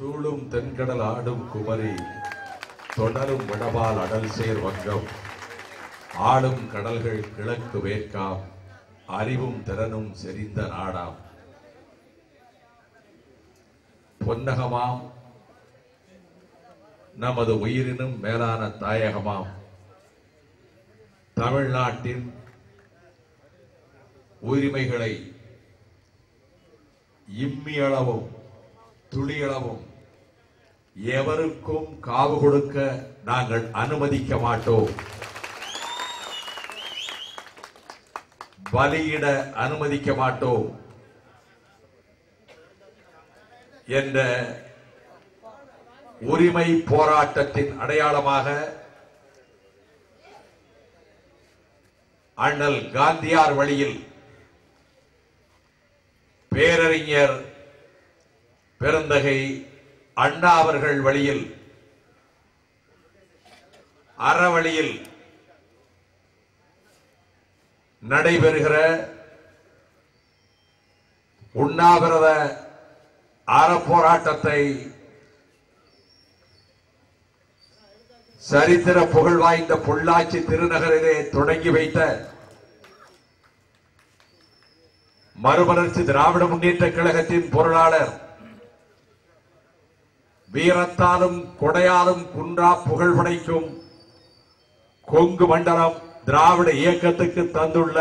சூழும் தென்கடல் ஆடும் குமரி தொடரும் விடபால் அடல் சேர் வங்கம் ஆளும் கடல்கள் கிழக்கு வேர்க்காம் அறிவும் திறனும் செறிந்த நாடாம் பொன்னகமாம் நமது உயிரினும் மேலான தாயகமாம் தமிழ்நாட்டின் உரிமைகளை இம்மியளவும் துளியளவும் எவருக்கும் காவு கொடுக்க நாங்கள் அனுமதிக்க மாட்டோம் பலியிட அனுமதிக்க மாட்டோம் என்ற உரிமை போராட்டத்தின் அடையாளமாக அண்ணல் காந்தியார் வழியில் பேரறிஞர் பெருந்தகை அண்ணா அவர்கள் வழியில் அறவழியில் நடைபெறுகிற உண்ணாவிரத அறப்போராட்டத்தை சரித்திர புகழ் வாய்ந்த பொள்ளாச்சி திருநகரிலே தொடங்கி வைத்த மறுமலர்ச்சி திராவிட முன்னேற்ற கழகத்தின் பொருளாளர் வீரத்தாலும் கொடையாலும் குன்றா புகழ் படைக்கும் கொங்கு மண்டலம் திராவிட இயக்கத்துக்கு தந்துள்ள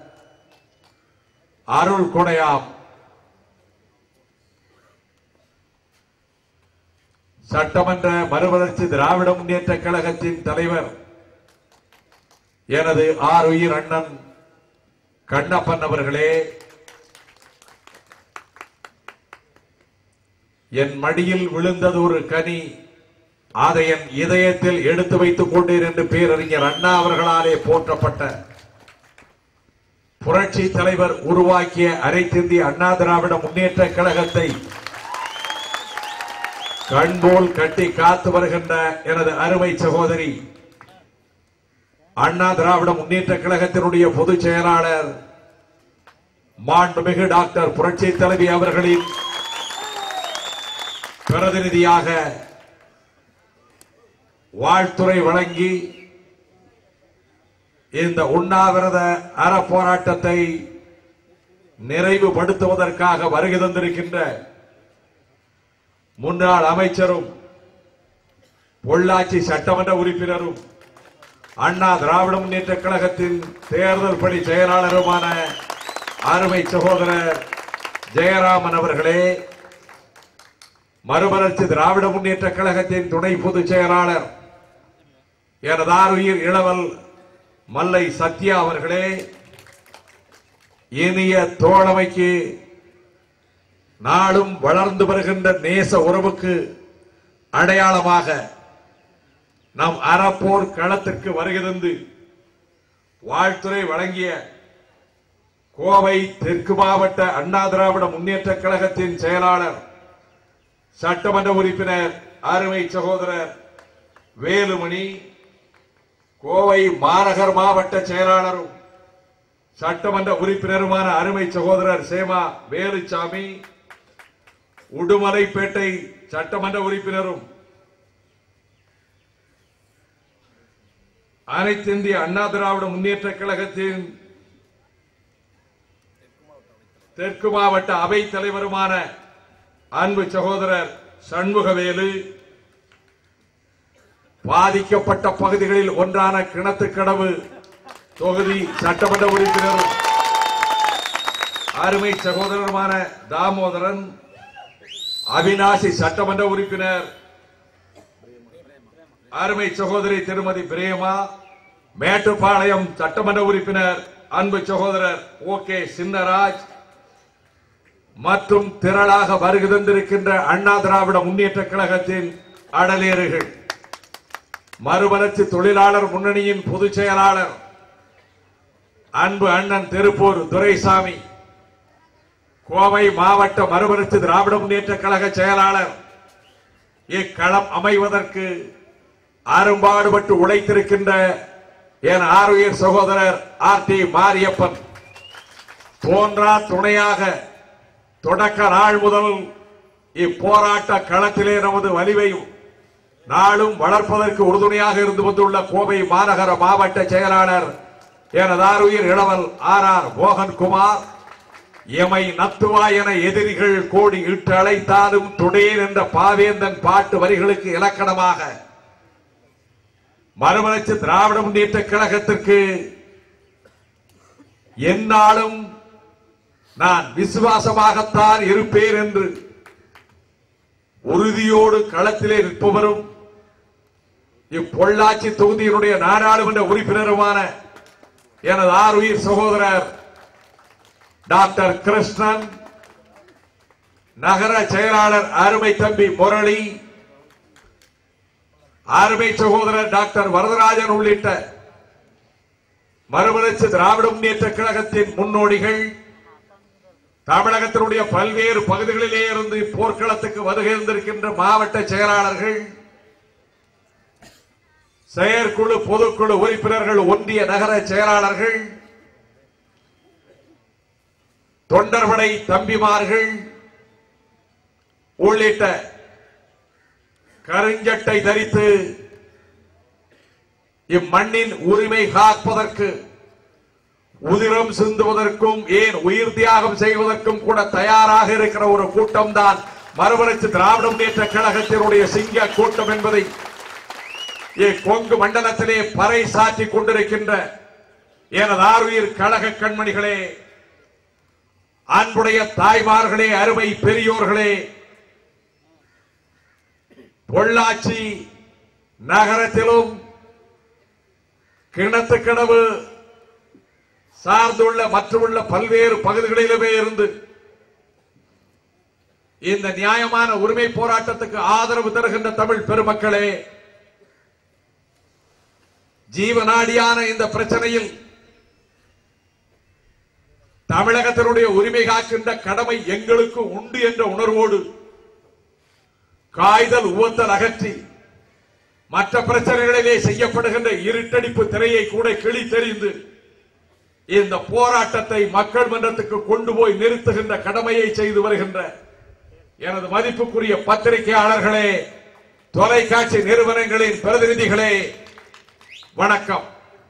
அருள் கொடையாம் சட்டமன்ற மறுமலர்ச்சி திராவிட முன்னேற்ற கழகத்தின் தலைவர் எனது ஆர் உயிர் அண்ணன் கண்ணப்பன் அவர்களே என் மடியில் விழுந்தது ஒரு கனி அதை என் இதயத்தில் எடுத்து வைத்துக் கொண்டேன் என்று பேரறிஞர் அண்ணா அவர்களாலே போற்றப்பட்ட புரட்சி தலைவர் உருவாக்கிய அரைத்திந்திய அண்ணா திராவிட முன்னேற்ற கழகத்தை கண்போல் கட்டி காத்து வருகின்ற எனது அருமை சகோதரி அண்ணா திராவிட முன்னேற்ற கழகத்தினுடைய பொதுச் செயலாளர் மாண்புமிகு டாக்டர் புரட்சி தலைவி அவர்களின் பிரதிநிதியாக வாழ்த்துறை வழங்கி இந்த உண்ணாவிரத அற போராட்டத்தை நிறைவுபடுத்துவதற்காக வருகை தந்திருக்கின்ற முன்னாள் அமைச்சரும் பொள்ளாச்சி சட்டமன்ற உறுப்பினரும் அண்ணா திராவிட முன்னேற்ற கழகத்தின் தேர்தல் பணி செயலாளருமான அருமை சகோதரர் ஜெயராமன் அவர்களே மறுமலர்ச்சி திராவிட முன்னேற்ற கழகத்தின் துணை பொதுச் செயலாளர் எனதாருயிர் இளவல் மல்லை சத்யா அவர்களே இனிய தோழமைக்கு நாளும் வளர்ந்து வருகின்ற நேச உறவுக்கு அடையாளமாக நம் அறப்போர் களத்திற்கு வருகை தந்து வாழ்த்துறை வழங்கிய கோவை தெற்கு மாவட்ட அண்ணா திராவிட முன்னேற்ற கழகத்தின் செயலாளர் சட்டமன்ற உறுப்பினர் அருமை சகோதரர் வேலுமணி கோவை மாநகர் மாவட்ட செயலாளரும் சட்டமன்ற உறுப்பினருமான அருமை சகோதரர் சேமா வேலுச்சாமி உடுமலைப்பேட்டை சட்டமன்ற உறுப்பினரும் அனைத்து இந்திய அண்ணா திராவிட முன்னேற்ற கழகத்தின் தெற்கு மாவட்ட அவை தலைவருமான அன்பு சகோதரர் சண்முகவேலு பாதிக்கப்பட்ட பகுதிகளில் ஒன்றான கிணத்துக்கடவு தொகுதி சட்டமன்ற உறுப்பினரும் அருமை சகோதரருமான தாமோதரன் அவினாசி சட்டமன்ற உறுப்பினர் அருமை சகோதரி திருமதி பிரேமா மேட்டுப்பாளையம் சட்டமன்ற உறுப்பினர் அன்பு சகோதரர் ஓ கே சின்னராஜ் மற்றும் திரளாக வருகை தந்திருக்கின்ற அண்ணா திராவிட முன்னேற்ற கழகத்தின் அடலேறுகள் மறுமலர்ச்சி தொழிலாளர் முன்னணியின் பொதுச் செயலாளர் அன்பு அண்ணன் திருப்பூர் துரைசாமி கோவை மாவட்ட மறுமலர்ச்சி திராவிட முன்னேற்ற கழக செயலாளர் இக்களம் அமைவதற்கு அரும்பாடுபட்டு உழைத்திருக்கின்ற என் ஆறுயிர் சகோதரர் ஆர் டி மாரியப்பன் தோன்றா துணையாக தொடக்க நாள் முதல் இப்போராட்ட களத்திலே நமது வலிவையும் நாளும் வளர்ப்பதற்கு உறுதுணையாக இருந்து வந்துள்ள கோவை மாநகர மாவட்ட செயலாளர் எனதாருயிர் இளவல் ஆர் ஆர் மோகன்குமார் எமை நத்துவா என எதிரிகள் கோடி இட்டு அழைத்தாலும் துணையன் என்ற பாவேந்தன் பாட்டு வரிகளுக்கு இலக்கணமாக மறுமலர்ச்சி திராவிட முன்னேற்ற கழகத்திற்கு எந்நாளும் நான் விசுவாசமாகத்தான் இருப்பேன் என்று உறுதியோடு களத்திலே நிற்பவரும் இப்பொள்ளாச்சி தொகுதியினுடைய நாடாளுமன்ற உறுப்பினருமான எனது ஆறுயிர் சகோதரர் டாக்டர் கிருஷ்ணன் நகர செயலாளர் அருமை தம்பி முரளி அருமை சகோதரர் டாக்டர் வரதராஜன் உள்ளிட்ட மறுமலர்ச்சி திராவிட முன்னேற்ற கழகத்தின் முன்னோடிகள் தமிழகத்தினுடைய பல்வேறு பகுதிகளிலே இருந்து போர்க்களத்துக்கு வருகை இருந்திருக்கின்ற மாவட்ட செயலாளர்கள் செயற்குழு பொதுக்குழு உறுப்பினர்கள் ஒன்றிய நகர செயலாளர்கள் தொண்டர்படை தம்பிமார்கள் உள்ளிட்ட கருஞ்சட்டை தரித்து இம்மண்ணின் உரிமை காப்பதற்கு உதிரம் சிந்துவதற்கும் ஏன் உயிர் தியாகம் செய்வதற்கும் கூட தயாராக இருக்கிற ஒரு கூட்டம் தான் மறுமலர்ச்சி திராவிட முன்னேற்ற கழகத்தினுடைய சிங்க கூட்டம் என்பதை கொங்கு மண்டலத்திலே பறை சாற்றி கொண்டிருக்கின்ற எனது ஆர்வீர் கழக கண்மணிகளே அன்புடைய தாய்மார்களே அருமை பெரியோர்களே பொள்ளாச்சி நகரத்திலும் கிணத்துக்கடவு சார்ந்துள்ள மற்றுமுள்ள பல்வேறு பகுதிகளிலுமே இருந்து இந்த நியாயமான உரிமை போராட்டத்துக்கு ஆதரவு தருகின்ற தமிழ் பெருமக்களே ஜீவநாடியான இந்த பிரச்சனையில் தமிழகத்தினுடைய உரிமை காக்கின்ற கடமை எங்களுக்கு உண்டு என்ற உணர்வோடு காய்தல் உவத்தல் அகற்றி மற்ற பிரச்சனைகளிலே செய்யப்படுகின்ற இருட்டடிப்பு திரையை கூட கிழித்தெறிந்து இந்த போராட்டத்தை மக்கள் மன்றத்துக்கு கொண்டு போய் நிறுத்துகின்ற கடமையை செய்து வருகின்ற எனது மதிப்புக்குரிய பத்திரிகையாளர்களே தொலைக்காட்சி நிறுவனங்களின் பிரதிநிதிகளே வணக்கம்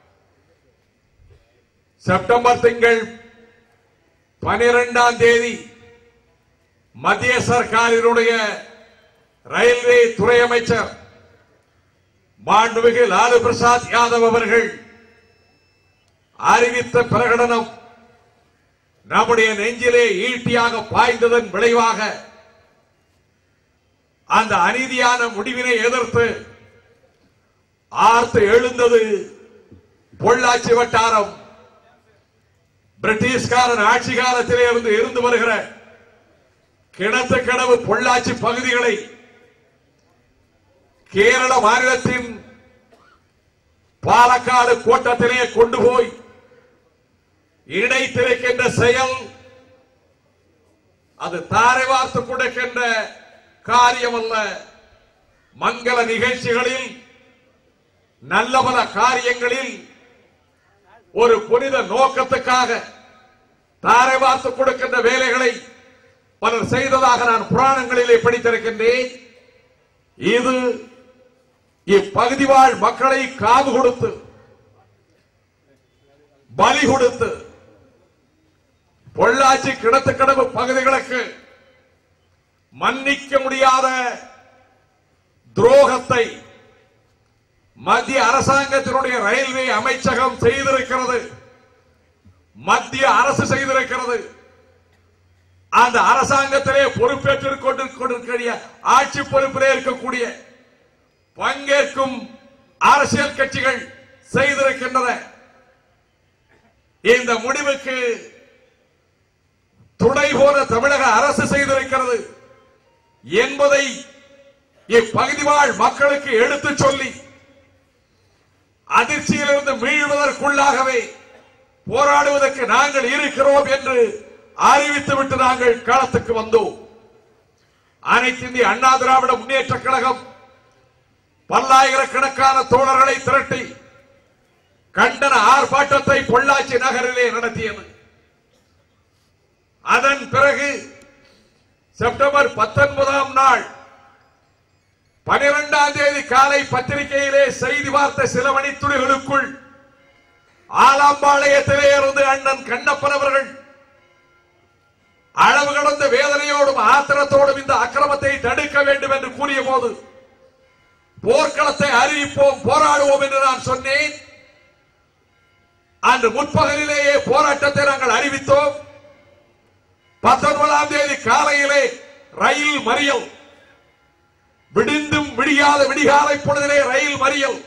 செப்டம்பர் திங்கள் பனிரெண்டாம் தேதி மத்திய சர்க்காரினுடைய ரயில்வே துறை அமைச்சர் மாண்புமிகு லாலு பிரசாத் யாதவ் அவர்கள் அறிவித்த பிரகடனம் நம்முடைய நெஞ்சிலே ஈட்டியாக பாய்ந்ததன் விளைவாக அந்த அநீதியான முடிவினை எதிர்த்து ஆர்த்து எழுந்தது பொள்ளாச்சி வட்டாரம் பிரிட்டிஷ்காரன் ஆட்சி காலத்திலே இருந்து இருந்து வருகிற கிணத்து கடவு பொள்ளாச்சி பகுதிகளை கேரள மாநிலத்தின் பாலக்காடு கோட்டத்திலே கொண்டு போய் இணைத்திருக்கின்ற செயல் அது தாரை வார்த்து கொடுக்கின்ற காரியம் அல்ல மங்கள நிகழ்ச்சிகளில் நல்ல பல காரியங்களில் ஒரு புனித நோக்கத்துக்காக தாரை வார்த்து கொடுக்கின்ற வேலைகளை பலர் செய்ததாக நான் புராணங்களிலே படித்திருக்கின்றேன் இது இப்பகுதி வாழ் மக்களை காது கொடுத்து பலி கொடுத்து பொள்ளாச்சி கிணத்துக்கடவு பகுதிகளுக்கு மன்னிக்க முடியாத துரோகத்தை மத்திய அரசாங்கத்தினுடைய ரயில்வே அமைச்சகம் செய்திருக்கிறது மத்திய அரசு செய்திருக்கிறது அந்த அரசாங்கத்திலே பொறுப்பேற்றுக் கொண்டிருக்கக்கூடிய ஆட்சி பொறுப்பிலே இருக்கக்கூடிய பங்கேற்கும் அரசியல் கட்சிகள் செய்திருக்கின்றன இந்த முடிவுக்கு துணை போல தமிழக அரசு செய்திருக்கிறது என்பதை இப்பகுதி வாழ் மக்களுக்கு எடுத்துச் சொல்லி அதிர்ச்சியிலிருந்து மீள்வதற்குள்ளாகவே போராடுவதற்கு நாங்கள் இருக்கிறோம் என்று அறிவித்துவிட்டு நாங்கள் களத்துக்கு வந்தோம் அனைத்து இந்திய அண்ணா திராவிட முன்னேற்ற கழகம் பல்லாயிரக்கணக்கான தோழர்களை திரட்டி கண்டன ஆர்ப்பாட்டத்தை பொள்ளாச்சி நகரிலே நடத்தியது அதன் பிறகு செப்டம்பர் பத்தொன்பதாம் நாள் பனிரெண்டாம் தேதி காலை பத்திரிகையிலே செய்தி பார்த்த சில மணித்துளிகளுக்குள் ஆலாம்பாளையத்திலே இருந்து அண்ணன் கண்ணப்பன் அவர்கள் அளவு கடந்த வேதனையோடும் ஆத்திரத்தோடும் இந்த அக்கிரமத்தை தடுக்க வேண்டும் என்று கூறிய போது போர்க்களத்தை அறிவிப்போம் போராடுவோம் என்று நான் சொன்னேன் அன்று முற்பகலிலேயே போராட்டத்தை நாங்கள் அறிவித்தோம் பத்தொன்பதாம் தேதி காலையிலே ரயில் மறியல் விடிந்தும் விடியாத விடிகாலை பொழுதிலே ரயில் மறியல்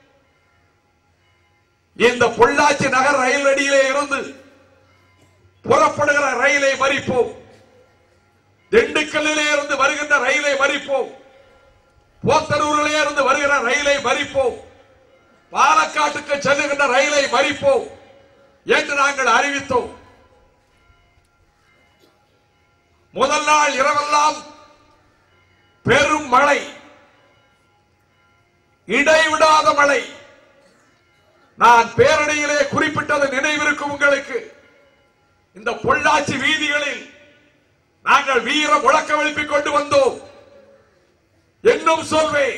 இந்த பொள்ளாச்சி நகர் ரயில் அடியிலே இருந்து புறப்படுகிற ரயிலை மறிப்போம் திண்டுக்கல்லிலே இருந்து வருகின்ற ரயிலை மறிப்போம் போத்தனூரிலே இருந்து வருகிற ரயிலை மறிப்போம் பாலக்காட்டுக்கு செல்லுகின்ற ரயிலை மறிப்போம் என்று நாங்கள் அறிவித்தோம் முதல் நாள் இரவெல்லாம் பெரும் மழை இடைவிடாத மழை நான் பேரணியிலே குறிப்பிட்டது நினைவிருக்கும் உங்களுக்கு இந்த பொள்ளாச்சி வீதிகளில் நாங்கள் வீர முழக்கம் எழுப்பிக் கொண்டு வந்தோம் இன்னும் சொல்வேன்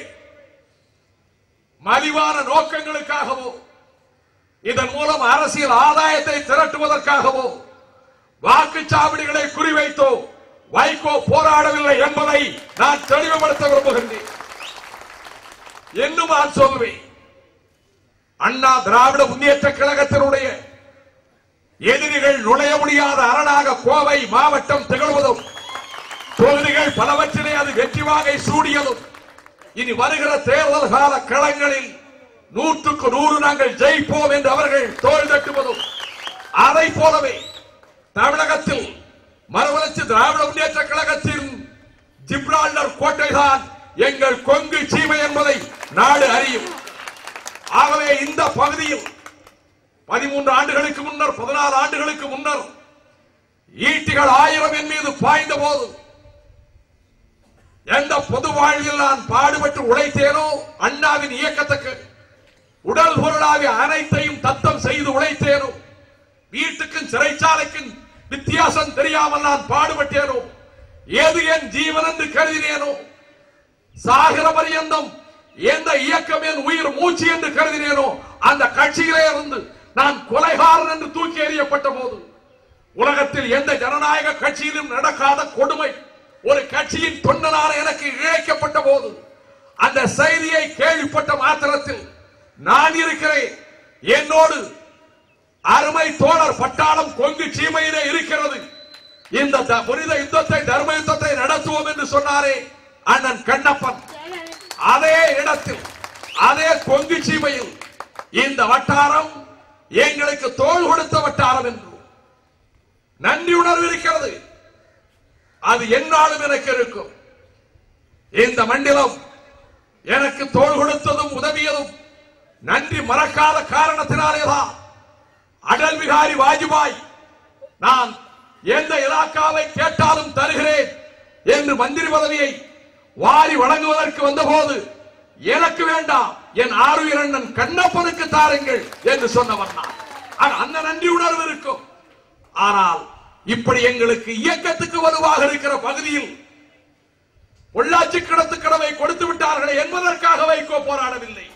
மலிவான நோக்கங்களுக்காகவோ இதன் மூலம் அரசியல் ஆதாயத்தை திரட்டுவதற்காகவோ வாக்குச்சாவடிகளை குறிவைத்தோ வைகோ போராடவில்லை என்பதை நான் தெளிவுபடுத்த விரும்புகின்றேன் இன்னும் நான் சொல்வேன் அண்ணா திராவிட முன்னேற்ற கழகத்தினுடைய எதிரிகள் நுழைய முடியாத அரணாக கோவை மாவட்டம் திகழ்வதும் தொகுதிகள் பலவற்றிலே அது வெற்றி வாகை சூடியதும் இனி வருகிற தேர்தல் கால களங்களில் நூற்றுக்கு நூறு நாங்கள் ஜெயிப்போம் என்று அவர்கள் தோல் தட்டுவதும் அதை போலவே தமிழகத்தில் மறுமலர்ச்சி திராவிட முன்னேற்ற கழகத்தின் ஜிப்ரால்டர் கோட்டைதான் எங்கள் கொங்கு சீமை என்பதை நாடு அறியும் ஆகவே இந்த பகுதியில் பதிமூன்று ஆண்டுகளுக்கு முன்னர் பதினாறு ஆண்டுகளுக்கு முன்னர் ஈட்டிகள் ஆயிரம் என் மீது பாய்ந்த போது எந்த பொது வாழ்வில் நான் பாடுபட்டு உழைத்தேனோ அண்ணாவின் இயக்கத்துக்கு உடல் பொருளாவிய அனைத்தையும் தத்தம் செய்து உழைத்தேனோ வீட்டுக்கும் சிறைச்சாலைக்கும் வித்தியாசம் தெரியாமல் நான் பாடுபட்டேனோ ஏது என் ஜீவன் என்று கருதினேனோ சாகிற பரியந்தம் எந்த இயக்கம் என் உயிர் மூச்சு என்று கருதினேனோ அந்த கட்சியிலே இருந்து நான் கொலைகாரன் என்று தூக்கி எறியப்பட்ட போது உலகத்தில் எந்த ஜனநாயக கட்சியிலும் நடக்காத கொடுமை ஒரு கட்சியின் தொண்டனான எனக்கு இழைக்கப்பட்ட போது அந்த செய்தியை கேள்விப்பட்ட மாத்திரத்தில் நான் இருக்கிறேன் என்னோடு அருமை தோழர் பட்டாளம் கொங்கு சீமையிலே இருக்கிறது இந்த த- புனித யுத்தத்தை தர்ம யுத்தத்தை நடத்துவோம் என்று சொன்னாரே அண்ணன் கண்ணப்பன் அதே இடத்தில் அதே கொங்கு சீமையில் இந்த வட்டாரம் எங்களுக்கு தோள் கொடுத்த வட்டாரம் என்று நன்றி உணர்வு இருக்கிறது அது என்னாலும் எனக்கு இருக்கும் இந்த மண்டலம் எனக்கு தோள் கொடுத்ததும் உதவியதும் நன்றி மறக்காத காரணத்தினாலேதான் அடல் பிகாரி வாஜ்பாய் நான் எந்த இலாக்காவை கேட்டாலும் தருகிறேன் என்று மந்திரி பதவியை வாரி வழங்குவதற்கு வந்தபோது எனக்கு வேண்டாம் என் ஆறுயிர் அண்ணன் கண்ணப்பனுக்கு தாருங்கள் என்று சொன்னவன் நான் ஆக அந்த நன்றி உணர்வு இருக்கும் ஆனால் இப்படி எங்களுக்கு இயக்கத்துக்கு வலுவாக இருக்கிற பகுதியில் உள்ளாட்சி கிடத்து கடவை கொடுத்து விட்டார்களே என்பதற்காக வைகோ போராடவில்லை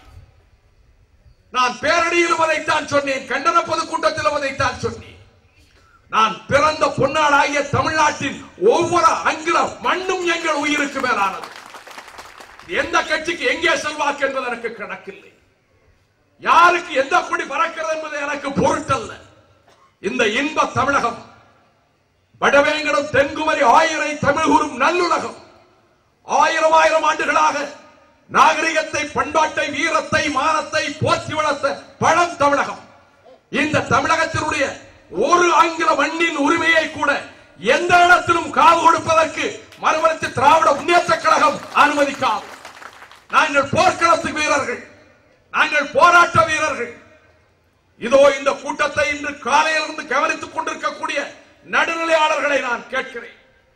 நான் பேரணியிலும் அதைத்தான் சொன்னேன் கண்டன பொதுக்கூட்டத்திலும் அதைத்தான் சொன்னேன் நான் பிறந்த பொன்னாடாகிய தமிழ்நாட்டின் ஒவ்வொரு அங்கில மண்ணும் எங்கள் உயிருக்கு மேலானது எந்த கட்சிக்கு எங்கே செல்வாக்கு என்பது எனக்கு கணக்கில்லை யாருக்கு எந்த கொடி பறக்கிறது என்பது எனக்கு பொருட்டல்ல இந்த இன்ப தமிழகம் வடவேங்கடம் தென்குமரி ஆயிரை தமிழ் கூறும் நல்லுலகம் ஆயிரம் ஆயிரம் ஆண்டுகளாக நாகரிகத்தை பண்பாட்டை வீரத்தை மானத்தை போற்றி வளர்த்த பழம் தமிழகம் இந்த தமிழகத்தினுடைய ஒரு ஆங்கில மண்ணின் உரிமையை கூட எந்த இடத்திலும் காவு கொடுப்பதற்கு மறுமலர்ச்சி திராவிட முன்னேற்ற கழகம் அனுமதிக்காது நாங்கள் போர்க்களத்து வீரர்கள் நாங்கள் போராட்ட வீரர்கள் இதோ இந்த கூட்டத்தை இன்று காலையிலிருந்து கவனித்துக் கொண்டிருக்கக்கூடிய நடுநிலையாளர்களை நான் கேட்கிறேன்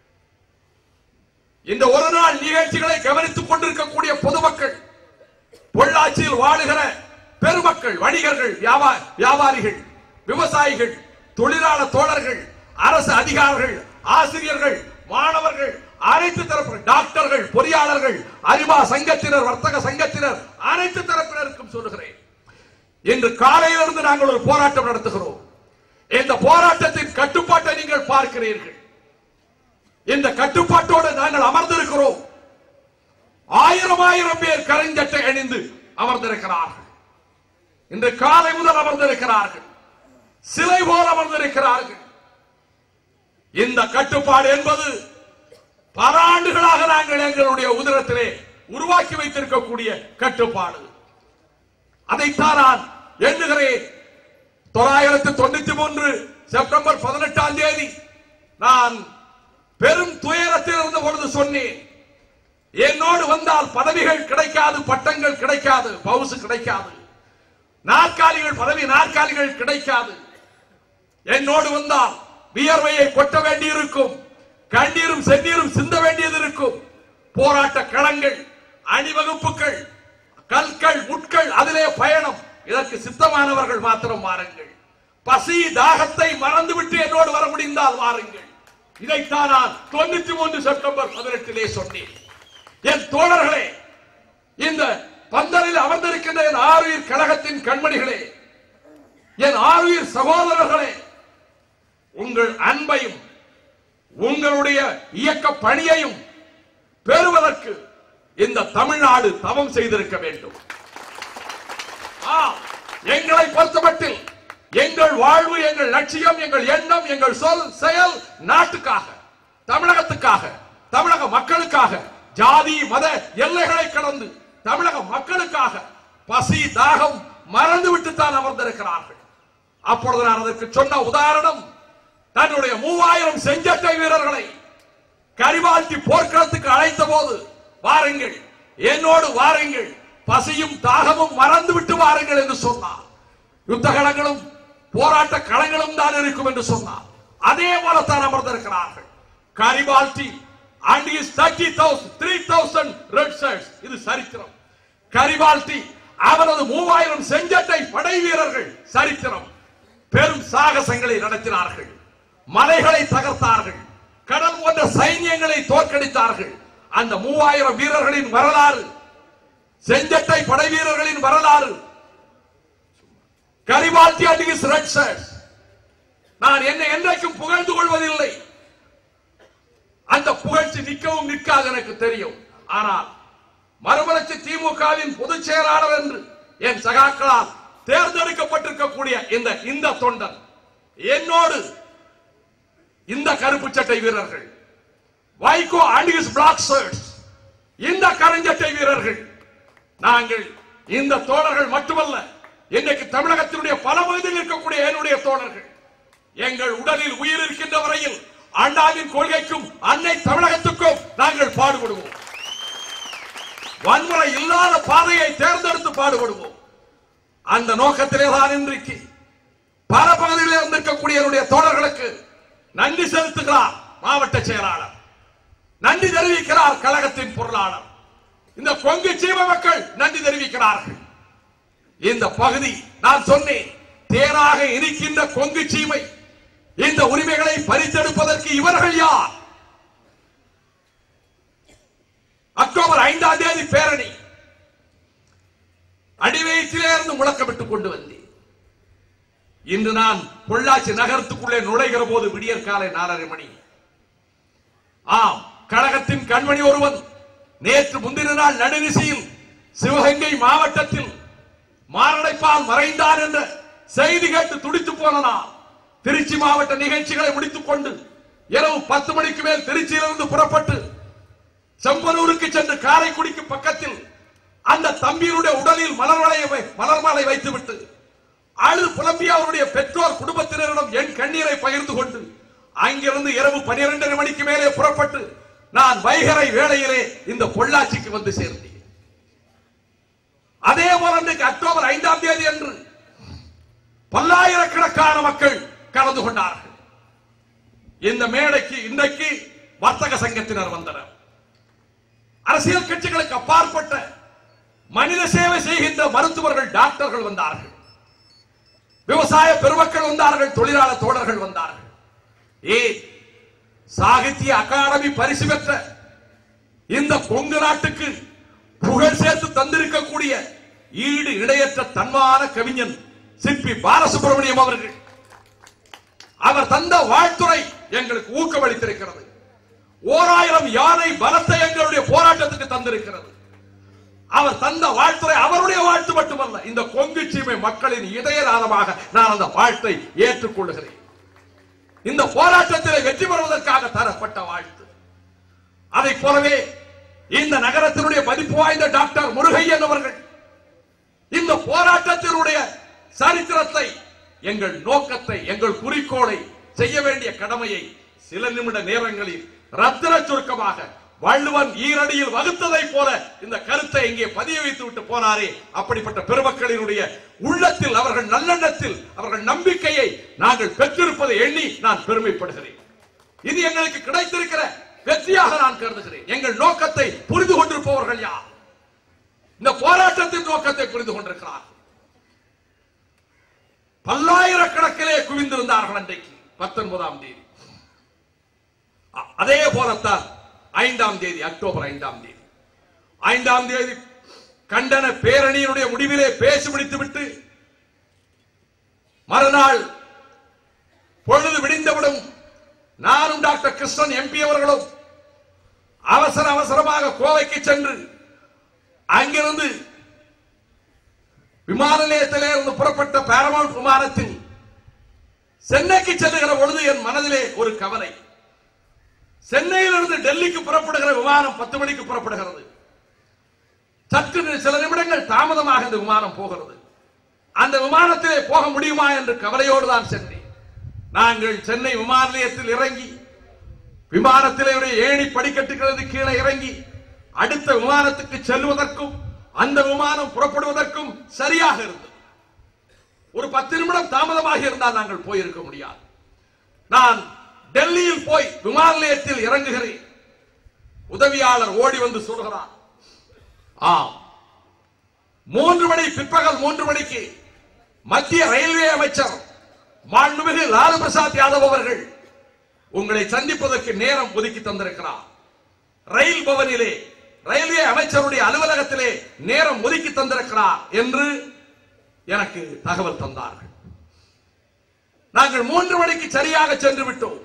இந்த ஒரு நாள் நிகழ்ச்சிகளை கவனித்துக் கொண்டிருக்கக்கூடிய பொதுமக்கள் பொள்ளாச்சியில் வாழுகிற பெருமக்கள் வணிகர்கள் வியாபா- வியாபாரிகள் விவசாயிகள் தொழிலாளர் தோழர்கள் அரசு அதிகாரிகள் ஆசிரியர்கள் மாணவர்கள் அனைத்து தரப்பு டாக்டர்கள் பொறியாளர்கள் அறிவா சங்கத்தினர் வர்த்தக சங்கத்தினர் அனைத்து தரப்பினருக்கும் சொல்லுகிறேன் இன்று காலையிலிருந்து நாங்கள் ஒரு போராட்டம் நடத்துகிறோம் இந்த போராட்டத்தின் கட்டுப்பாட்டை நீங்கள் பார்க்கிறீர்கள் இந்த கட்டுப்பாட்டோடு நாங்கள் அமர்ந்திருக்கிறோம் ஆயிரம் ஆயிரம் பேர் கருஞ்சட்டை அணிந்து அமர்ந்திருக்கிறார்கள் இன்று காலை முதல் அமர்ந்திருக்கிறார்கள் சிலை போல் அமர்ந்திருக்கிறார்கள் இந்த கட்டுப்பாடு என்பது பல ஆண்டுகளாக நாங்கள் எங்களுடைய உதிரத்திலே உருவாக்கி வைத்திருக்கக்கூடிய கட்டுப்பாடு அதைத்தான் நான் எண்ணுகிறேன் தொள்ளாயிரத்து தொண்ணூத்தி மூன்று செப்டம்பர் பதினெட்டாம் தேதி நான் பெரும் துயரத்தில் இருந்த பொழுது சொன்னேன் என்னோடு வந்தால் பதவிகள் கிடைக்காது பட்டங்கள் கிடைக்காது பவுசு கிடைக்காது நாற்காலிகள் பதவி நாற்காலிகள் கிடைக்காது என்னோடு வந்தால் வியர்வையை கொட்ட வேண்டியிருக்கும் கண்ணீரும் செந்நீரும் சிந்த வேண்டியது இருக்கும் போராட்ட களங்கள் அணிவகுப்புகள் கற்கள் முட்கள் அதிலே பயணம் இதற்கு சித்தமானவர்கள் மாத்திரம் வாருங்கள் பசி தாகத்தை மறந்துவிட்டு என்னோடு வர முடிந்தால் வாருங்கள் இதைத்தான் நான் தொண்ணூத்தி மூன்று செப்டம்பர் பதினெட்டிலே சொன்னேன் என் தோழர்களே இந்த பந்தலில் அமர்ந்திருக்கின்ற என் ஆறுயிர் கழகத்தின் கண்மணிகளே என் ஆறுயிர் சகோதரர்களே உங்கள் அன்பையும் உங்களுடைய இயக்க பணியையும் பெறுவதற்கு இந்த தமிழ்நாடு தவம் செய்திருக்க வேண்டும் ஆம், எங்களை பொறுத்தமட்டில் எங்கள் வாழ்வு எங்கள் லட்சியம் எங்கள் எண்ணம் எங்கள் சொல் செயல் நாட்டுக்காக தமிழகத்துக்காக தமிழக மக்களுக்காக ஜாதி மத எல்லைகளை கடந்து தமிழக மக்களுக்காக பசி தாகம் மறந்துவிட்டு தான் அமர்ந்திருக்கிறார்கள் அப்பொழுது நான் அதற்கு சொன்ன உதாரணம் தன்னுடைய மூவாயிரம் செஞ்சட்டை வீரர்களை கரிவாழ்த்தி போர்க்களத்துக்கு அழைத்த போது வாருங்கள் என்னோடு வாருங்கள் பசியும் தாகமும் மறந்துவிட்டு வாருங்கள் என்று சொன்னார் யுத்த களங்களும் போராட்ட களங்களும் தான் இருக்கும் என்று சொன்னார் அதே போலத்தான் அமர்ந்திருக்கிறார்கள் கரிவால்டி and his 30,000 3000 red shirts இது சரித்திரம் கரிவால்டி அவரது மூவாயிரம் செஞ்சட்டை படை வீரர்கள் சரித்திரம் பெரும் சாகசங்களை நடத்தினார்கள் மலைகளை தகர்த்தார்கள் கடல் போன்ற சைன்யங்களை தோற்கடித்தார்கள் அந்த மூவாயிரம் வீரர்களின் வரலாறு செஞ்சட்டை படை வீரர்களின் வரலாறு கரிவால்டி and his red shirts நான் என்னை என்றைக்கும் புகழ்ந்து கொள்வதில்லை அந்த புகழ்ச்சி நிற்கவும் நிற்காது எனக்கு தெரியும் ஆனால் மறுமலர்ச்சி திமுகவின் பொதுச் செயலாளர் என்று என் சகாக்களால் தேர்ந்தெடுக்கப்பட்டிருக்கக்கூடிய இந்த இந்த தொண்டன் என்னோடு இந்த கருப்பு சட்டை வீரர்கள் Vaiko and his black shirts இந்த கருஞ்சட்டை வீரர்கள் நாங்கள் இந்த தோழர்கள் மட்டுமல்ல இன்றைக்கு தமிழகத்தினுடைய பல பகுதியில் இருக்கக்கூடிய என்னுடைய தோழர்கள் எங்கள் உடலில் உயிர் இருக்கின்ற வரையில் அண்ணாவின் கொள்கைக்கும் அன்னை தமிழகத்துக்கும் நாங்கள் பாடுபடுவோம் வன்முறை இல்லாத பாதையை தேர்ந்தெடுத்து பாடுபடுவோம் அந்த நோக்கத்திலே தான் இன்றைக்கு பல பகுதிகளில் இருந்திருக்கக்கூடிய என்னுடைய தோழர்களுக்கு நன்றி செலுத்துகிறார் மாவட்ட செயலாளர் நன்றி தெரிவிக்கிறார் கழகத்தின் பொருளாளர் இந்த கொங்கு சீம மக்கள் நன்றி தெரிவிக்கிறார்கள் இந்த பகுதி நான் சொன்னேன் தேராக இருக்கின்ற கொங்கு சீமை இந்த உரிமைகளை பறித்தெடுப்பதற்கு இவர்கள் யார் அக்டோபர் ஐந்தாம் தேதி பேரணி அடிவயத்திலே இருந்து முழக்கமிட்டுக் கொண்டு வந்தேன் இன்று நான் பொள்ளாச்சி நகரத்துக்குள்ளே நுழைகிற போது விடியற் காலை நாலரை மணி ஆம் கழகத்தின் கண்மணி ஒருவன் நேற்று முந்தின நாள் நடுநிசையில் சிவகங்கை மாவட்டத்தில் மாரடைப்பால் மறைந்தார் என்ற செய்தி கேட்டு துடித்து போன நான் திருச்சி மாவட்ட நிகழ்ச்சிகளை முடித்துக் கொண்டு இரவு பத்து மணிக்கு மேல் திருச்சியிலிருந்து புறப்பட்டு செம்பலூருக்கு சென்று காரைக்குடிக்கு பக்கத்தில் அந்த தம்பியினுடைய உடலில் மலர் வளைய வை- மலர் மாலை வைத்துவிட்டு அழுது புலம்பிய அவருடைய பெற்றோர் குடும்பத்தினரிடம் என் கண்ணீரை பகிர்ந்து கொண்டு அங்கிருந்து இரவு பனிரெண்டரை மணிக்கு மேலே புறப்பட்டு நான் வைகரை வேளையிலே இந்த பொள்ளாச்சிக்கு வந்து சேர்ந்தேன் அதே போல இன்றைக்கு அக்டோபர் ஐந்தாம் தேதி அன்று பல்லாயிரக்கணக்கான மக்கள் கலந்து கொண்டார்கள் இந்த மேடைக்கு இன்றைக்கு வர்த்தக சங்கத்தினர் வந்தனர் அரசியல் கட்சிகளுக்கு அப்பாற்பட்ட மனித சேவை செய்கின்ற மருத்துவர்கள் டாக்டர்கள் வந்தார்கள் விவசாய பெருமக்கள் வந்தார்கள் தொழிலாளர் தோழர்கள் வந்தார்கள் ஏன் சாகித்ய அகாடமி பரிசு பெற்ற இந்த கொங்கு நாட்டுக்கு புகழ் சேர்த்து தந்திருக்கக்கூடிய ஈடு இடையற்ற தன்மான கவிஞன் சிற்பி பாலசுப்ரமணியம் அவர்கள் அவர் தந்த வாழ்த்துறை எங்களுக்கு ஊக்கமளித்திருக்கிறது ஓராயிரம் யானை பலத்தை எங்களுடைய போராட்டத்துக்கு தந்திருக்கிறது அவர் தந்த வாழ்த்துறை அவருடைய வாழ்த்து மட்டுமல்ல இந்த கொங்கு சீமை மக்களின் இதயநாதமாக நான் அந்த வாழ்த்தை ஏற்றுக்கொள்கிறேன் இந்த போராட்டத்தில் வெற்றி பெறுவதற்காக தரப்பட்ட வாழ்த்து அதை போலவே இந்த நகரத்தினுடைய மதிப்பு வாய்ந்த டாக்டர் முருகையன் அவர்கள் இந்த போராட்டத்தினுடைய சரித்திரத்தை எங்கள் நோக்கத்தை எங்கள் குறிக்கோளை செய்ய வேண்டிய கடமையை சில நிமிட நேரங்களில் ரத்தின சுருக்கமாக வள்ளுவன் ஈரடியில் வகுத்ததை போல இந்த கருத்தை இங்கே பதிய வைத்து விட்டு போனாரே அப்படிப்பட்ட பெருமக்களினுடைய உள்ளத்தில் அவர்கள் நல்லெண்ணத்தில் அவர்கள் நம்பிக்கையை நாங்கள் பெற்றிருப்பதை எண்ணி நான் பெருமைப்படுகிறேன் இது எங்களுக்கு கிடைத்திருக்கிற வெற்றியாக நான் கருதுகிறேன் எங்கள் நோக்கத்தை புரிந்து கொண்டிருப்பவர்கள் யார் இந்த போராட்டத்தின் நோக்கத்தை புரிந்து கொண்டிருக்கிறார் பல்லாயிரக்கணக்கிலே குவிந்திருந்தார்கள் அன்றைக்கு பத்தொன்பதாம் தேதி அ- அதே போலத்தான் ஐந்தாம் தேதி அக்டோபர் ஐந்தாம் தேதி ஐந்தாம் தேதி கண்டன பேரணியினுடைய முடிவிலே பேசி முடித்துவிட்டு மறுநாள் பொழுது விடிந்தவிடும் நானும் டாக்டர் கிருஷ்ணன் எம்பி அவர்களும் அவசர அவசரமாக கோவைக்கு சென்று அங்கிருந்து விமான நிலையத்திலே இருந்து புறப்பட்ட பாரமவுண்ட் விமானத்தில் சென்னைக்கு செல்லுகிற பொழுது என் மனதிலே ஒரு கவலை சென்னையிலிருந்து டெல்லிக்கு புறப்படுகிற விமானம் பத்து மணிக்கு புறப்படுகிறது சற்று நி- சில நிமிடங்கள் தாமதமாக இந்த விமானம் போகிறது அந்த விமானத்திலே போக முடியுமா என்று கவலையோடு தான் சென்றேன் நாங்கள் சென்னை விமான நிலையத்தில் இறங்கி விமானத்திலே ஒரு ஏணி படிக்கட்டுகிறது கீழே இறங்கி அடுத்த விமானத்துக்கு செல்வதற்கும் அந்த விமானம் புறப்படுவதற்கும் சரியாக இருந்தது ஒரு பத்து நிமிடம் தாமதமாக இருந்தால் நாங்கள் போயிருக்க முடியாது நான் டெல்லியில் போய் விமான நிலையத்தில் இறங்குகிறேன் உதவியாளர் ஓடி வந்து சொல்கிறார் ஆம் மூன்று மணி பிற்பகல் மூன்று மணிக்கு மத்திய ரயில்வே அமைச்சர் மாண்புமிகு லாலு பிரசாத் யாதவ் அவர்கள் உங்களை சந்திப்பதற்கு நேரம் ஒதுக்கி தந்திருக்கிறார் ரயில் பவனிலே ரயில்வே அமைச்சருடைய அலுவலகத்திலே நேரம் ஒதுக்கி தந்திருக்கிறார் என்று எனக்கு தகவல் தந்தார்கள் நாங்கள் மூன்று மணிக்கு சரியாக சென்று விட்டோம்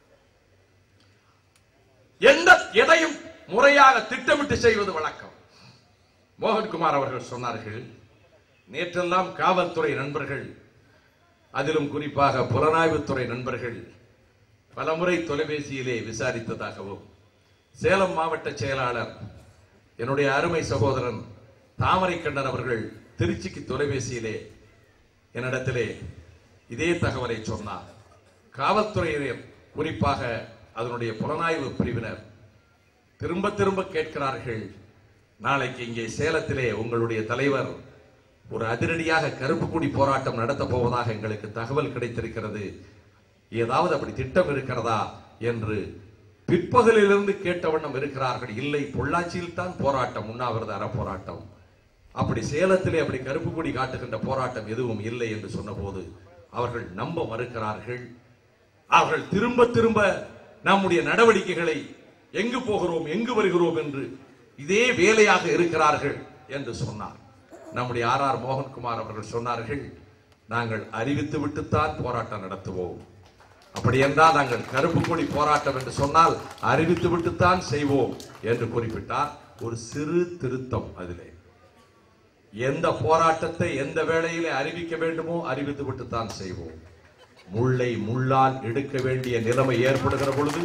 எந்த எதையும் முறையாக திட்டமிட்டு செய்வது வழக்கம் மோகன்குமார் அவர்கள் சொன்னார்கள் நேற்றெல்லாம் காவல்துறை நண்பர்கள் அதிலும் குறிப்பாக புலனாய்வுத்துறை நண்பர்கள் பலமுறை தொலைபேசியிலே விசாரித்ததாகவும் சேலம் மாவட்ட செயலாளர் என்னுடைய அருமை சகோதரன் தாமரைக்கண்ணன் அவர்கள் திருச்சிக்கு தொலைபேசியிலே என்னிடத்திலே இதே தகவலை சொன்னார் காவல்துறையினர் குறிப்பாக அதனுடைய புலனாய்வு பிரிவினர் திரும்ப திரும்ப கேட்கிறார்கள் நாளைக்கு இங்கே சேலத்திலே உங்களுடைய தலைவர் ஒரு அதிரடியாக கருப்பு கொடி போராட்டம் நடத்த போவதாக எங்களுக்கு தகவல் கிடைத்திருக்கிறது ஏதாவது அப்படி திட்டம் இருக்கிறதா என்று பிற்பகலிலிருந்து கேட்ட வண்ணம் இருக்கிறார்கள் இல்லை பொள்ளாச்சியில் தான் போராட்டம் உண்ணாவிரத அற போராட்டம் அப்படி சேலத்திலே அப்படி கருப்பு கொடி காட்டுகின்ற போராட்டம் எதுவும் இல்லை என்று சொன்னபோது அவர்கள் நம்ப மறுக்கிறார்கள் அவர்கள் திரும்ப திரும்ப நம்முடைய நடவடிக்கைகளை எங்கு போகிறோம் எங்கு வருகிறோம் என்று இதே வேலையாக இருக்கிறார்கள் என்று சொன்னார் நம்முடைய ஆர் ஆர் மோகன்குமார் அவர்கள் சொன்னார்கள் நாங்கள் அறிவித்து விட்டுத்தான் போராட்டம் நடத்துவோம் அப்படி என்றால் நாங்கள் கருப்பு கொடி போராட்டம் என்று சொன்னால் அறிவித்து விட்டுத்தான் செய்வோம் என்று குறிப்பிட்டார் ஒரு சிறு திருத்தம் அதிலே எந்த போராட்டத்தை எந்த வேளையிலே அறிவிக்க வேண்டுமோ அறிவித்து விட்டுத்தான் செய்வோம் முள்ளை முள்ளால் எடுக்க வேண்டிய நிலைமை ஏற்படுகிற பொழுது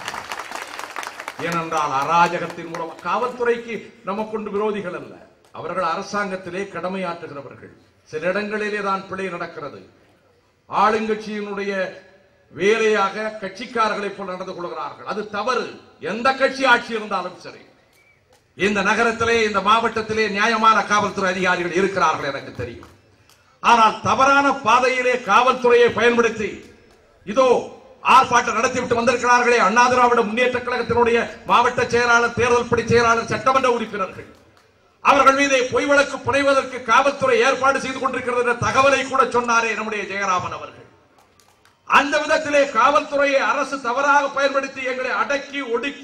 ஏனென்றால் அராஜகத்தின் மூலம் காவல்துறைக்கு நமக்குண்டு விரோதிகள் அல்ல அவர்கள் அரசாங்கத்திலே கடமையாற்றுகிறவர்கள் சில இடங்களிலே தான் பிழை நடக்கிறது ஆளுங்கட்சியினுடைய வேலையாக கட்சிக்காரர்களைப் போல் நடந்து கொள்கிறார்கள் அது தவறு எந்த கட்சி ஆட்சி இருந்தாலும் சரி இந்த நகரத்திலே இந்த மாவட்டத்திலே நியாயமான காவல்துறை அதிகாரிகள் இருக்கிறார்கள் எனக்கு தெரியும் ஆனால் தவறான பாதையிலே காவல்துறையை பயன்படுத்தி இதோ ஆர்ப்பாட்டம் நடத்திவிட்டு வந்திருக்கிறார்களே அண்ணா திராவிட முன்னேற்ற கழகத்தினுடைய மாவட்ட செயலாளர் தேர்தல் படி செயலாளர் சட்டமன்ற உறுப்பினர்கள் அவர்கள் மீதே பொய் வழக்கு புனைவதற்கு காவல்துறை ஏற்பாடு செய்து கொண்டிருக்கிறது என்ற தகவலை கூட சொன்னாரே நம்முடைய ஜெயராமன் அவர்கள் அந்த விதத்திலே காவல்துறையை அரசு தவறாக பயன்படுத்தி எங்களை அடக்கி ஒடுக்கி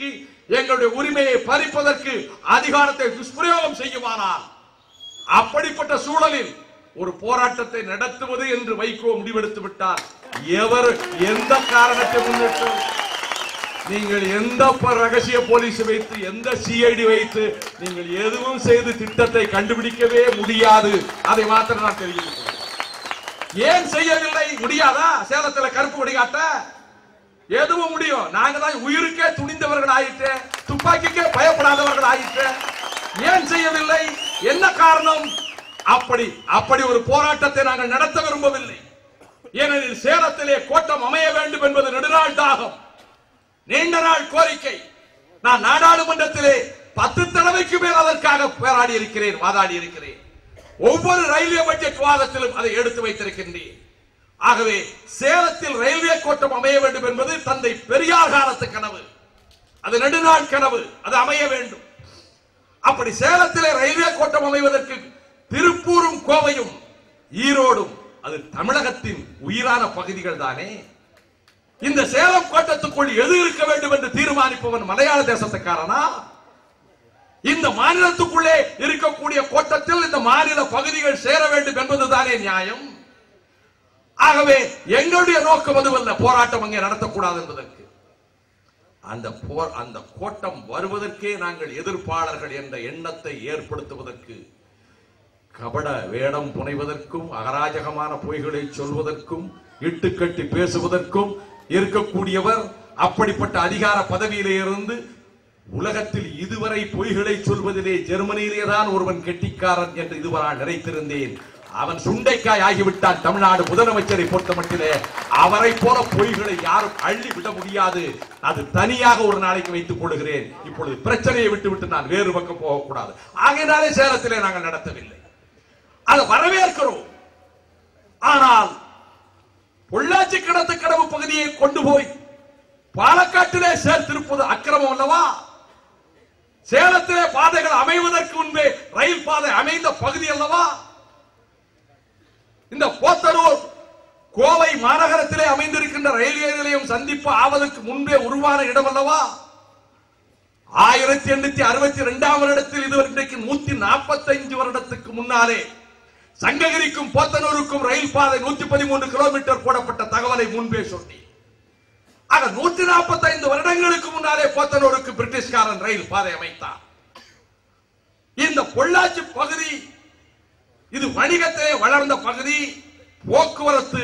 எங்களுடைய உரிமையை பறிப்பதற்கு அதிகாரத்தை துஷ்பிரயோகம் செய்யுமானால் அப்படிப்பட்ட சூழலில் ஒரு போராட்டத்தை நடத்துவது என்று வைகோ முடிவெடுத்து விட்டார் எவர் எந்த காரணத்தை முன்னிட்டு நீங்கள் எந்த ப- ரகசிய போலீஸ் வைத்து எந்த சிஐடி வைத்து நீங்கள் எதுவும் செய்து திட்டத்தை கண்டுபிடிக்கவே முடியாது அதை மாத்திரம் நான் தெரிவிக்கிறேன் ஏன் செய்யவில்லை முடியாதா சேலத்துல கருப்பு கொடி காட்ட எதுவும் முடியும் நாங்க தான் உயிருக்கே துணிந்தவர்கள் ஆயிற்று துப்பாக்கிக்கே பயப்படாதவர்கள் ஆயிற்று ஏன் செய்யவில்லை என்ன காரணம் அப்படி அப்படி ஒரு போராட்டத்தை நாங்கள் நடத்த விரும்பவில்லை ஏனெனில் சேலத்திலே கோட்டம் அமைய வேண்டும் என்பது நெடுநாள் தாகம் நீண்ட நாள் கோரிக்கை நான் நாடாளுமன்றத்திலே பத்து தடவைக்கு மேல் அதற்காக போராடி இருக்கிறேன் வாதாடி இருக்கிறேன் ஒவ்வொரு ரயில்வே பட்ஜெட் விவாதத்திலும் அதை எடுத்து வைத்திருக்கின்றேன் ஆகவே சேலத்தில் ரயில்வே கோட்டம் அமைய வேண்டும் என்பது தந்தை பெரியார் காலத்து கனவு அது நெடுநாள் கனவு அது அமைய வேண்டும் அப்படி சேலத்திலே ரயில்வே கோட்டம் அமைவதற்கு திருப்பூரும் கோவையும் ஈரோடும் அது தமிழகத்தின் உயிரான பகுதிகள் தானே இந்த சேலம் கோட்டத்துக்குள் எது இருக்க வேண்டும் என்று தீர்மானிப்பவன் மலையாள தேசத்துக்காரனா இந்த மாநிலத்துக்குள்ளே இருக்கக்கூடிய கோட்டத்தில் இந்த மாநில பகுதிகள் சேர வேண்டும் என்பதுதானே நியாயம் ஆகவே எங்களுடைய நோக்கம் அதுவல்ல போராட்டம் அங்கே நடத்தக்கூடாது என்பதற்கு அந்த போர் அந்த கோட்டம் வருவதற்கே நாங்கள் எதிர்ப்பாளர்கள் என்ற எண்ணத்தை ஏற்படுத்துவதற்கு கபட வேடம் புனைவதற்கும் அகராஜகமான பொய்களை சொல்வதற்கும் இட்டுக்கட்டி பேசுவதற்கும் இருக்கக்கூடியவர் அப்படிப்பட்ட அதிகார பதவியிலே இருந்து உலகத்தில் இதுவரை பொய்களை சொல்வதிலே ஜெர்மனியிலே தான் ஒருவன் கெட்டிக்காரன் என்று இதுவரை நான் நினைத்திருந்தேன் அவன் சுண்டைக்காய் ஆகிவிட்டான் தமிழ்நாடு முதலமைச்சரை பொறுத்த மட்டிலே அவரை போல பொய்களை யாரும் அள்ளி விட முடியாது அது தனியாக ஒரு நாளைக்கு வைத்துக் கொள்கிறேன் இப்பொழுது பிரச்சனையை விட்டுவிட்டு நான் வேறு பக்கம் போகக்கூடாது ஆகையினாலே சேலத்திலே நாங்கள் நடத்தவில்லை அதை வரவேற்கிறோம் ஆனால் பொள்ளாச்சி கிணத்து கடவு பகுதியை கொண்டு போய் பாலக்காட்டிலே சேர்த்திருப்பது அக்கிரமம் அல்லவா சேலத்திலே பாதைகள் அமைவதற்கு முன்பே ரயில் பாதை அமைந்த பகுதி அல்லவா இந்த போத்தனூர் கோவை மாநகரத்திலே அமைந்திருக்கின்ற ரயில்வே நிலையம் சந்திப்பு ஆவதற்கு முன்பே உருவான இடம் அல்லவா ஆயிரத்தி எண்ணூத்தி அறுபத்தி இரண்டாம் வருடத்தில் இது இன்றைக்கு நூத்தி நாற்பத்தி வருடத்துக்கு முன்னாலே சங்ககிரிக்கும் போத்தனூருக்கும் ரயில் பாதை நூத்தி பதிமூன்று கிலோமீட்டர் போடப்பட்ட தகவலை முன்பே சொன்னேன் ஆக நூத்தி நாற்பத்தி ஐந்து வருடங்களுக்கு முன்னாலே போத்தனூருக்கு பிரிட்டிஷ்காரன் ரயில் பாதை அமைத்தார் இந்த பொள்ளாச்சி பகுதி இது வணிகத்திலே வளர்ந்த பகுதி போக்குவரத்து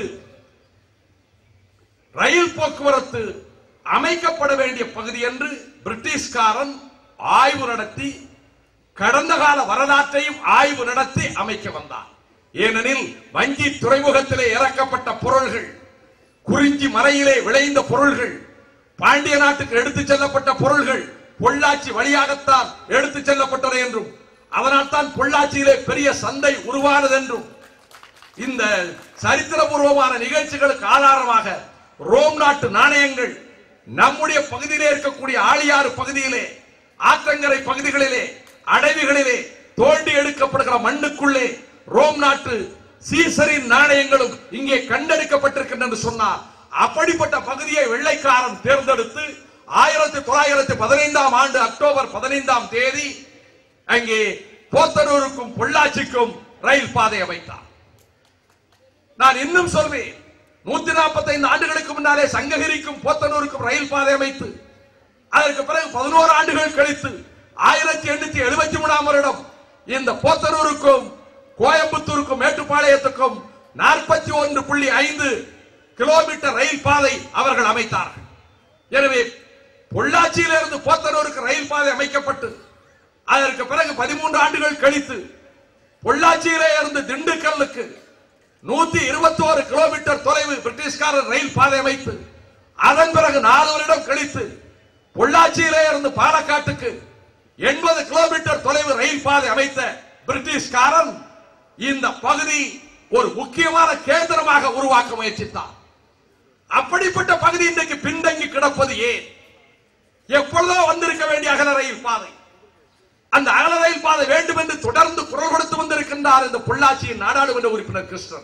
ரயில் போக்குவரத்து அமைக்கப்பட வேண்டிய பகுதி என்று பிரிட்டிஷ்காரன் ஆய்வு நடத்தி கடந்த கால வரலாற்றையும் ஆய்வு நடத்தி அமைக்க வந்தார் ஏனெனில் வஞ்சி துறைமுகத்திலே இறக்கப்பட்ட பொருள்கள் குறிஞ்சி மலையிலே விளைந்த பொருள்கள் பாண்டிய நாட்டுக்கு எடுத்துச் செல்லப்பட்ட பொருள்கள் பொள்ளாச்சி வழியாகத்தான் எடுத்துச் செல்லப்பட்டன என்றும் அதனால் தான் பொள்ளாச்சியிலே பெரிய சந்தை உருவானது என்றும் இந்த சரித்திரபூர்வமான நிகழ்ச்சிகளுக்கு ஆதாரமாக ரோம் நாட்டு நாணயங்கள் நம்முடைய பகுதியிலே இருக்கக்கூடிய ஆழியாறு பகுதியிலே ஆற்றங்கரை பகுதிகளிலே அடைவுகளிலே தோண்டி எடுக்கப்படுகிற மண்ணுக்குள்ளே ரோம் நாட்டு சீசரின் நாணயங்களும் இங்கே கண்டெடுக்கப்பட்டிருக்கின்றன என்று சொன்னார் அப்படிப்பட்ட பகுதியை வெள்ளைக்காரன் தேர்ந்தெடுத்து ஆயிரத்தி தொள்ளாயிரத்தி பதினைந்தாம் ஆண்டு அக்டோபர் பதினைந்தாம் தேதி அங்கே போத்தனூருக்கும் பொள்ளாச்சிக்கும் ரயில் பாதை அமைத்தார் நான் இன்னும் சொல்வேன் நூத்தி நாற்பத்தைந்து ஆண்டுகளுக்கு முன்னாலே சங்ககிரிக்கும் போத்தனூருக்கும் ரயில் பாதை அமைத்து அதற்கு பிறகு பதினோரு ஆண்டுகள் கழித்து ஆயிரத்தி எண்ணூத்தி எழுபத்தி மூணாம் வருடம் இந்த போத்தனூருக்கும் கோயம்புத்தூருக்கும் மேட்டுப்பாளையத்துக்கும் நாற்பத்தி ஒன்று புள்ளி ஐந்து கிலோமீட்டர் ரயில் பாதை அவர்கள் அமைத்தார்கள் எனவே பொள்ளாச்சியிலிருந்து போத்தனூருக்கு ரயில் பாதை அமைக்கப்பட்டு அதற்கு பிறகு பதிமூன்று ஆண்டுகள் கழித்து பொள்ளாச்சியிலே இருந்து திண்டுக்கல்லுக்கு நூத்தி இருபத்தி ஒரு கிலோமீட்டர் தொலைவு பிரிட்டிஷ்காரர் ரயில் பாதை அமைத்து அதன் பிறகு நாலு வருடம் கழித்து பொள்ளாச்சியிலே இருந்து பாலக்காட்டுக்கு எண்பது கிலோமீட்டர் தொலைவு ரயில் பாதை அமைத்த பிரிட்டிஷ்காரன் இந்த பகுதி ஒரு முக்கியமான கேந்திரமாக உருவாக்க முயற்சித்தார் அப்படிப்பட்ட பகுதி இன்றைக்கு பின்தங்கி கிடப்பது ஏன் எப்பொழுதோ வந்திருக்க வேண்டிய அகல ரயில் பாதை அந்த அகல ரயில் பாதை வேண்டும் என்று தொடர்ந்து குரல் கொடுத்து வந்திருக்கின்றார் இந்த பொள்ளாச்சியின் நாடாளுமன்ற உறுப்பினர் கிருஷ்ணன்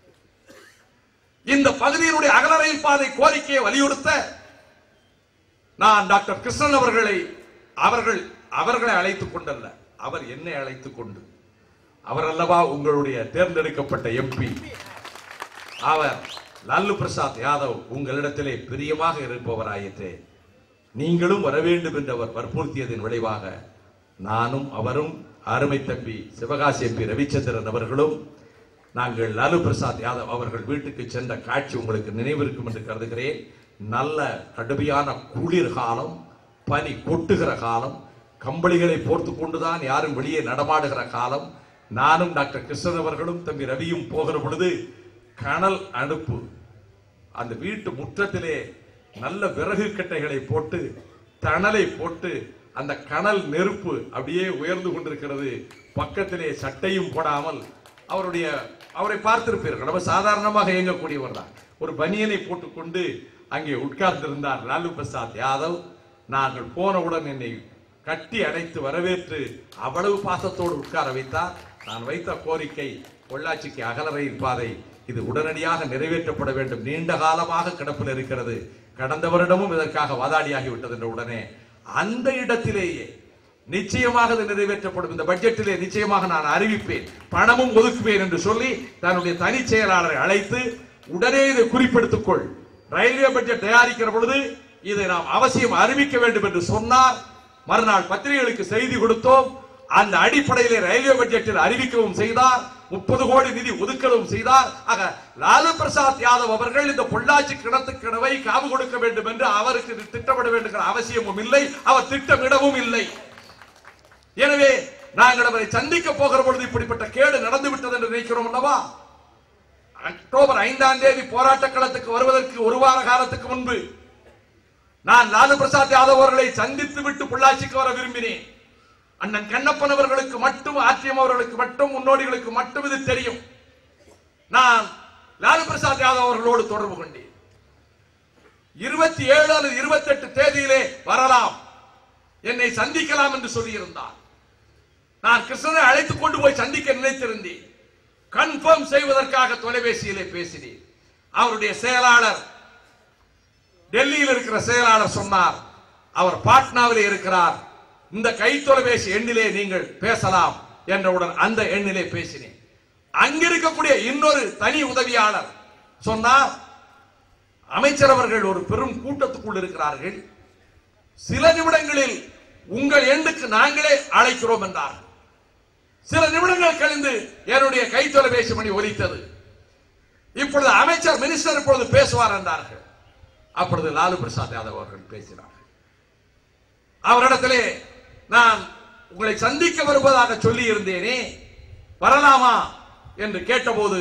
இந்த பகுதியினுடைய அகல ரயில் பாதை கோரிக்கையை வலியுறுத்த நான் டாக்டர் கிருஷ்ணன் அவர்களை அவர்கள் அவர்களை அழைத்துக் கொண்டல்ல அவர் என்னை அழைத்துக் கொண்டு அவர் அல்லவா உங்களுடைய தேர்ந்தெடுக்கப்பட்ட எம்பி அவர் லாலு பிரசாத் யாதவ் உங்களிடத்திலே பிரியமாக இருப்பவராயிற்றே நீங்களும் வர வேண்டும் என்று அவர் வற்புறுத்தியதன் விளைவாக நானும் அவரும் அருமை தம்பி சிவகாசி எம்பி ரவிச்சந்திரன் அவர்களும் நாங்கள் லாலு பிரசாத் யாதவ் அவர்கள் வீட்டுக்கு சென்ற காட்சி உங்களுக்கு நினைவிருக்கும் என்று கருதுகிறேன் நல்ல கடுமையான குளிர் காலம் பனி கொட்டுகிற காலம் கம்பளிகளை போர்த்து கொண்டுதான் யாரும் வெளியே நடமாடுகிற காலம் நானும் டாக்டர் கிருஷ்ணன் அவர்களும் தம்பி ரவியும் போகிற பொழுது கனல் அடுப்பு அந்த வீட்டு முற்றத்திலே நல்ல விறகு கட்டைகளை போட்டு தணலை போட்டு அந்த கனல் நெருப்பு அப்படியே உயர்ந்து கொண்டிருக்கிறது பக்கத்திலே சட்டையும் போடாமல் அவருடைய அவரை பார்த்திருப்பீர்கள் நம்ம சாதாரணமாக இயங்கக்கூடியவர் தான் ஒரு பனியனை போட்டுக்கொண்டு அங்கே உட்கார்ந்திருந்தார் லாலு பிரசாத் யாதவ் நாங்கள் போனவுடன் என்னை கட்டி அணைத்து வரவேற்று அவ்வளவு பாசத்தோடு உட்கார வைத்தார் நான் வைத்த கோரிக்கை பொள்ளாச்சிக்கு அகல ரயில் பாதை இது உடனடியாக நிறைவேற்றப்பட வேண்டும் நீண்ட காலமாக கிடப்பில் இருக்கிறது கடந்த வருடமும் இதற்காக வாதாடியாகி விட்டது என்ற உடனே அந்த இடத்திலேயே நிச்சயமாக இது நிறைவேற்றப்படும் இந்த பட்ஜெட்டிலே நிச்சயமாக நான் அறிவிப்பேன் பணமும் ஒதுக்குவேன் என்று சொல்லி தன்னுடைய தனி செயலாளரை அழைத்து உடனே இதை குறிப்பெடுத்துக் கொள் ரயில்வே பட்ஜெட் தயாரிக்கிற பொழுது இதை நாம் அவசியம் அறிவிக்க வேண்டும் என்று சொன்னார் மறுநாள் பத்திரிகைகளுக்கு செய்தி கொடுத்தோம் அந்த அடிப்படையிலே ரயில்வே பட்ஜெட்டில் அறிவிக்கவும் செய்தார் முப்பது கோடி நிதி ஒதுக்கவும் செய்தார் ஆக லாலு பிரசாத் யாதவ் அவர்கள் இந்த பொள்ளாச்சி கிணத்து கிணவை காவு கொடுக்க வேண்டும் என்று அவருக்கு இது திட்டமிட வேண்டுகிற அவசியமும் இல்லை அவர் திட்டமிடவும் இல்லை எனவே நாங்கள் அவரை சந்திக்க போகிற பொழுது இப்படிப்பட்ட கேடு நடந்து விட்டது என்று நினைக்கிறோம் அல்லவா அக்டோபர் ஐந்தாம் தேதி போராட்ட களத்துக்கு வருவதற்கு ஒரு வார காலத்துக்கு முன்பு நான் லாலு பிரசாத் யாதவ் அவர்களை சந்தித்து விட்டு பொள்ளாச்சிக்கு வர விரும்பினேன் அண்ணன் கண்ணப்பன் அவர்களுக்கு மட்டும் ஆர்டிஎம் அவர்களுக்கு மட்டும் முன்னோடிகளுக்கு மட்டும் இது தெரியும் நான் லாலு பிரசாத் யாதவ் அவர்களோடு தொடர்பு கொண்டேன் இருபத்தி ஏழு அல்லது இருபத்தி எட்டு தேதியிலே வரலாம் என்னை சந்திக்கலாம் என்று சொல்லியிருந்தார் நான் கிருஷ்ணனை அழைத்துக் கொண்டு போய் சந்திக்க நினைத்திருந்தேன் கன்ஃபார்ம் செய்வதற்காக தொலைபேசியிலே பேசினேன் அவருடைய செயலாளர் டெல்லியில் இருக்கிற செயலாளர் சொன்னார் அவர் பாட்னாவிலே இருக்கிறார் இந்த கை தொலைபேசி எண்ணிலே நீங்கள் பேசலாம் என்றவுடன் அந்த எண்ணிலே பேசினேன் அங்கிருக்கக்கூடிய இன்னொரு தனி உதவியாளர் சொன்னார் அமைச்சர் அவர்கள் ஒரு பெரும் கூட்டத்துக்குள் இருக்கிறார்கள் சில நிமிடங்களில் உங்கள் எண்ணுக்கு நாங்களே அழைக்கிறோம் என்றார் சில நிமிடங்கள் கழிந்து என்னுடைய கை தொலைபேசி மணி ஒலித்தது இப்பொழுது அமைச்சர் மினிஸ்டர் இப்பொழுது பேசுவார் என்றார்கள் அப்பொழுது லாலு பிரசாத் யாதவ் அவர்கள் பேசினார்கள் அவரிடத்திலே நான் உங்களை சந்திக்க வருவதாக சொல்லி இருந்தேனே வரலாமா என்று கேட்டபோது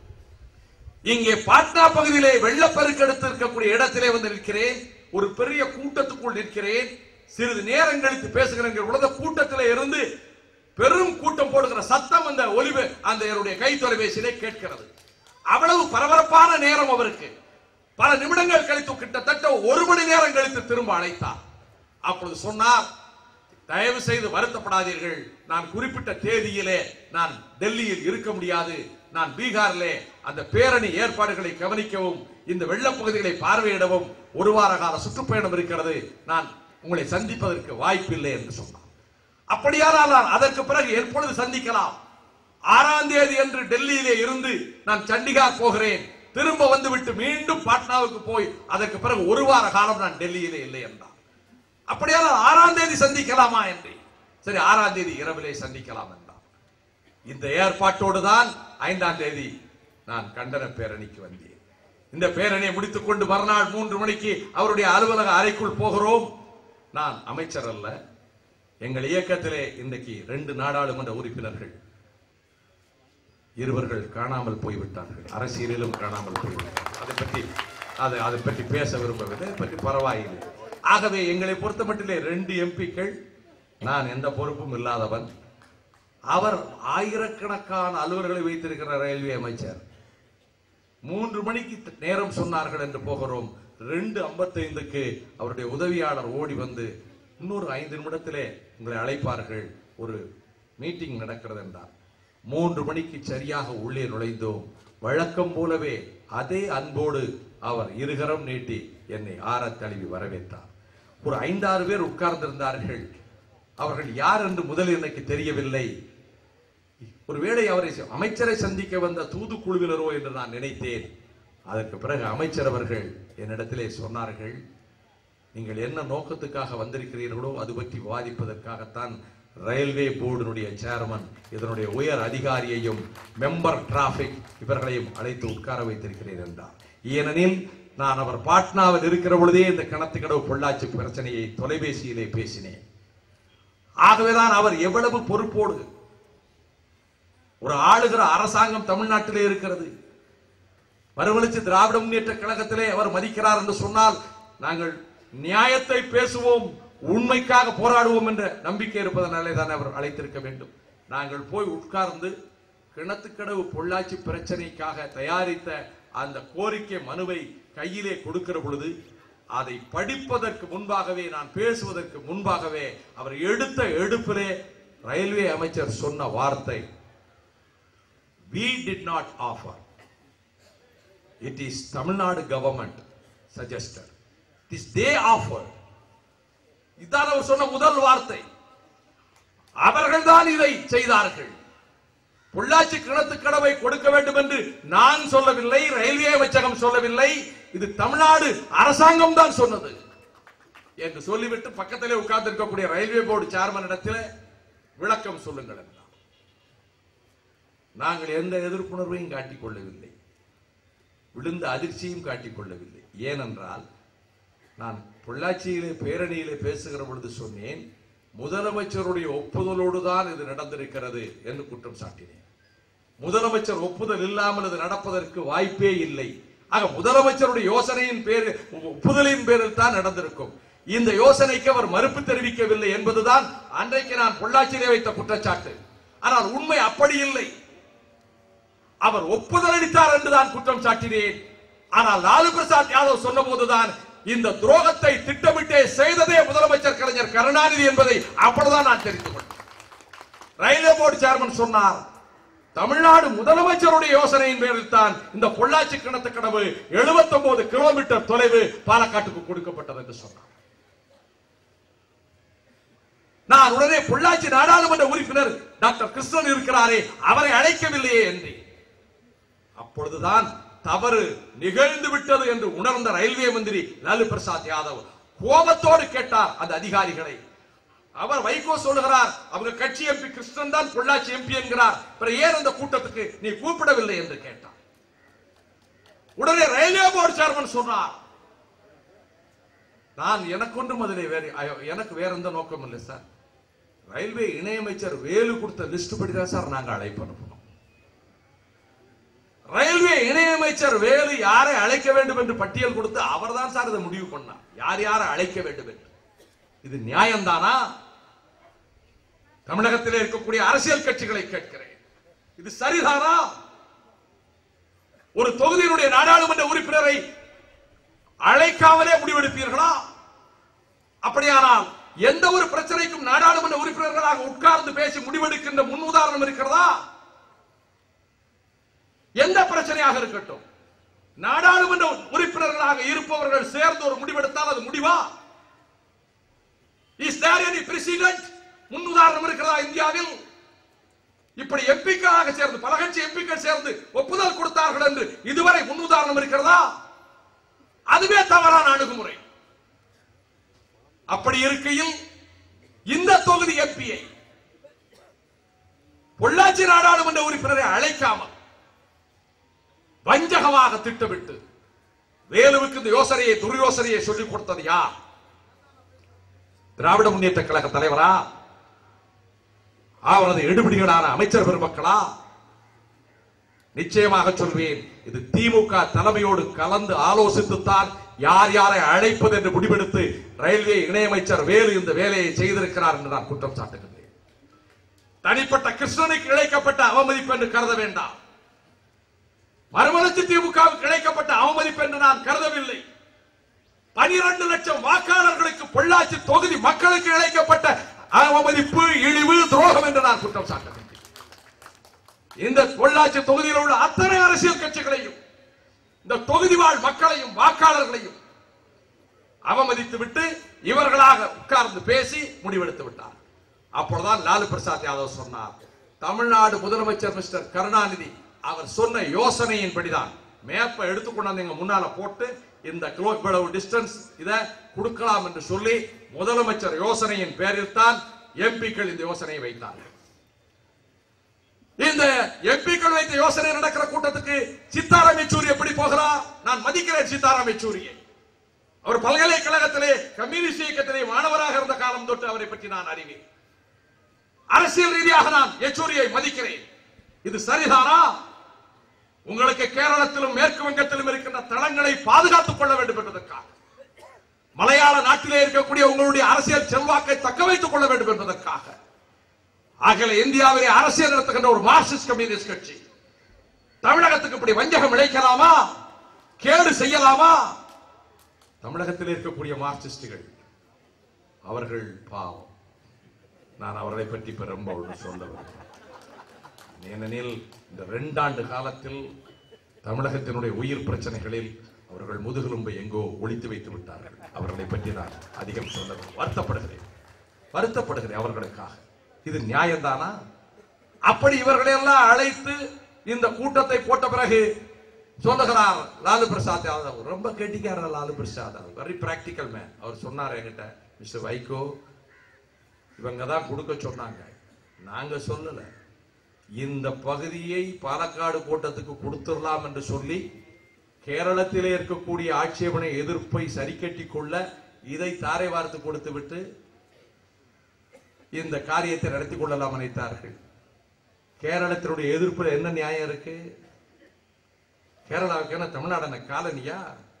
இங்கே பாட்னா பகுதியிலே வெள்ளப்பெருக்கெடுத்து இருக்கக்கூடிய இடத்திலே வந்து நிற்கிறேன் ஒரு பெரிய கூட்டத்துக்குள் நிற்கிறேன் சிறிது நேரம் கழித்து பேசுகிறேன் உலக கூட்டத்திலே இருந்து பெரும் கூட்டம் போடுகிற சத்தம் அந்த ஒலிவு அந்த என்னுடைய கை தொலைபேசியிலே கேட்கிறது அவ்வளவு பரபரப்பான நேரம் அவருக்கு பல நிமிடங்கள் கழித்து கிட்டத்தட்ட ஒரு மணி நேரம் கழித்து திரும்ப அழைத்தார் அப்பொழுது சொன்னார் தயவு செய்து வருத்தப்படாதீர்கள் நான் குறிப்பிட்ட தேதியிலே நான் டெல்லியில் இருக்க முடியாது நான் பீகாரிலே அந்த பேரணி ஏற்பாடுகளை கவனிக்கவும் இந்த வெள்ளப் பகுதிகளை பார்வையிடவும் ஒரு வார கால சுற்றுப்பயணம் இருக்கிறது நான் உங்களை சந்திப்பதற்கு வாய்ப்பில்லை என்று சொன்னார் அப்படியானால் நான் அதற்கு பிறகு எப்பொழுது சந்திக்கலாம் ஆறாம் தேதி என்று டெல்லியிலே இருந்து நான் சண்டிகார் போகிறேன் திரும்ப வந்துவிட்டு மீண்டும் பாட்னாவுக்கு போய் அதற்கு பிறகு ஒரு வார காலம் நான் டெல்லியிலே இல்லை என்றார் அப்படியானால் ஆறாம் தேதி சந்திக்கலாமா என்று சரி ஆறாம் தேதி இரவிலே சந்திக்கலாம் என்றார் இந்த ஏற்பாட்டோடு தான் ஐந்தாம் தேதி நான் கண்டன பேரணிக்கு வந்தேன் இந்த பேரணியை முடித்துக் கொண்டு மறுநாள் மூன்று மணிக்கு அவருடைய அலுவலக அறைக்குள் போகிறோம் நான் அமைச்சர் அல்ல எங்கள் இயக்கத்திலே இன்றைக்கு ரெண்டு நாடாளுமன்ற உறுப்பினர்கள் இருவர்கள் காணாமல் போய்விட்டார்கள் அரசியலிலும் காணாமல் போய்விட்டார்கள் அதை பற்றி அதை அதை பற்றி பேச விரும்பவில்லை அதை பற்றி பரவாயில்லை ஆகவே எங்களை பொறுத்த மட்டிலே ரெண்டு எம்பிக்கள் நான் எந்த பொறுப்பும் இல்லாதவன் அவர் ஆயிரக்கணக்கான அலுவலர்களை வைத்திருக்கிற ரயில்வே அமைச்சர் மூன்று மணிக்கு த- நேரம் சொன்னார்கள் என்று போகிறோம் ரெண்டு ஐம்பத்தைந்துக்கு அவருடைய உதவியாளர் ஓடி வந்து இன்னொரு ஐந்து நிமிடத்திலே உங்களை அழைப்பார்கள் ஒரு மீட்டிங் நடக்கிறது என்றார் மூன்று மணிக்கு சரியாக உள்ளே நுழைந்தோம் வழக்கம் போலவே அதே அன்போடு அவர் இருகரம் நீட்டி என்னை ஆறத் தழுவி வரவேற்றார் ஒரு ஐந்தாறு பேர் உட்கார்ந்திருந்தார்கள் அவர்கள் யார் என்று முதலில் எனக்கு தெரியவில்லை ஒருவேளை அவரை அமைச்சரை சந்திக்க வந்த தூதுக்குழுவினரோ என்று நான் நினைத்தேன் அதற்கு பிறகு அமைச்சர் அவர்கள் என்னிடத்திலே சொன்னார்கள் நீங்கள் என்ன நோக்கத்துக்காக வந்திருக்கிறீர்களோ அது பற்றி விவாதிப்பதற்காகத்தான் ரயில்வே போர்டினுடைய சேர்மன் இதனுடைய உயர் அதிகாரியையும் மெம்பர் டிராபிக் இவர்களையும் அழைத்து உட்கார வைத்திருக்கிறேன் என்றார் ஏனெனில் நான் அவர் பாட்னாவில் இருக்கிற பொழுதே இந்த கிணத்துக்கடவு பொள்ளாச்சி பிரச்சனையை தொலைபேசியிலே பேசினேன் ஆகவேதான் அவர் எவ்வளவு பொறுப்போடு ஒரு ஆளுகிற அரசாங்கம் தமிழ்நாட்டிலே இருக்கிறது மறுமலர்ச்சி திராவிட முன்னேற்ற கழகத்திலே அவர் மதிக்கிறார் என்று சொன்னால் நாங்கள் நியாயத்தை பேசுவோம் உண்மைக்காக போராடுவோம் என்ற நம்பிக்கை இருப்பதனாலே தான் அவர் அழைத்திருக்க வேண்டும் நாங்கள் போய் உட்கார்ந்து கிணத்துக்கடவு பொள்ளாச்சி பிரச்சனைக்காக தயாரித்த அந்த கோரிக்கை மனுவை கையிலே கொடுக்கிற பொழுது அதை படிப்பதற்கு முன்பாகவே நான் பேசுவதற்கு முன்பாகவே அவர் எடுத்த எடுப்பிலே ரயில்வே அமைச்சர் சொன்ன வார்த்தை we did not offer it is Tamil Nadu government suggested it is they offered இதான் அவர் சொன்ன முதல் வார்த்தை அவர்கள் தான் இதை செய்தார்கள் பொள்ளாச்சி கிணத்து கடவை கொடுக்க வேண்டும் என்று நான் சொல்லவில்லை ரயில்வே அமைச்சகம் சொல்லவில்லை இது தமிழ்நாடு அரசாங்கம் தான் சொன்னது என்று சொல்லிவிட்டு பக்கத்திலே உட்கார்ந்து இருக்கக்கூடிய ரயில்வே போர்டு சேர்மன் இடத்திலே விளக்கம் சொல்லுங்கள் என்றார் நாங்கள் எந்த எதிர்ப்புணர்வையும் காட்டிக் கொள்ளவில்லை விழுந்த அதிர்ச்சியும் காட்டிக் கொள்ளவில்லை ஏனென்றால் நான் பொள்ளாச்சியிலே பேரணியிலே பேசுகிற பொழுது சொன்னேன் முதலமைச்சருடைய ஒப்புதலோடு தான் இது நடந்திருக்கிறது என்று குற்றம் சாட்டினேன் முதலமைச்சர் ஒப்புதல் இல்லாமல் இது நடப்பதற்கு வாய்ப்பே இல்லை ஆக முதலமைச்சருடைய யோசனையின் பேர் ஒப்புதலின் பேரில் தான் நடந்திருக்கும் இந்த யோசனைக்கு அவர் மறுப்பு தெரிவிக்கவில்லை என்பதுதான் அன்றைக்கு நான் பொள்ளாச்சியிலே வைத்த குற்றச்சாட்டு ஆனால் உண்மை அப்படி இல்லை அவர் ஒப்புதல் அளித்தார் என்று தான் குற்றம் சாட்டினேன் ஆனால் லாலு பிரசாத் யாதவ் சொன்ன போதுதான் இந்த துரோகத்தை திட்டமிட்டே செய்ததே முதலமைச்சர் கலைஞர் கருணாநிதி என்பதை அப்பொழுதுதான் நான் தெரிந்து கொண்டேன் ரயில்வே போர்டு சேர்மன் சொன்னார் தமிழ்நாடு முதலமைச்சருடைய யோசனையின் பேரில் தான் இந்த பொள்ளாச்சி கிணத்து கடவு 79 கிலோமீட்டர் தொலைவு பாலக்காட்டுக்கு கொடுக்கப்பட்டது என்று சொன்னார் நான் உடனே பொள்ளாச்சி நாடாளுமன்ற உறுப்பினர் டாக்டர் கிருஷ்ணன் இருக்கிறாரே அவரை அழைக்கவில்லையே என்றேன் அப்பொழுதுதான் தவறு நிகழ்ந்து விட்டது என்று உணர்ந்த ரயில்வே மந்திரி லாலு பிரசாத் யாதவ் கோபத்தோடு கேட்டார் அந்த அதிகாரிகளை அவர் வைகோ சொல்லுகிறார் அவங்க கட்சி எம்பி கிருஷ்ணன் தான் பொள்ளாச்சி எம்பி என்கிறார் பிறகு ஏன் அந்த கூட்டத்துக்கு நீ கூப்பிடவில்லை என்று கேட்டார் உடனே ரயில்வே போர்டு சேர்மன் சொன்னார் நான் எனக்கொன்றும் அதிலே வேறு ஐயோ, எனக்கு வேற எந்த நோக்கம் இல்லை சார் ரயில்வே இணையமைச்சர் வேலு கொடுத்த லிஸ்ட் படி தான் சார் நாங்க அழைப்பு அனுப்பணும் ரயில்வே இணையமைச்சர் வேலு யாரை அழைக்க வேண்டும் என்று பட்டியல் கொடுத்து அவர்தான் சார் இதை முடிவு பண்ணார் யார் யாரை அழைக்க வேண்டும் என்று இது நியாயம்தானா தமிழகத்திலே இருக்கக்கூடிய அரசியல் கட்சிகளை கேட்கிறேன் இது சரிதானா ஒரு தொகுதியினுடைய நாடாளுமன்ற உறுப்பினரை அழைக்காமலே முடிவெடுப்பீர்களா அப்படியானால் எந்த ஒரு பிரச்சனைக்கும் நாடாளுமன்ற உறுப்பினர்களாக உட்கார்ந்து பேசி முடிவெடுக்கின்ற முன் உதாரணம் இருக்கிறதா எந்த பிரச்சனையாக இருக்கட்டும் நாடாளுமன்ற உறுப்பினர்களாக இருப்பவர்கள் சேர்ந்து ஒரு முடிவெடுத்தால் அது முடிவா இஸ் தேர் எனி பிரசிடென்ட் முன் உதாரணம் இருக்கிறதா இந்தியாவில் இப்படி எம்பிக்களாக சேர்ந்து பல கட்சி எம்பிக்கள் சேர்ந்து ஒப்புதல் கொடுத்தார்கள் என்று இதுவரை முன் உதாரணம் இருக்கிறதா அதுவே தவறான அணுகுமுறை அப்படி இருக்கையில் இந்த தொகுதி எம்பியை பொள்ளாச்சி நாடாளுமன்ற உறுப்பினரை அழைக்காமல் வஞ்சகமாக திட்டமிட்டு வேலுவுக்கு இந்த யோசனையை துர்யோசனையை சொல்லிக் கொடுத்தது யார் திராவிட முன்னேற்ற கழக தலைவரா அவரது எடுபிடிகளான அமைச்சர் பெருமக்களா நிச்சயமாக சொல்வேன் இது திமுக தலைமையோடு கலந்து ஆலோசித்துத்தான் யார் யாரை அழைப்பது என்று முடிவெடுத்து ரயில்வே இணையமைச்சர் வேலு இந்த வேலையை செய்திருக்கிறார் என்று நான் குற்றம் சாட்டுகின்றேன் தனிப்பட்ட கிருஷ்ணனுக்கு இழைக்கப்பட்ட அவமதிப்பு என்று கருத வேண்டாம் மறுமலர்ச்சி திமுகவுக்கு இழைக்கப்பட்ட அவமதிப்பு என்று நான் கருதவில்லை பனிரெண்டு லட்சம் வாக்காளர்களுக்கு பொள்ளாச்சி தொகுதி மக்களுக்கு இழைக்கப்பட்ட அவமதிப்பு இழிவு துரோகம் என்று நான் குற்றம் சாட்டுகின்றேன் இந்த பொள்ளாச்சி தொகுதியில் உள்ள அத்தனை அரசியல் கட்சிகளையும் இந்த தொகுதி வாழ் மக்களையும் வாக்காளர்களையும் அவமதித்து விட்டு இவர்களாக உட்கார்ந்து பேசி முடிவெடுத்து விட்டார் அப்பொழுதுதான் லாலு பிரசாத் யாதவ் சொன்னார் தமிழ்நாடு முதலமைச்சர் மிஸ்டர் கருணாநிதி அவர் சொன்ன யோசனையின்படிதான் மேப்பை எடுத்து கொண்டாந்து எங்க முன்னால போட்டு இந்த கிலோ இவ்வளவு டிஸ்டன்ஸ் இத கொடுக்கலாம் என்று சொல்லி முதலமைச்சர் யோசனையின் பேரில் தான் எம்பிக்கள் இந்த யோசனையை வைத்தார்கள் இந்த எம்பிக்கள் வைத்த யோசனை நடக்கிற கூட்டத்துக்கு சித்தாராம் யெச்சூரி எப்படி போகிறார் நான் மதிக்கிறேன் சித்தாராம் யெச்சூரியை அவர் பல்கலைக்கழகத்திலே கம்யூனிஸ்ட் இயக்கத்திலே மாணவராக இருந்த காலம் தொட்டு அவரை பற்றி நான் அறிவேன் அரசியல் ரீதியாக நான் யெச்சூரியை மதிக்கிறேன் இது சரிதானா உங்களுக்கு கேரளத்திலும் மேற்கு வங்கத்திலும் இருக்கின்ற தளங்களை பாதுகாத்துக் கொள்ள வேண்டும் என்பதற்காக மலையாள நாட்டிலே இருக்கக்கூடிய உங்களுடைய அரசியல் செல்வாக்கை தக்க வைத்துக் கொள்ள வேண்டும் என்பதற்காக அகில இந்தியாவிலே அரசியல் நடத்துகின்ற ஒரு மார்க்சிஸ்ட் கம்யூனிஸ்ட் கட்சி தமிழகத்துக்கு இப்படி வஞ்சகம் இழைக்கலாமா கேடு செய்யலாமா தமிழகத்தில் இருக்கக்கூடிய மார்க்சிஸ்டுகள் அவர்கள் பாவம் நான் அவர்களை பற்றி இப்ப ரொம்ப ஒன்று சொல்ல விரும்புகிறேன். ஏனெனில் இந்த ரெண்டாண்டு காலத்தில் தமிழகத்தினுடைய உயிர் பிரச்சனைகளில் அவர்கள் முதுகெலும்பை எங்கோ ஒளித்து வைத்து விட்டார்கள் அவர்களை பற்றி நான் அதிகம் சொல்ல விரும்ப- வருத்தப்படுகிறேன் வருத்தப்படுகிறேன் அவர்களுக்காக இது நியாயம்தானா அப்படி இவர்களை எல்லாம் அழைத்து இந்த கூட்டத்தை போட்ட பிறகு சொல்லுகிறார் லாலு பிரசாத் யாதவ் ரொம்ப கெட்டிக்காரர் Lalu Prasad Yadav very practical man அவர் சொன்னார் என்கிட்ட மிஸ்டர் வைகோ இவங்க தான் கொடுக்க சொன்னாங்க நாங்க சொல்லல இந்த பகுதியை பாலக்காடு கூட்டத்துக்கு கொடுத்துடலாம் என்று சொல்லி கேரளத்திலே இருக்கக்கூடிய ஆட்சேபனை எதிர்ப்பை சரி கட்டிக் கொள்ள இதை தாரை வார்த்து கொடுத்து விட்டு இந்த காரியத்தை நடத்தி கொள்ளலாம் நினைத்தார்கள் கேரளத்தினுடைய எதிர்ப்புல என்ன நியாயம் இருக்கு கேரளாவுக்கு என்ன தமிழ்நாடு என்ன காலனியா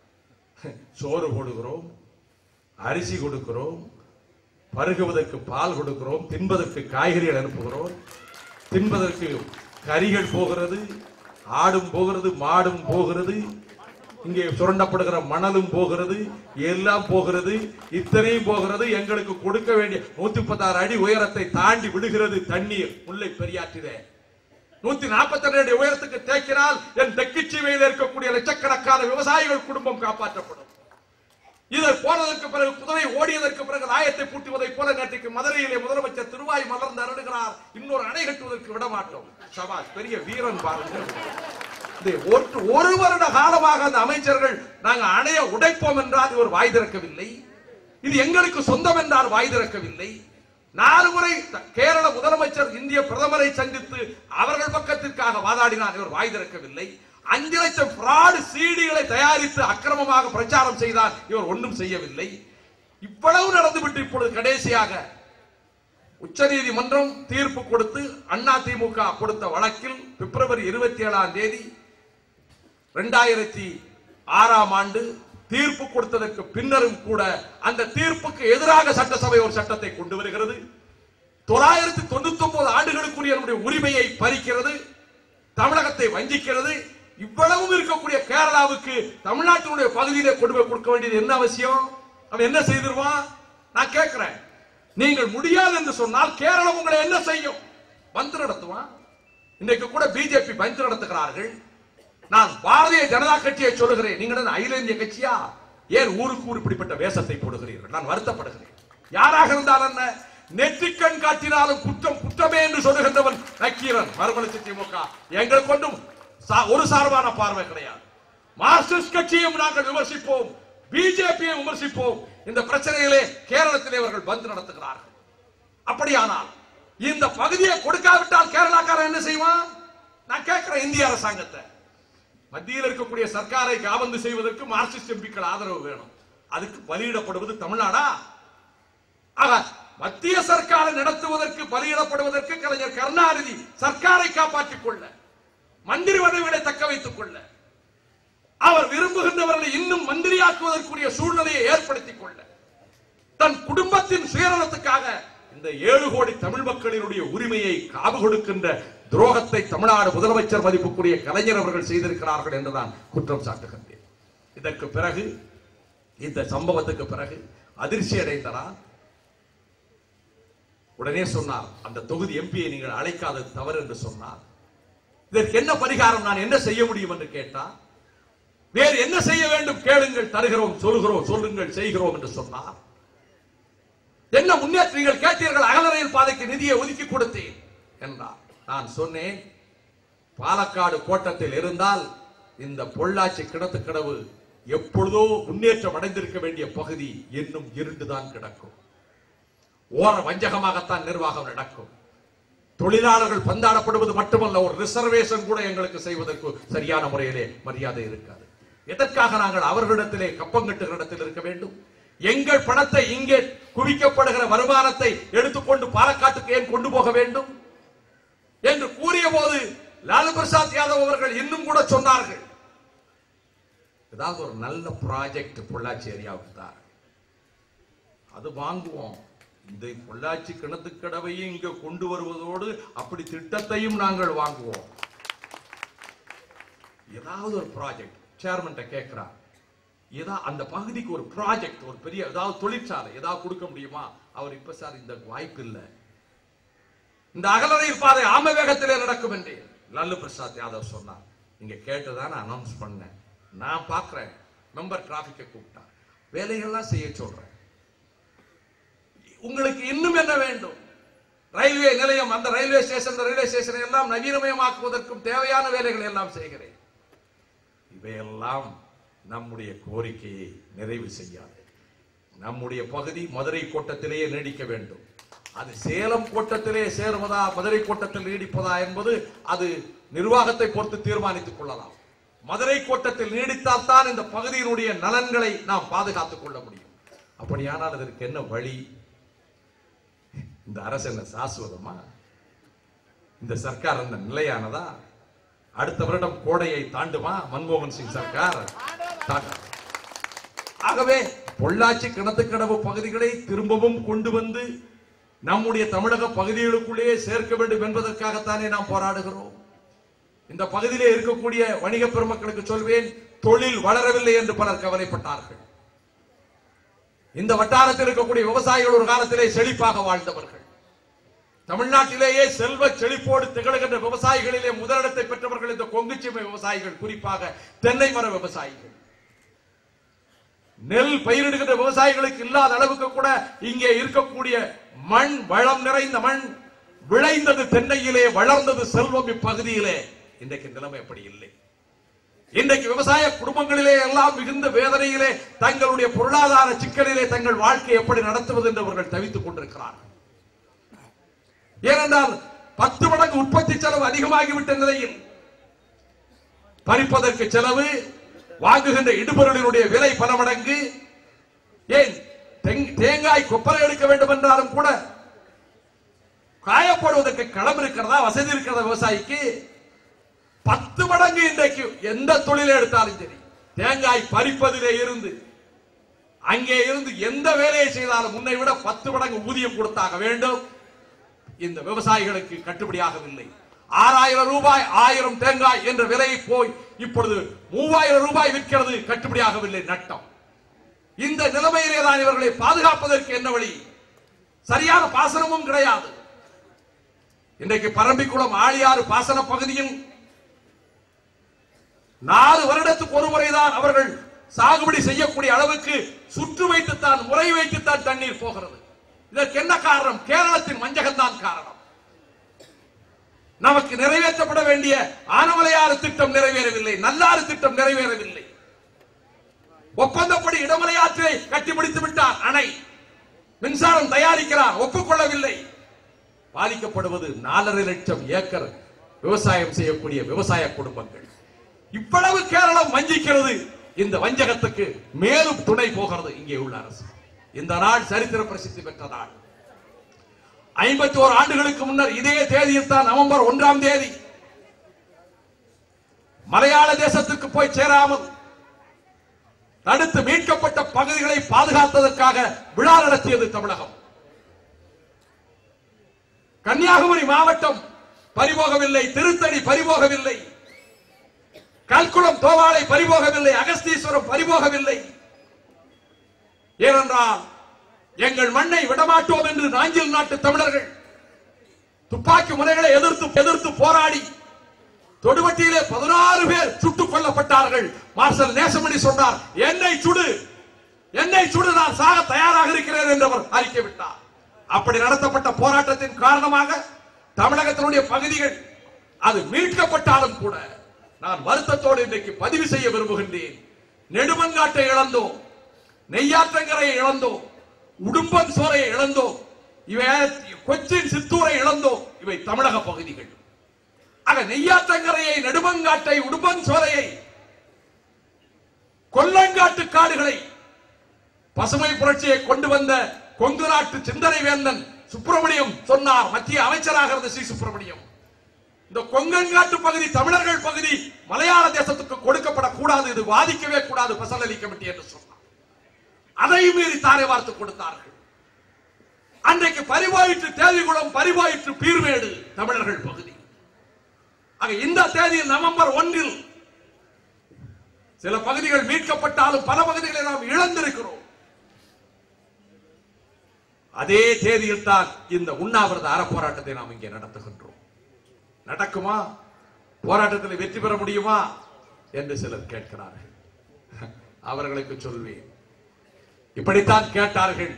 சோறு போடுகிறோம் அரிசி கொடுக்கிறோம் பருகுவதற்கு பால் கொடுக்கிறோம் தின்பதற்கு காய்கறிகள் அனுப்புகிறோம் தின்பதற்கு கறிகள் போகிறது ஆடும் போகிறது மாடும் போகிறது இங்கே சுரண்டப்படுகிற மணலும் போகிறது எல்லாம் போகிறது இத்தனையும் போகிறது எங்களுக்கு கொடுக்க வேண்டிய நூத்தி முப்பத்தாறு அடி உயரத்தை தாண்டி விடுகிறது தண்ணீர் முல்லை பெரியாற்றிலே நூத்தி நாற்பத்தி ரெண்டு உயரத்துக்கு தேக்கினால் என் தெக்கிச்சீமையில் இருக்கக்கூடிய லட்சக்கணக்கான விவசாயிகள் குடும்பம் காப்பாற்றப்படும் இதில் போனதற்கு பிறகு குதிரை ஓடியதற்கு பிறகு நாயத்தை பூட்டுவதைப் போல நேற்றைக்கு மதுரையிலே முதலமைச்சர் திருவாய் மலர்ந்து அருடுகிறார் இன்னொரு அணை கட்டுவதற்கு விட மாட்டோம் சபாஷ் பெரிய வீரன் பாருங்கள் இது ஒரு ஒரு வருட காலமாக அந்த அமைச்சர்கள் நாங்க அணைய உடைப்போம் என்றால் இவர் வாய் திறக்கவில்லை இது எங்களுக்கு சொந்தம் என்றால் வாய் திறக்கவில்லை நாலு முறை த- கேரள முதலமைச்சர் இந்திய பிரதமரை சந்தித்து அவர்கள் பக்கத்திற்காக வாதாடினார் இவர் வாய் திறக்கவில்லை அஞ்சு லட்சம் பிராடு சீடிகளை தயாரித்து அக்கிரமமாக பிரச்சாரம் செய்தார் இவர் ஒன்றும் செய்யவில்லை இவ்வளவு நடந்துவிட்டு இப்பொழுது கடைசியாக உச்சநீதிமன்றம் தீர்ப்பு கொடுத்து அண்ணா திமுக கொடுத்த வழக்கில் பிப்ரவரி இருபத்தி ஏழாம் தேதி இரண்டாயிரத்தி ஆறாம் ஆண்டு தீர்ப்பு கொடுத்ததற்கு பின்னரும் கூட அந்த தீர்ப்புக்கு எதிராக சட்டசபை ஒரு சட்டத்தை கொண்டு வருகிறது தொள்ளாயிரத்தி தொண்ணூத்தி ஒன்பது ஆண்டுகளுக்குரிய நம்முடைய உரிமையை பறிக்கிறது தமிழகத்தை வஞ்சிக்கிறது இவ்வளவும் இருக்கக்கூடிய கேரளாவுக்கு தமிழ்நாட்டினுடைய பகுதியிலே கொண்டு போய் கொடுக்க வேண்டியது என்ன அவசியம் அவன் என்ன செய்திருவான் நான் கேட்கிறேன் நீங்கள் முடியாது என்று சொன்னால் கேரளம் உங்களை என்ன செய்யும் பந்து நடத்துவான் இன்றைக்கு கூட பிஜேபி பந்து நடத்துகிறார்கள் நான் பாரதிய ஜனதா கட்சியை சொல்லுகிறேன் நீங்கள் என்ன அகில இந்திய கட்சியா ஏன் ஊருக்கு ஊர் இப்படிப்பட்ட வேஷத்தை போடுகிறீர்கள் நான் வருத்தப்படுகிறேன் யாராக இருந்தால் என்ன நெற்றிக்கண் காட்டினாலும் குற்றம் குற்றமே என்று சொல்லுகின்றவன் நக்கீரன் மறுமலர்ச்சி திமுக எங்கள் கொண்டும் சா- ஒரு சார்பான பார்வை கிடையாது மார்க்சிஸ்ட் கட்சியும் நாங்கள் விமர்சிப்போம் பிஜேபியை விமர்சிப்போம் இந்த பிரச்சனையிலே கேரளத்திலே அவர்கள் பந்து நடத்துகிறார்கள் அப்படியானால் இந்த பகுதியை கொடுக்காவிட்டால் கேரளாக்காரன் என்ன செய்வான் நான் கேட்கிறேன் இந்திய அரசாங்கத்தை மத்தியில் இருக்கக்கூடிய சர்க்காரை காபந்து செய்வதற்கு மார்க்சிஸ்ட் எம்பிக்கள் ஆதரவு வேணும் அதுக்கு பலியிடப்படுவது தமிழ்நாடா ஆக மத்திய சர்க்காரை நடத்துவதற்கு பலியிடப்படுவதற்கு கலைஞர் கருணாநிதி சர்க்காரை காப்பாற்றிக் கொள்ள மந்திரி பதவிகளை தக்க வைத்துக் கொள்ள அவர் விரும்புகின்றவர்களை இன்னும் மந்திரியாக்குவதற்குரிய சூழ்நிலையை ஏற்படுத்திக் கொள்ள தன் குடும்பத்தின் சுயநலத்துக்காக இந்த ஏழு கோடி தமிழ் மக்களினுடைய உரிமையை காவு கொடுக்கின்ற துரோகத்தை தமிழ்நாடு முதலமைச்சர் மதிப்புக்குரிய கலைஞர் அவர்கள் செய்திருக்கிறார்கள் என்று நான் குற்றம் சாட்டுகின்றேன் இதற்கு பிறகு இந்த சம்பவத்துக்கு பிறகு அதிர்ச்சி அடைந்தனா உடனே சொன்னார் அந்த தொகுதி எம்பியை நீங்கள் அழைக்காதது தவறு என்று சொன்னார் இதற்கு என்ன பரிகாரம் நான் என்ன செய்ய முடியும் என்று கேட்டார் வேறு என்ன செய்ய வேண்டும் கேளுங்கள் தருகிறோம் சொல்கிறோம் சொல்லுங்கள் செய்கிறோம் என்று சொன்னார் என்ன முன்னேற்ற நீங்கள் கேட்டீர்கள் அகலரையில் பாதைக்கு நிதியை ஒதுக்கி கொடுத்தேன் என்றார் நான் சொன்னேன் பாலக்காடு கோட்டத்தில் இருந்தால் இந்த பொள்ளாச்சி கிணத்து கடவு எப்பொழுதோ முன்னேற்றம் அடைந்திருக்க வேண்டிய பகுதி இன்னும் இருண்டுதான் கிடக்கும் ஓர வஞ்சகமாகத்தான் நிர்வாகம் நடக்கும் தொழிலாளர்கள் பந்தாடப்படுவது மட்டுமல்ல ஒரு ரிசர்வேஷன் கூட எங்களுக்கு செய்வதற்கு சரியான முறையிலே மரியாதை இருக்காது எதற்காக நாங்கள் அவர்களிடத்திலே கப்பங்கட்டுகிற இடத்தில் இருக்க வேண்டும் எங்கள் பணத்தை இங்கே குவிக்கப்படுகிற வருமானத்தை எடுத்துக்கொண்டு பாலக்காட்டுக்கு ஏன் கொண்டு போக வேண்டும் என்று கூறிய போது லாலு பிரசாத் யாதவ் அவர்கள் இன்னும் கூட சொன்னார்கள் ஏதாவது ஒரு நல்ல ப்ராஜெக்ட் பொள்ளாச்சி ஏரியாவுக்கு தான் அது வாங்குவோம் இந்த பொள்ளாச்சி கிணத்து கடவையும் இங்க கொண்டு வருவதோடு அப்படி திட்டத்தையும் நாங்கள் வாங்குவோம் ஏதாவது ஒரு ப்ராஜெக்ட் சேர்மன்ட்ட கேட்கிறார் ஏதா அந்த பகுதிக்கு ஒரு ப்ராஜெக்ட் ஒரு பெரிய ஏதாவது தொழிற்சாலை ஏதாவது கொடுக்க முடியுமா அவர் இப்ப சார் இந்த வாய்ப்பு இல்லை இந்த அகலரயில் பாதை ஆம வேகத்திலே நடக்கும் என்று லல்லு பிரசாத் யாதவ் சொன்னார் நீங்க கேட்டுதான் நான் அனௌன்ஸ் பண்ணேன் நான் பார்க்கிறேன் மெம்பர் டிராபிக்கை கூப்பிட்டான் வேலைகள்லாம் செய்ய சொல்றேன் உங்களுக்கு இன்னும் என்ன வேண்டும் ரயில்வே நிலையம் அந்த ரயில்வே ஸ்டேஷன் ரயில்வே ஸ்டேஷனை எல்லாம் நவீனமயமாக்குவதற்கும் தேவையான வேலைகளை எல்லாம் செய்கிறேன் இவையெல்லாம் நம்முடைய கோரிக்கையை நிறைவு செய்யாது நம்முடைய பகுதி மதுரை கோட்டத்திலேயே நீடிக்க வேண்டும் அது சேலம் கோட்டத்திலே சேருவதா மதுரை கோட்டத்தில் நீடிப்பதா என்பது அது நிர்வாகத்தை பொறுத்து தீர்மானித்துக் கொள்ளலாம் மதுரை கோட்டத்தில் நீடித்தால் தான் இந்த பகுதியினுடைய நலன்களை நாம் பாதுகாத்துக் கொள்ள முடியும் அப்படியானால் அதற்கு என்ன வழி இந்த அரசு என்ன சாஸ்வதமா இந்த சர்க்கார் என்ன நிலையானதா அடுத்த வருடம் கோடையை தாண்டுமா மன்மோகன் சிங் சர்க்கார் தாண்டாது. ஆகவே பொள்ளாச்சி கிணத்துக்கடவு பகுதிகளை திரும்பவும் கொண்டு வந்து நம்முடைய தமிழக பகுதிகளுக்குள்ளேயே சேர்க்க வேண்டும் என்பதற்காகத்தானே நாம் போராடுகிறோம் இந்த பகுதியிலே இருக்கக்கூடிய வணிக பெருமக்களுக்கு சொல்வேன் தொழில் வளரவில்லை என்று பலர் கவலைப்பட்டார்கள் இந்த வட்டாரத்தில் இருக்கக்கூடிய விவசாயிகள் ஒரு காலத்திலே செழிப்பாக வாழ்ந்தவர்கள் தமிழ்நாட்டிலேயே செல்வ செழிப்போடு திகழ்கின்ற விவசாயிகளிலே முதலிடத்தை பெற்றவர்கள் இந்த கொங்குச்சிமை விவசாயிகள் குறிப்பாக தென்னை மர விவசாயிகள் நெல் பயிரிடுகின்ற விவசாயிகளுக்கு இல்லாத அளவுக்கு கூட இங்கே இருக்கக்கூடிய மண் வளம் நிறைந்த மண் விளைந்தது தென்னையிலே வளர்ந்தது செல்வம் இப்பகுதியிலே இன்றைக்கு நிலைமை அப்படி இல்லை இன்றைக்கு விவசாய குடும்பங்களிலே எல்லாம் மிகுந்த வேதனையிலே தங்களுடைய பொருளாதார சிக்கலிலே தங்கள் வாழ்க்கை எப்படி நடத்துவது என்று அவர்கள் தவித்துக் கொண்டிருக்கிறார்கள் ஏனென்றால் பத்து மடங்கு உற்பத்தி செலவு அதிகமாகிவிட்ட நிலையில் பறிப்பதற்கு செலவு வாங்குகின்ற இடுபொருளினுடைய விலை பல மடங்கு ஏன் தெங்- தேங்காய் கொப்பரை எடுக்க வேண்டும் என்றாலும் கூட காயப்படுவதற்கு களம் இருக்கிறதா வசதி இருக்கிறதா விவசாயிக்கு பத்து மடங்கு இன்றைக்கு எந்த தொழிலை எடுத்தாலும் சரி தேங்காய் பறிப்பதிலே இருந்து அங்கே இருந்து எந்த வேலையை செய்தாலும் முன்னை விட பத்து மடங்கு ஊதியம் கொடுத்தாக வேண்டும் இந்த விவசாயிகளுக்கு கட்டுப்படியாகவில்லை ஆறாயிரம் ரூபாய் ஆயிரம் தேங்காய் என்ற விலையை போய் இப்பொழுது மூவாயிரம் ரூபாய் விற்கிறது கட்டுப்படியாகவில்லை நட்டம் இந்த நிலைமையிலே தான் இவர்களை பாதுகாப்பதற்கு என்ன வழி சரியான பாசனமும் கிடையாது இன்றைக்கு பரம்பிக்குளம் ஆழியாறு பாசன பகுதியில் நாலு வருடத்துக்கு ஒரு முறைதான் அவர்கள் சாகுபடி செய்யக்கூடிய அளவுக்கு சுற்று வைத்துத்தான் முறை வைத்துத்தான் தண்ணீர் போகிறது இதற்கு என்ன காரணம் கேரளத்தின் வஞ்சகம்தான் காரணம் நமக்கு நிறைவேற்றப்பட வேண்டிய ஆனமலையாறு திட்டம் நிறைவேறவில்லை நல்லாறு திட்டம் நிறைவேறவில்லை ஒப்பந்தப்படி இடமலையாற்றை கட்டிப்பிடித்து விட்டார் அணை மின்சாரம் தயாரிக்கிறார் ஒப்புக்கொள்ளவில்லை பாதிக்கப்படுவது நாலரை லட்சம் ஏக்கர் விவசாயம் செய்யக்கூடிய விவசாய குடும்பங்கள் இவ்வளவு கேரளம் வஞ்சிக்கிறது இந்த வஞ்சகத்துக்கு மேலும் துணை போகிறது இங்கே உள்ள அரசு இந்த நாள் சரித்திர பிரசித்தி பெற்ற நாள் ஐம்பத்தி ஓரு ஆண்டுகளுக்கு முன்னர் இதே தேதியில் தான் நவம்பர் ஒன்றாம் தேதி மலையாள தேசத்துக்கு போய் சேராமல் தடுத்து மீட்கப்பட்ட பகுதிகளை பாதுகாத்ததற்காக விழா நடத்தியது தமிழகம் கன்னியாகுமரி மாவட்டம் பறிபோகவில்லை திருத்தணி பறிபோகவில்லை கல்குளம் தோவாளை பறிபோகவில்லை அகஸ்தீஸ்வரம் பறிபோகவில்லை ஏனென்றால் எங்கள் மண்ணை விடமாட்டோம் என்று நாஞ்சில் நாட்டு தமிழர்கள் துப்பாக்கி முனைகளை எதிர்த்து எதிர்த்து போராடி தொடுவட்டியிலே பதினாறு பேர் சுட்டுக் கொல்லப்பட்டார்கள் மார்ஷல் நேசமணி சொன்னார் என்னை சுடு என்னை சுடு நான் சாக தயாராக இருக்கிறேன் என்று அவர் அறிக்கை விட்டார் அப்படி நடத்தப்பட்ட போராட்டத்தின் காரணமாக தமிழகத்தினுடைய பகுதிகள் அது மீட்கப்பட்டாலும் கூட நான் வருத்தத்தோடு இன்றைக்கு பதிவு செய்ய விரும்புகின்றேன் நெடுமங்காட்டை இழந்தோம் நெய்யாற்றங்கரையை இழந்தோம் உடும்பன் சோரையை இழந்தோம் இவை கொச்சின் சித்தூரை இழந்தோம் இவை தமிழக பகுதிகள் ஆக நெய்யாற்றங்கரையை நெடுமங்காட்டை உடும்பன் சோலையை கொல்லங்காட்டு காடுகளை பசுமை புரட்சியை கொண்டு வந்த கொங்கு நாட்டு சிந்தனை வேந்தன் சுப்பிரமணியம் சொன்னார் மத்திய அமைச்சராக இருந்த சி சுப்பிரமணியம் இந்த கொங்கங்காட்டு பகுதி தமிழர்கள் பகுதி மலையாள தேசத்துக்கு கொடுக்கப்படக்கூடாது இது வாதிக்கவே கூடாது பசல் அலி கமிட்டி என்று சொன்னார் அதையும் மீறி தாரை வார்த்து கொடுத்தார்கள் அன்றைக்கு பரிவாயிற்று தேதிகுளம் பரிவாயிற்று பீர்மேடு தமிழர்கள் பகுதி ஆக இந்த தேதியில் நவம்பர் ஒன்றில் சில பகுதிகள் மீட்கப்பட்டாலும் பல பகுதிகளை நாம் இழந்திருக்கிறோம் அதே தேதியில் தான் இந்த உண்ணாவிரத அறப்போராட்டத்தை நாம் இங்கே நடத்துகின்றோம் நடக்குமா போராட்டத்தில் வெற்றி பெற முடியுமா என்று சிலர் கேட்கிறார்கள் அவர்களுக்கு சொல்வேன் இப்படித்தான் கேட்டார்கள்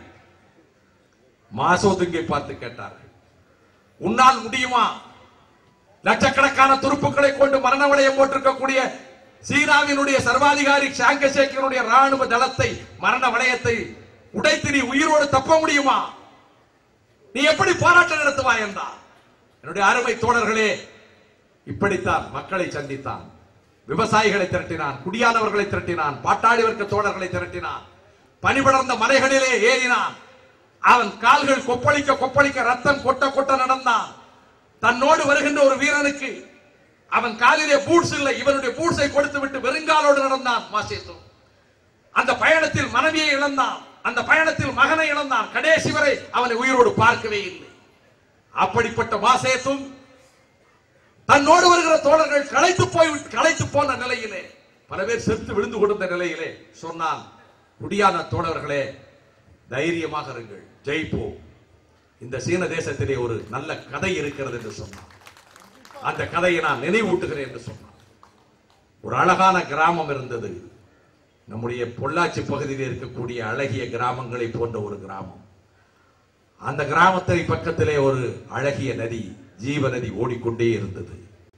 மாசோதுங்கை பார்த்து கேட்டார்கள் உன்னால் முடியுமா லட்சக்கணக்கான துருப்புக்களை கொண்டு மரண வளையம் போட்டிருக்கக்கூடிய சீனாவினுடைய சர்வாதிகாரி சாங்கசேக்கனுடைய ராணுவ தளத்தை மரண வளையத்தை உடைத்து நீ உயிரோடு தப்ப முடியுமா நீ எப்படி போராட்டம் நடத்துவாய் என்றார் என்னுடைய அருமை தோழர்களே இப்படித்தான் மக்களை சந்தித்தான் விவசாயிகளை திரட்டினான் குடியானவர்களை திரட்டினான் பாட்டாளி வர்க்க தோழர்களை திரட்டினான் பனிபடர்ந்த மலைகளிலே ஏறினான் அவன் கால்கள் கொப்பளிக்க கொப்பளிக்க ரத்தம் கொட்ட கொட்ட நடந்தான் தன்னோடு வருகின்ற ஒரு வீரனுக்கு அவன் காலிலே பூட்ஸ் இல்லை இவனுடைய பூட்ஸை கொடுத்து விட்டு வெறுங்காலோடு நடந்தான் மாசேசு அந்த பயணத்தில் மனைவியை இழந்தான் அந்த பயணத்தில் மகனை இழந்தான் கடைசி வரை அவனை உயிரோடு பார்க்கவே இல்லை அப்படிப்பட்ட மாசேசும் தன்னோடு வருகிற தோழர்கள் களைத்து போய் களைத்து போன நிலையிலே பல பேர் செத்து விழுந்து கொடுத்த நிலையிலே சொன்னான் குடியான தோழர்களே தைரியமாக இருங்கள் ஜெயிப்போம் இந்த சீன தேசத்திலே ஒரு நல்ல கதை இருக்கிறது என்று சொன்னான் அந்த கதையை நான் நினைவூட்டுகிறேன் என்று சொன்னான் ஒரு அழகான கிராமம் இருந்தது நம்முடைய பொள்ளாச்சி பகுதியில் இருக்கக்கூடிய அழகிய கிராமங்களை போன்ற ஒரு கிராமம் அந்த கிராமத்தை பக்கத்திலே ஒரு அழகிய நதி ஜீவ நதி ஓடிக்கொண்டே இருந்தது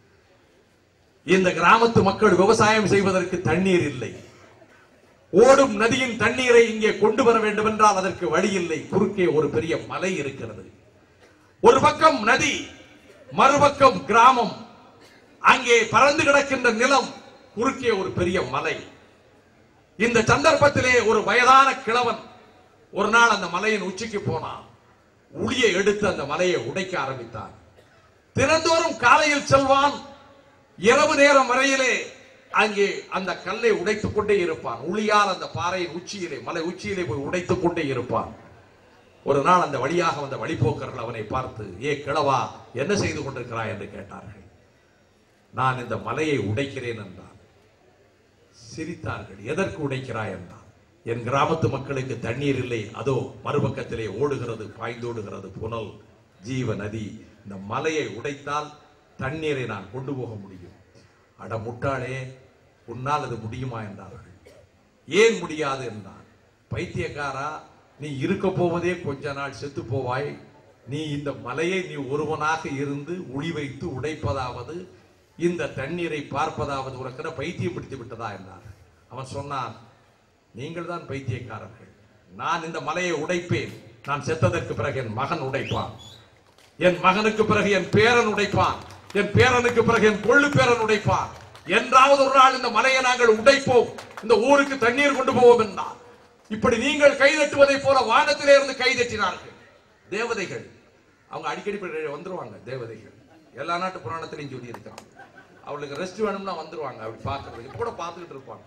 இந்த கிராமத்து மக்கள் விவசாயம் செய்வதற்கு தண்ணீர் இல்லை ஓடும் நதியின் தண்ணீரை இங்கே கொண்டு வர வேண்டும் என்றால் அதற்கு வழி இல்லை குறுக்கே ஒரு பெரிய மலை இருக்கிறது ஒரு பக்கம் நதி மறுபக்கம் கிராமம் அங்கே பறந்து கிடக்கின்ற நிலம் குறுக்கே ஒரு பெரிய மலை இந்த சந்தர்ப்பத்திலே ஒரு வயதான கிழவன் ஒரு நாள் அந்த மலையின் உச்சிக்கு போனான் உளியை எடுத்து அந்த மலையை உடைக்க ஆரம்பித்தான் தினந்தோறும் காலையில் செல்வான் இரவு நேரம் வரையிலே அங்கே அந்த கல்லை உடைத்துக் கொண்டே இருப்பான் உளியால் அந்த பாறையின் உச்சியிலே மலை உச்சியிலே போய் உடைத்துக் கொண்டே இருப்பான் ஒரு நாள் அந்த வழியாக வந்த வழிபோக்கர்கள் அவனை பார்த்து ஏ கிழவா என்ன செய்து கொண்டிருக்கிறாய் என்று கேட்டார்கள் நான் இந்த மலையை உடைக்கிறேன் என்றான் சிரித்தார்கள் எதற்கு உடைக்கிறாய் என்றான் என் கிராமத்து மக்களுக்கு தண்ணீர் இல்லை அதோ மறுபக்கத்திலே ஓடுகிறது பாய்ந்தோடுகிறது புனல் ஜீவ நதி இந்த மலையை உடைத்தால் தண்ணீரை நான் கொண்டு போக முடியும் அட முட்டாளே உன்னால் அது முடியுமா என்றார்கள் ஏன் முடியாது என்றான் பைத்தியக்காரா நீ இருக்க போவதே கொஞ்ச நாள் செத்து போவாய் நீ இந்த மலையை நீ ஒருவனாக இருந்து உளி வைத்து உடைப்பதாவது இந்த தண்ணீரை பார்ப்பதாவது உனக்கு பைத்தியம் பிடித்து விட்டதா என்றார் அவன் சொன்னான் நீங்கள் தான் பைத்தியக்காரர்கள் நான் இந்த மலையை உடைப்பேன் நான் செத்ததற்கு பிறகு என் மகன் உடைப்பான் என் மகனுக்கு பிறகு என் பேரன் உடைப்பான் என் பேரனுக்கு பிறகு என் கொள்ளு பேரன் உடைப்பான் என்றாவது ஒரு நாள் இந்த மலையை நாங்கள் உடைப்போம் இந்த ஊருக்கு தண்ணீர் கொண்டு போவோம் என்றார் இப்படி நீங்கள் கைதட்டுவதை போல வானத்திலே இருந்து கைதட்டினார்கள் தேவதைகள் அவங்க அடிக்கடி இப்படி வந்துருவாங்க தேவதைகள் எல்லா நாட்டு புராணத்திலையும் சொல்லி இருக்கிறாங்க அவளுக்கு ரெஸ்ட் வேணும்னா வந்துருவாங்க அப்படி பார்க்கறதுக்கு இப்ப கூட பார்த்துக்கிட்டு இருப்பாங்க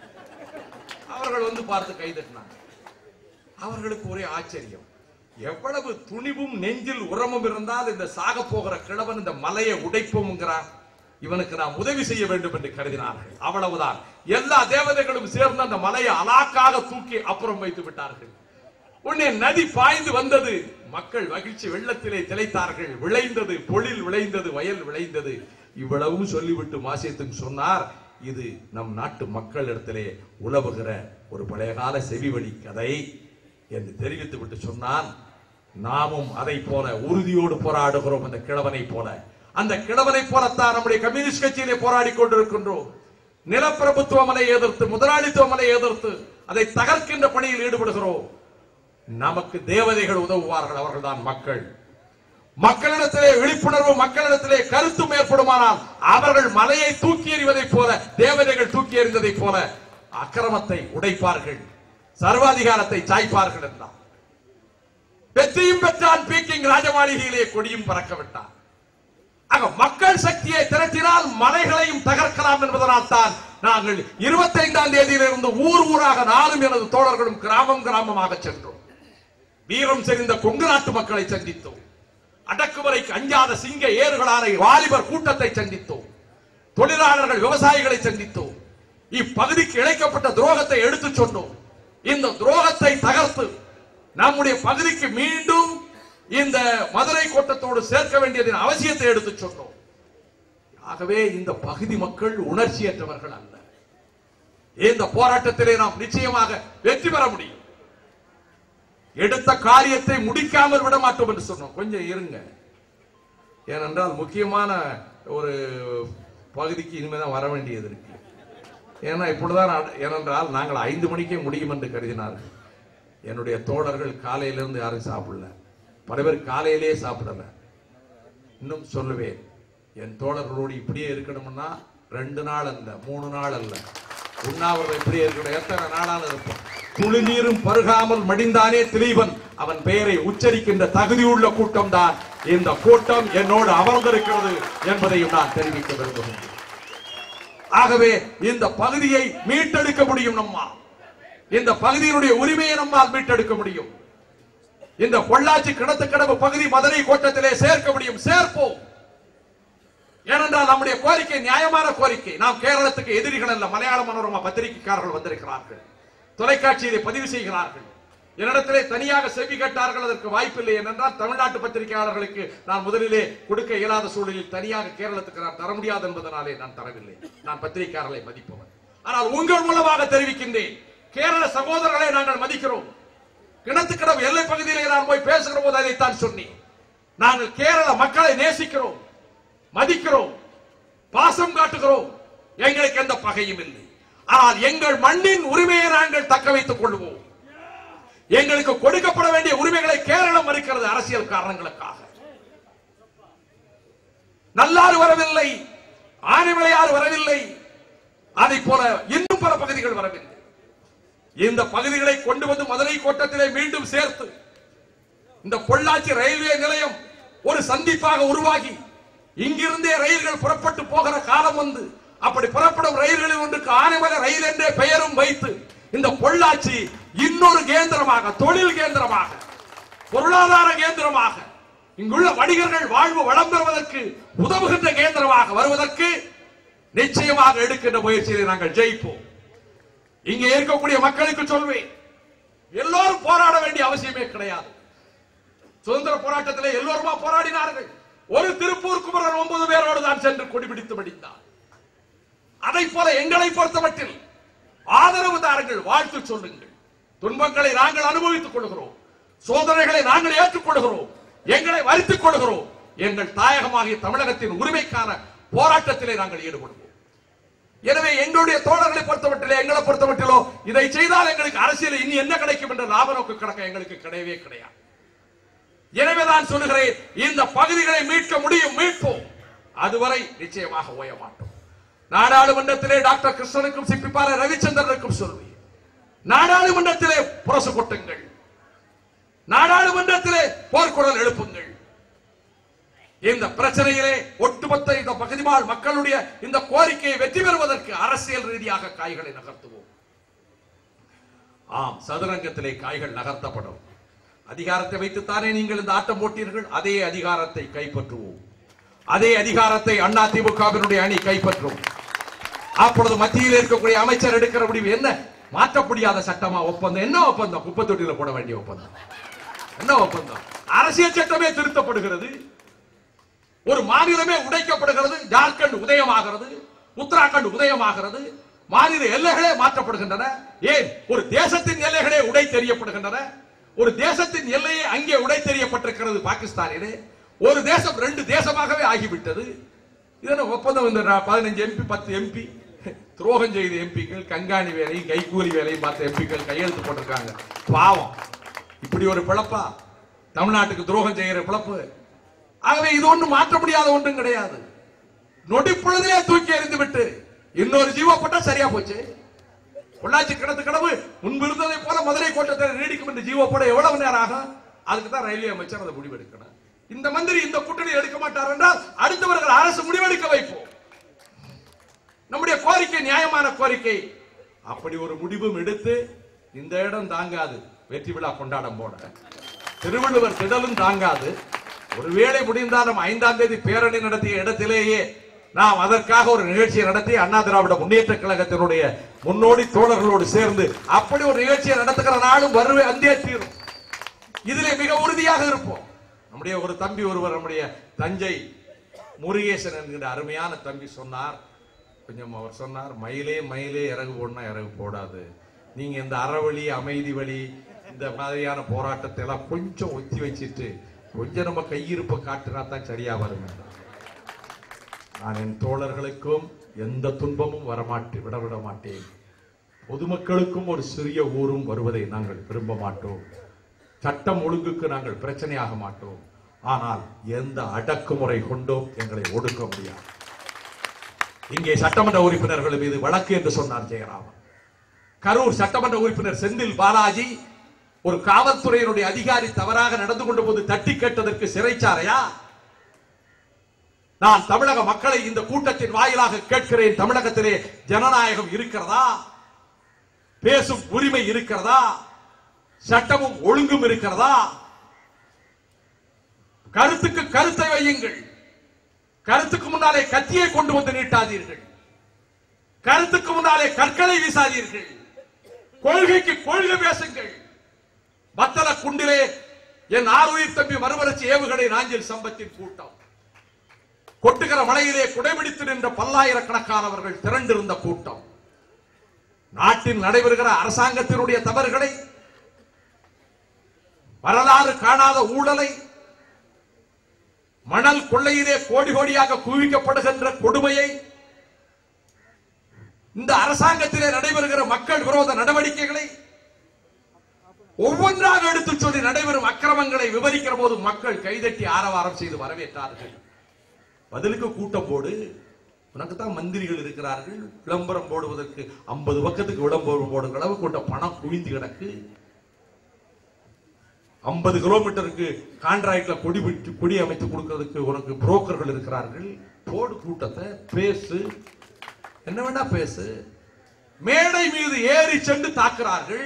அவர்கள் வந்து பார்த்து கைதட்டினாங்க அவர்களுக்கு ஒரே ஆச்சரியம் எவ்வளவு துணிவும் நெஞ்சில் உரமும் இருந்தால் இந்த சாக போகிற கிழவன் இந்த மலையை உடைப்போம்ங்கிறான் இவனுக்கு நாம் உதவி செய்ய வேண்டும் என்று கருதினார்கள் அவ்வளவுதான் எல்லா தேவதைகளும் சேர்ந்து அந்த மலையை அலாக்காக தூக்கி அப்புறம் வைத்து விட்டார்கள் உடனே நதி பாய்ந்து வந்தது மக்கள் மகிழ்ச்சி வெள்ளத்திலே திளைத்தார்கள் விளைந்தது பொழில் விளைந்தது வயல் விளைந்தது இவ்வளவும் சொல்லிவிட்டு மாசியத்துக்கு சொன்னார் இது நம் நாட்டு மக்களிடத்திலே உலவுகிற ஒரு பழைய கால செவிவழி கதை என்று தெரிவித்து விட்டு சொன்னான் நாமும் அதை போல உறுதியோடு போராடுகிறோம் அந்த கிழவனை போல அந்த கிழவனை போலத்தான் நம்முடைய கம்யூனிஸ்ட் கட்சியிலே போராடி கொண்டிருக்கின்றோம் நிலப்பிரபுத்துவமனை எதிர்த்து முதலாளித்துவமனை எதிர்த்து அதை தகர்க்கின்ற பணியில் ஈடுபடுகிறோம் நமக்கு தேவதைகள் உதவுவார்கள் அவர்கள்தான் மக்கள் மக்களிடத்திலே விழிப்புணர்வு மக்களிடத்திலே கருத்தும் ஏற்படுமானால் அவர்கள் மலையை தூக்கி எறிவதைப் போல தேவதைகள் தூக்கி எறிந்ததைப் போல அக்கிரமத்தை உடைப்பார்கள் சர்வாதிகாரத்தை சாய்ப்பார்கள் என்றார் வெற்றியும் பெற்றான் பீக்கிங் ராஜமாளிகையிலே கொடியும் பறக்க விட்டான் ஆக மக்கள் சக்தியை திரட்டினால் மலைகளையும் தகர்க்கலாம் என்பதனால் தான் நாங்கள் இருபத்தைந்தாம் தேதியிலிருந்து ஊர் ஊராக நானும் எனது தோழர்களும் கிராமம் கிராமமாக சென்றோம் வீரம் செறிந்த கொங்கு நாட்டு மக்களை சந்தித்தோம் அடக்குமுறைக்கு அஞ்சாத சிங்க ஏறுகளாரை வாலிபர் கூட்டத்தை சந்தித்தோம் தொழிலாளர்கள் விவசாயிகளை சந்தித்தோம் இப்பகுதிக்கு இழைக்கப்பட்ட துரோகத்தை எடுத்துச் சொன்னோம் இந்த துரோகத்தை தகர்த்து நம்முடைய பகுதிக்கு மீண்டும் இந்த மதுரை கோட்டத்தோடு சேர்க்க வேண்டியதின் அவசியத்தை எடுத்துச் சொன்னோம் ஆகவே இந்த பகுதி மக்கள் உணர்ச்சியற்றவர்கள் அல்ல இந்த போராட்டத்திலே நாம் நிச்சயமாக வெற்றி பெற முடியும் எடுத்த காரியத்தை முடிக்காமல் விட மாட்டோம் என்று சொன்னோம் கொஞ்சம் இருங்க ஏனென்றால் முக்கியமான ஒரு பகுதிக்கு இனிமேதான் வர வேண்டியது இருக்கு ஏன்னா இப்படிதான் அட- ஏனென்றால் நாங்கள் ஐந்து மணிக்கே முடியும் என்று கருதினார்கள் என்னுடைய தோழர்கள் காலையிலிருந்து யாரும் சாப்பிடல பல பேர் காலையிலேயே சாப்பிடல இன்னும் சொல்லுவேன் என் தோழர்களோடு இப்படியே இருக்கணும்னா ரெண்டு நாள் அல்ல மூணு நாள் அல்ல உண்ணாவிரதம் இப்படியே இருக்கணும் எத்தனை நாளான இருப்போம் துளிநீரும் பருகாமல் மடிந்தானே திலீபன் அவன் பெயரை உச்சரிக்கின்ற தகுதியுள்ள கூட்டம் தான் இந்த கூட்டம் என்னோடு அமர்ந்திருக்கிறது என்பதையும் நான் தெரிவிக்க விரும்புகிறேன் ஆகவே இந்த பகுதியை மீட்டெடுக்க முடியும் நம்மால் இந்த பகுதியினுடைய உரிமையை நம்மால் மீட்டெடுக்க முடியும் இந்த பொள்ளாச்சி கிணத்துக்கடவு பகுதி மதுரை கோட்டத்திலே சேர்க்க முடியும் சேர்ப்போம் ஏனென்றால் நம்முடைய கோரிக்கை நியாயமான கோரிக்கை நாம் கேரளத்துக்கு எதிரிகள் அல்ல மலையாள மனோரமா பத்திரிகைக்காரர்கள் வந்திருக்கிறார்கள் தொலைக்காட்சியிலே பதிவு செய்கிறார்கள் என்னிடத்திலே தனியாக செவி கேட்டார்கள் அதற்கு வாய்ப்பில்லை ஏனென்றால் தமிழ்நாட்டு பத்திரிகையாளர்களுக்கு நான் முதலிலே கொடுக்க இயலாத சூழலில் தனியாக கேரளத்துக்கு நான் தர முடியாது என்பதனாலே நான் தரவில்லை நான் பத்திரிகையாளர்களை மதிப்பவன் ஆனால் உங்கள் மூலமாக தெரிவிக்கின்றேன் கேரள சகோதரர்களை நாங்கள் மதிக்கிறோம் கிணத்துக்கடவு எல்லை பகுதியிலே நான் போய் பேசுகிற போது அதைத்தான் சொன்னேன் நாங்கள் கேரள மக்களை நேசிக்கிறோம் மதிக்கிறோம் பாசம் காட்டுகிறோம் எங்களுக்கு எந்த பகையும் இல்லை ஆனால் எங்கள் மண்ணின் உரிமையை நாங்கள் தக்க வைத்துக் கொள்வோம் எங்களுக்கு கொடுக்கப்பட வேண்டிய உரிமைகளை கேரளம் மறுக்கிறது அரசியல் காரணங்களுக்காக நல்லாறு வரவில்லை ஆனைமலையாறு வரவில்லை அதை போல இன்னும் பல பகுதிகள் வரவில்லை இந்த பகுதிகளை கொண்டு வந்து மதுரை கோட்டத்திலே மீண்டும் சேர்த்து இந்த பொள்ளாச்சி ரயில்வே நிலையம் ஒரு சந்திப்பாக உருவாகி இங்கிருந்தே ரயில்கள் புறப்பட்டு போகிற காலம் வந்து அப்படி புறப்படும் ரயில்களில் ஒன்றுக்கு ஆனைமலை ரயில் என்றே பெயரும் வைத்து இந்த பொள்ளாச்சி இன்னொரு கேந்திரமாக தொழில் கேந்திரமாக பொருளாதார கேந்திரமாக இங்குள்ள வணிகர்கள் வாழ்வு வளம் பெறுவதற்கு உதவுகின்ற கேந்திரமாக வருவதற்கு நிச்சயமாக எடுக்கின்ற முயற்சியை நாங்கள் ஜெயிப்போம் இங்கே இருக்கக்கூடிய மக்களுக்கு சொல்வேன் எல்லோரும் போராட வேண்டிய அவசியமே கிடையாது சுதந்திர போராட்டத்திலே எல்லோருமா போராடினார்கள் ஒரு திருப்பூர் குமரன் ஒன்பது பேரோடு தான் சென்று கொடிபிடித்து மடித்தார் அதை போல எங்களை பொறுத்தமட்டில் ஆதரவு தாருங்கள் வாழ்த்து சொல்லுங்கள் துன்பங்களை நாங்கள் அனுபவித்துக் கொள்கிறோம் சோதனைகளை நாங்கள் ஏற்றுக்கொள்கிறோம் எங்களை வருத்திக் கொள்கிறோம் எங்கள் தாயகமாகிய தமிழகத்தின் உரிமைக்கான போராட்டத்திலே நாங்கள் ஈடுபடுவோம் எனவே எங்களுடைய தோழர்களை பொறுத்தமட்டிலே எங்களை பொறுத்தமட்டிலோ இதை செய்தால் எங்களுக்கு அரசியல் இனி என்ன கிடைக்கும் என்ற லாப நோக்கு கணக்கு எங்களுக்கு கிடையவே கிடையாது எனவே நான் சொல்லுகிறேன் இந்த பகுதிகளை மீட்க முடியும் மீட்போம் அதுவரை நிச்சயமாக ஓய மாட்டோம் நாடாளுமன்றத்திலே டாக்டர் கிருஷ்ணனுக்கும் சிப்பிப்பார ரவிச்சந்திரனுக்கும் சொல்வேன் நாடாளுமன்றத்திலே புரசு கொட்டுங்கள் நாடாளுமன்றத்திலே போர்க்குரல் எழுப்புங்கள் இந்த பிரச்சனையிலே ஒட்டுமொத்த இந்த பகுதிவாழ் மக்களுடைய இந்த கோரிக்கையை வெற்றி பெறுவதற்கு அரசியல் ரீதியாக காய்களை நகர்த்துவோம் ஆம் சதுரங்கத்திலே காய்கள் நகர்த்தப்படும் அதிகாரத்தை வைத்துத்தானே நீங்கள் இந்த ஆட்டம் போட்டீர்கள் அதே அதிகாரத்தை கைப்பற்றுவோம் அதே அதிகாரத்தை அண்ணா திமுகவினுடைய அணி கைப்பற்றும் அப்பொழுது மத்தியில் இருக்கக்கூடிய அமைச்சர் எடுக்கிற முடிவு என்ன மாற்ற முடியாத சட்டமா ஒப்பந்தம் என்ன ஒப்பந்தம் குப்பை தொட்டியில போட வேண்டிய ஒப்பந்தம் என்ன ஒப்பந்தம் அரசியல் சட்டமே திருத்தப்படுகிறது ஒரு மாநிலமே உடைக்கப்படுகிறது ஜார்க்கண்ட் உதயமாகிறது உத்தராகண்ட் உதயமாகிறது மாநில எல்லைகளே மாற்றப்படுகின்றன ஏன் ஒரு தேசத்தின் எல்லைகளே உடை தெரியப்படுகின்றன ஒரு தேசத்தின் எல்லையை அங்கே உடைத்தெறியப்பட்டிருக்கிறது பாகிஸ்தானிலே ஒரு தேசம் ரெண்டு தேசமாகவே ஆகிவிட்டது இதன ஒப்பந்தம் இந்த நா- பதினஞ்சு எம்பி பத்து எம்பி துரோகம் செய்த எம்பிக்கள் கண்காணி வேலையும் கைக்கூலி வேலையும் பார்த்த எம்பிக்கள் கையெழுத்து போட்டிருக்காங்க பாவம் இப்படி ஒரு பிழப்பா தமிழ்நாட்டுக்கு துரோகம் செய்கிற பிழப்பு ஆகவே இது ஒன்றும் மாற்ற முடியாத ஒன்றும் கிடையாது நொடிப்பொழுதிலே தூக்கி எறிந்து விட்டு இன்னொரு ஜீவோ போட்டா சரியா போச்சு பொள்ளாச்சி கிடந்து கடவு முன்பு இருந்ததை போல மதுரை கோட்டத்தை நீடிக்கும் என்று ஜீவோ போட எவ்வளவு நேரம் ஆகும் அதுக்கு தான் ரயில்வே அமைச்சர் அதை முடிவெடுக்கணும் இந்த மந்திரி இந்த கூட்டணி எடுக்க மாட்டார் என்றால் அடுத்தவர்கள் அரசு முடிவெடுக்க வைப்போம் நம்முடைய கோரிக்கை நியாயமான கோரிக்கை அப்படி ஒரு முடிவும் எடுத்து இந்த இடம் தாங்காது வெற்றி விழா கொண்டாடம் போட திருவள்ளுவர் திடலும் தாங்காது ஒருவேளை முடிந்தாலும் ஐந்தாம் தேதி பேரணி நடத்திய இடத்திலேயே நாம் அதற்காக ஒரு நிகழ்ச்சியை நடத்தி அண்ணா திராவிட முன்னேற்ற கழகத்தினுடைய முன்னோடி தோழர்களோடு சேர்ந்து அப்படி ஒரு நிகழ்ச்சியை நடத்துகிற நாளும் வருவே அந்தே தீரும் இதிலே மிக உறுதியாக இருப்போம் நம்முடைய ஒரு தம்பி ஒருவர் நம்முடைய தஞ்சை முருகேசன் என்கிற அருமையான தம்பி சொன்னார் கொஞ்சம் அவர் சொன்னார் மயிலே மயிலே இறகு போடனா இறகு போடாது நீங்க இந்த அறவழி அமைதி வழி இந்த மாதிரியான போராட்டத்தை எல்லாம் கொஞ்சம் ஒத்தி வச்சிட்டு கொஞ்சம் நம்ம கையிருப்பை காட்டினா தான் சரியா வரும் நான் என் தோழர்களுக்கும் எந்த துன்பமும் வரமாட்டு விட விட மாட்டேன் பொதுமக்களுக்கும் ஒரு சிறிய ஊரும் வருவதை நாங்கள் விரும்ப மாட்டோம் சட்டம் ஒழுங்குக்கு நாங்கள் பிரச்சனையாக மாட்டோம் ஆனால் எந்த அடக்குமுறை கொண்டும் எங்களை ஒடுக்க முடியாது இங்கே சட்டமன்ற உறுப்பினர்கள் மீது வழக்கு என்று சொன்னார் ஜெயராமன் கரூர் சட்டமன்ற உறுப்பினர் செந்தில் பாலாஜி ஒரு காவல்துறையினுடைய அதிகாரி தவறாக நடந்து கொண்ட போது தட்டி கேட்டதற்கு சிறைச்சாரையா நான் தமிழக மக்களை இந்த கூட்டத்தின் வாயிலாக கேட்கிறேன் தமிழகத்திலே ஜனநாயகம் இருக்கிறதா பேசும் உரிமை இருக்கிறதா சட்டமும் ஒழுங்கும் இருக்கிறதா கருத்துக்கு கருத்தை வையுங்கள் கருத்துக்கு முன்னாலே கத்தியை கொண்டு வந்து நீட்டாதீர்கள் கருத்துக்கு முன்னாலே கற்களை வீசாதீர்கள் கொள்கைக்கு கொள்கை பேசுங்கள் மத்தள குண்டிலே என் ஆறுயிர் தம்பி மறுமலர்ச்சி ஏவுகணை நாஞ்சில் சம்பத்தின் கூட்டம் கொட்டுகிற மலையிலே குடைபிடித்து நின்ற பல்லாயிரக்கணக்கானவர்கள் திரண்டிருந்த கூட்டம் நாட்டில் நடைபெறுகிற அரசாங்கத்தினுடைய தவறுகளை வரலாறு காணாத ஊழலை மணல் கொள்ளையிலே கோடி கோடியாக குவிக்கப்படுகின்ற கொடுமையை இந்த அரசாங்கத்திலே நடைபெறுகிற மக்கள் விரோத நடவடிக்கைகளை ஒவ்வொன்றாக எடுத்துச் சொல்லி நடைபெறும் அக்கிரமங்களை விவரிக்கிற போது மக்கள் கைதட்டி ஆரவாரம் செய்து வரவேற்றார்கள் பதிலுக்கு கூட்டம் போடு உனக்கு தான் மந்திரிகள் இருக்கிறார்கள் விளம்பரம் போடுவதற்கு ஐம்பது பக்கத்துக்கு விளம்பரம் போடுகிற அளவு கொண்ட பணம் குவிந்து கிடக்கு ஐம்பது கிலோமீட்டருக்கு கான்ட்ராக்ட்ல கொடி விட்டு கொடி அமைத்து கொடுக்கிறதுக்கு உனக்கு புரோக்கர்கள் இருக்கிறார்கள் போடு கூட்டத்தை பேசு என்ன வேணா பேசு மேடை மீது ஏறி சென்று தாக்குறார்கள்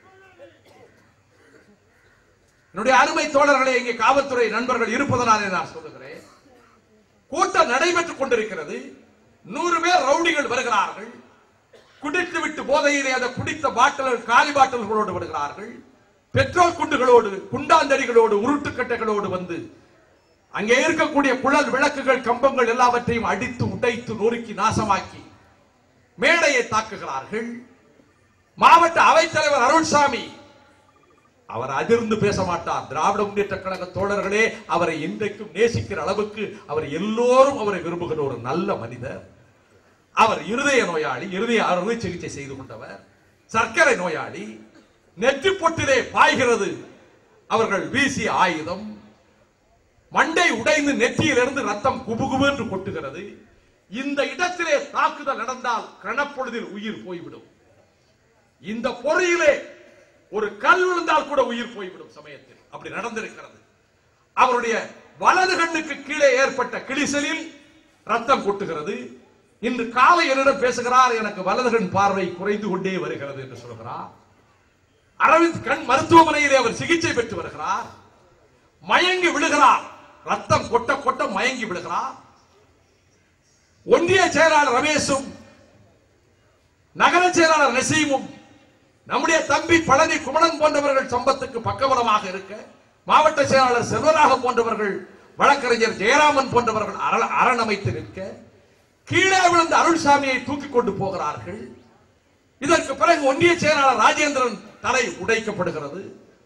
என்னுடைய அருமை தோழர்களே இங்கே காவல்துறை நண்பர்கள் இருப்பதனாலே நான் சொல்லுகிறேன் கூட்டம் நடைபெற்றுக் கொண்டிருக்கிறது நூறு பேர் ரவுடிகள் வருகிறார்கள் குடித்து விட்டு போதையிலே அந்த குடித்த பாட்டில்கள் காலி பாட்டில்களோடு வருகிறார்கள் பெட்ரோல் குண்டுகளோடு குண்டாந்தடிகளோடு உருட்டுக்கட்டைகளோடு வந்து அங்கே இருக்கக்கூடிய குழல் விளக்குகள் கம்பங்கள் எல்லாவற்றையும் அடித்து உடைத்து நொறுக்கி நாசமாக்கி மேடையை தாக்குகிறார்கள் மாவட்ட அவைத்தலைவர் அருண்சாமி அவர் அதிர்ந்து பேச மாட்டார் திராவிட முன்னேற்ற கழக தோழர்களே அவரை இன்றைக்கும் நேசிக்கிற அளவுக்கு அவர் எல்லோரும் அவரை விரும்புகிற ஒரு நல்ல மனிதர் அவர் இருதய நோயாளி இருதய அறுவை சிகிச்சை செய்து கொண்டவர் சர்க்கரை நோயாளி நெற்றி பொட்டிலே பாய்கிறது அவர்கள் வீசிய ஆயுதம் மண்டை உடைந்து நெற்றியிலிருந்து ரத்தம் குபுகுபு என்று கொட்டுகிறது இந்த இடத்திலே தாக்குதல் நடந்தால் கணப்பொழுதில் உயிர் போய்விடும் இந்த பொறியிலே ஒரு கல் விழுந்தால் கூட உயிர் போய்விடும் சமயத்தில் அப்படி நடந்திருக்கிறது அவருடைய வலது கண்ணுக்கு கீழே ஏற்பட்ட கிழிசலில் ரத்தம் கொட்டுகிறது இன்று காலை என்னிடம் பேசுகிறார் எனக்கு வலது கண் பார்வை குறைந்து கொண்டே வருகிறது என்று சொல்கிறார் அரவிந்த் கண் மருத்துவமனையிலே அவர் சிகிச்சை பெற்று வருகிறார் மயங்கி விழுகிறார் ரத்தம் கொட்ட கொட்ட மயங்கி விழுகிறார் ஒன்றிய செயலாளர் ரமேஷும் நகர செயலாளர் நசீமும் நம்முடைய தம்பி பழனி குமணன் போன்றவர்கள் சம்பத்துக்கு பக்கபலமாக இருக்க மாவட்ட செயலாளர் செல்வராக போன்றவர்கள் வழக்கறிஞர் ஜெயராமன் போன்றவர்கள் அரண் அரண் அமைத்து நிற்க கீழே விழுந்த அருள்சாமியை தூக்கி கொண்டு போகிறார்கள் இதற்கு பிறகு ஒன்றிய செயலாளர் ராஜேந்திரன் தலை உடைக்கப்படுகிறது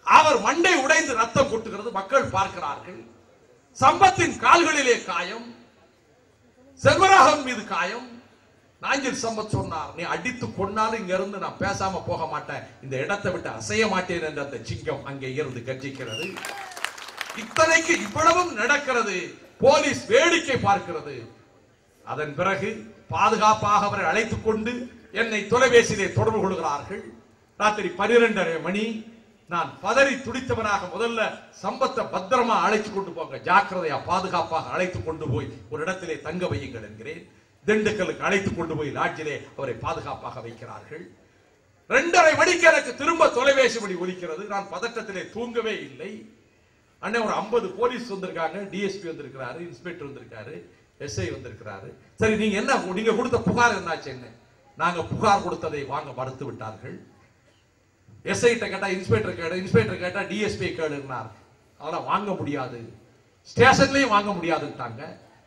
அவர் மண்டை உடைந்து ரத்தம் கொட்டுகிறது மக்கள் பார்க்கிறார்கள் சம்பத்தின் கால்களிலே காயம் செல்வராகவன் மீது காயம் நாஞ்சில் சம்பத் சொன்னார் நீ அடித்து கொன்னாலும் இங்க இருந்து நான் பேசாம போக மாட்டேன் இந்த இடத்தை விட்டு அசைய மாட்டேன் என்ற அந்த சிங்கம் அங்கே இருந்து கர்ஜிக்கிறது இத்தனைக்கு இவ்வளவும் நடக்கிறது போலீஸ் வேடிக்கை பார்க்கிறது அதன் பிறகு பாதுகாப்பாக அவரை அழைத்துக் கொண்டு என்னை தொலைபேசியிலே தொடர்பு கொள்கிறார்கள் ராத்திரி பனிரெண்டரை மணி நான் பதறி துடித்தவனாக முதல்ல சம்பத்தை பத்திரமா அழைத்து கொண்டு போங்க ஜாக்கிரதையா பாதுகாப்பாக அழைத்து கொண்டு போய் ஒரு இடத்திலே தங்க வையுங்கள் என்கிறேன் திண்டுக்கலுக்கு அழைத்து கொண்டு போய் லாட்ஜிலே அவரை பாதுகாப்பாக வைக்கிறார்கள் ரெண்டரை மணிக்கு எனக்கு திரும்ப தொலைபேசி மணி ஒலிக்கிறது நான் பதட்டத்திலே தூங்கவே இல்லை அண்ணே ஒரு 50 போலீஸ் வந்திருக்காங்க டிஎஸ்பி வந்திருக்கிறாரு இன்ஸ்பெக்டர் வந்திருக்காரு எஸ்ஐ வந்திருக்கிறாரு சரி நீங்க என்ன நீங்க கொடுத்த புகார் என்னாச்சு என்ன நாங்க புகார் கொடுத்ததை வாங்க மறுத்து விட்டார்கள் எஸ்ஐ கிட்ட கேட்டா இன்ஸ்பெக்டர் கேட்ட இன்ஸ்பெக்டர் கேட்டா டிஎஸ்பி கேளுன்னார் அதெல்லாம் வாங்க முடியாது ஸ்டேஷன்லயும் வாங்க முடியாதுட்டாங்க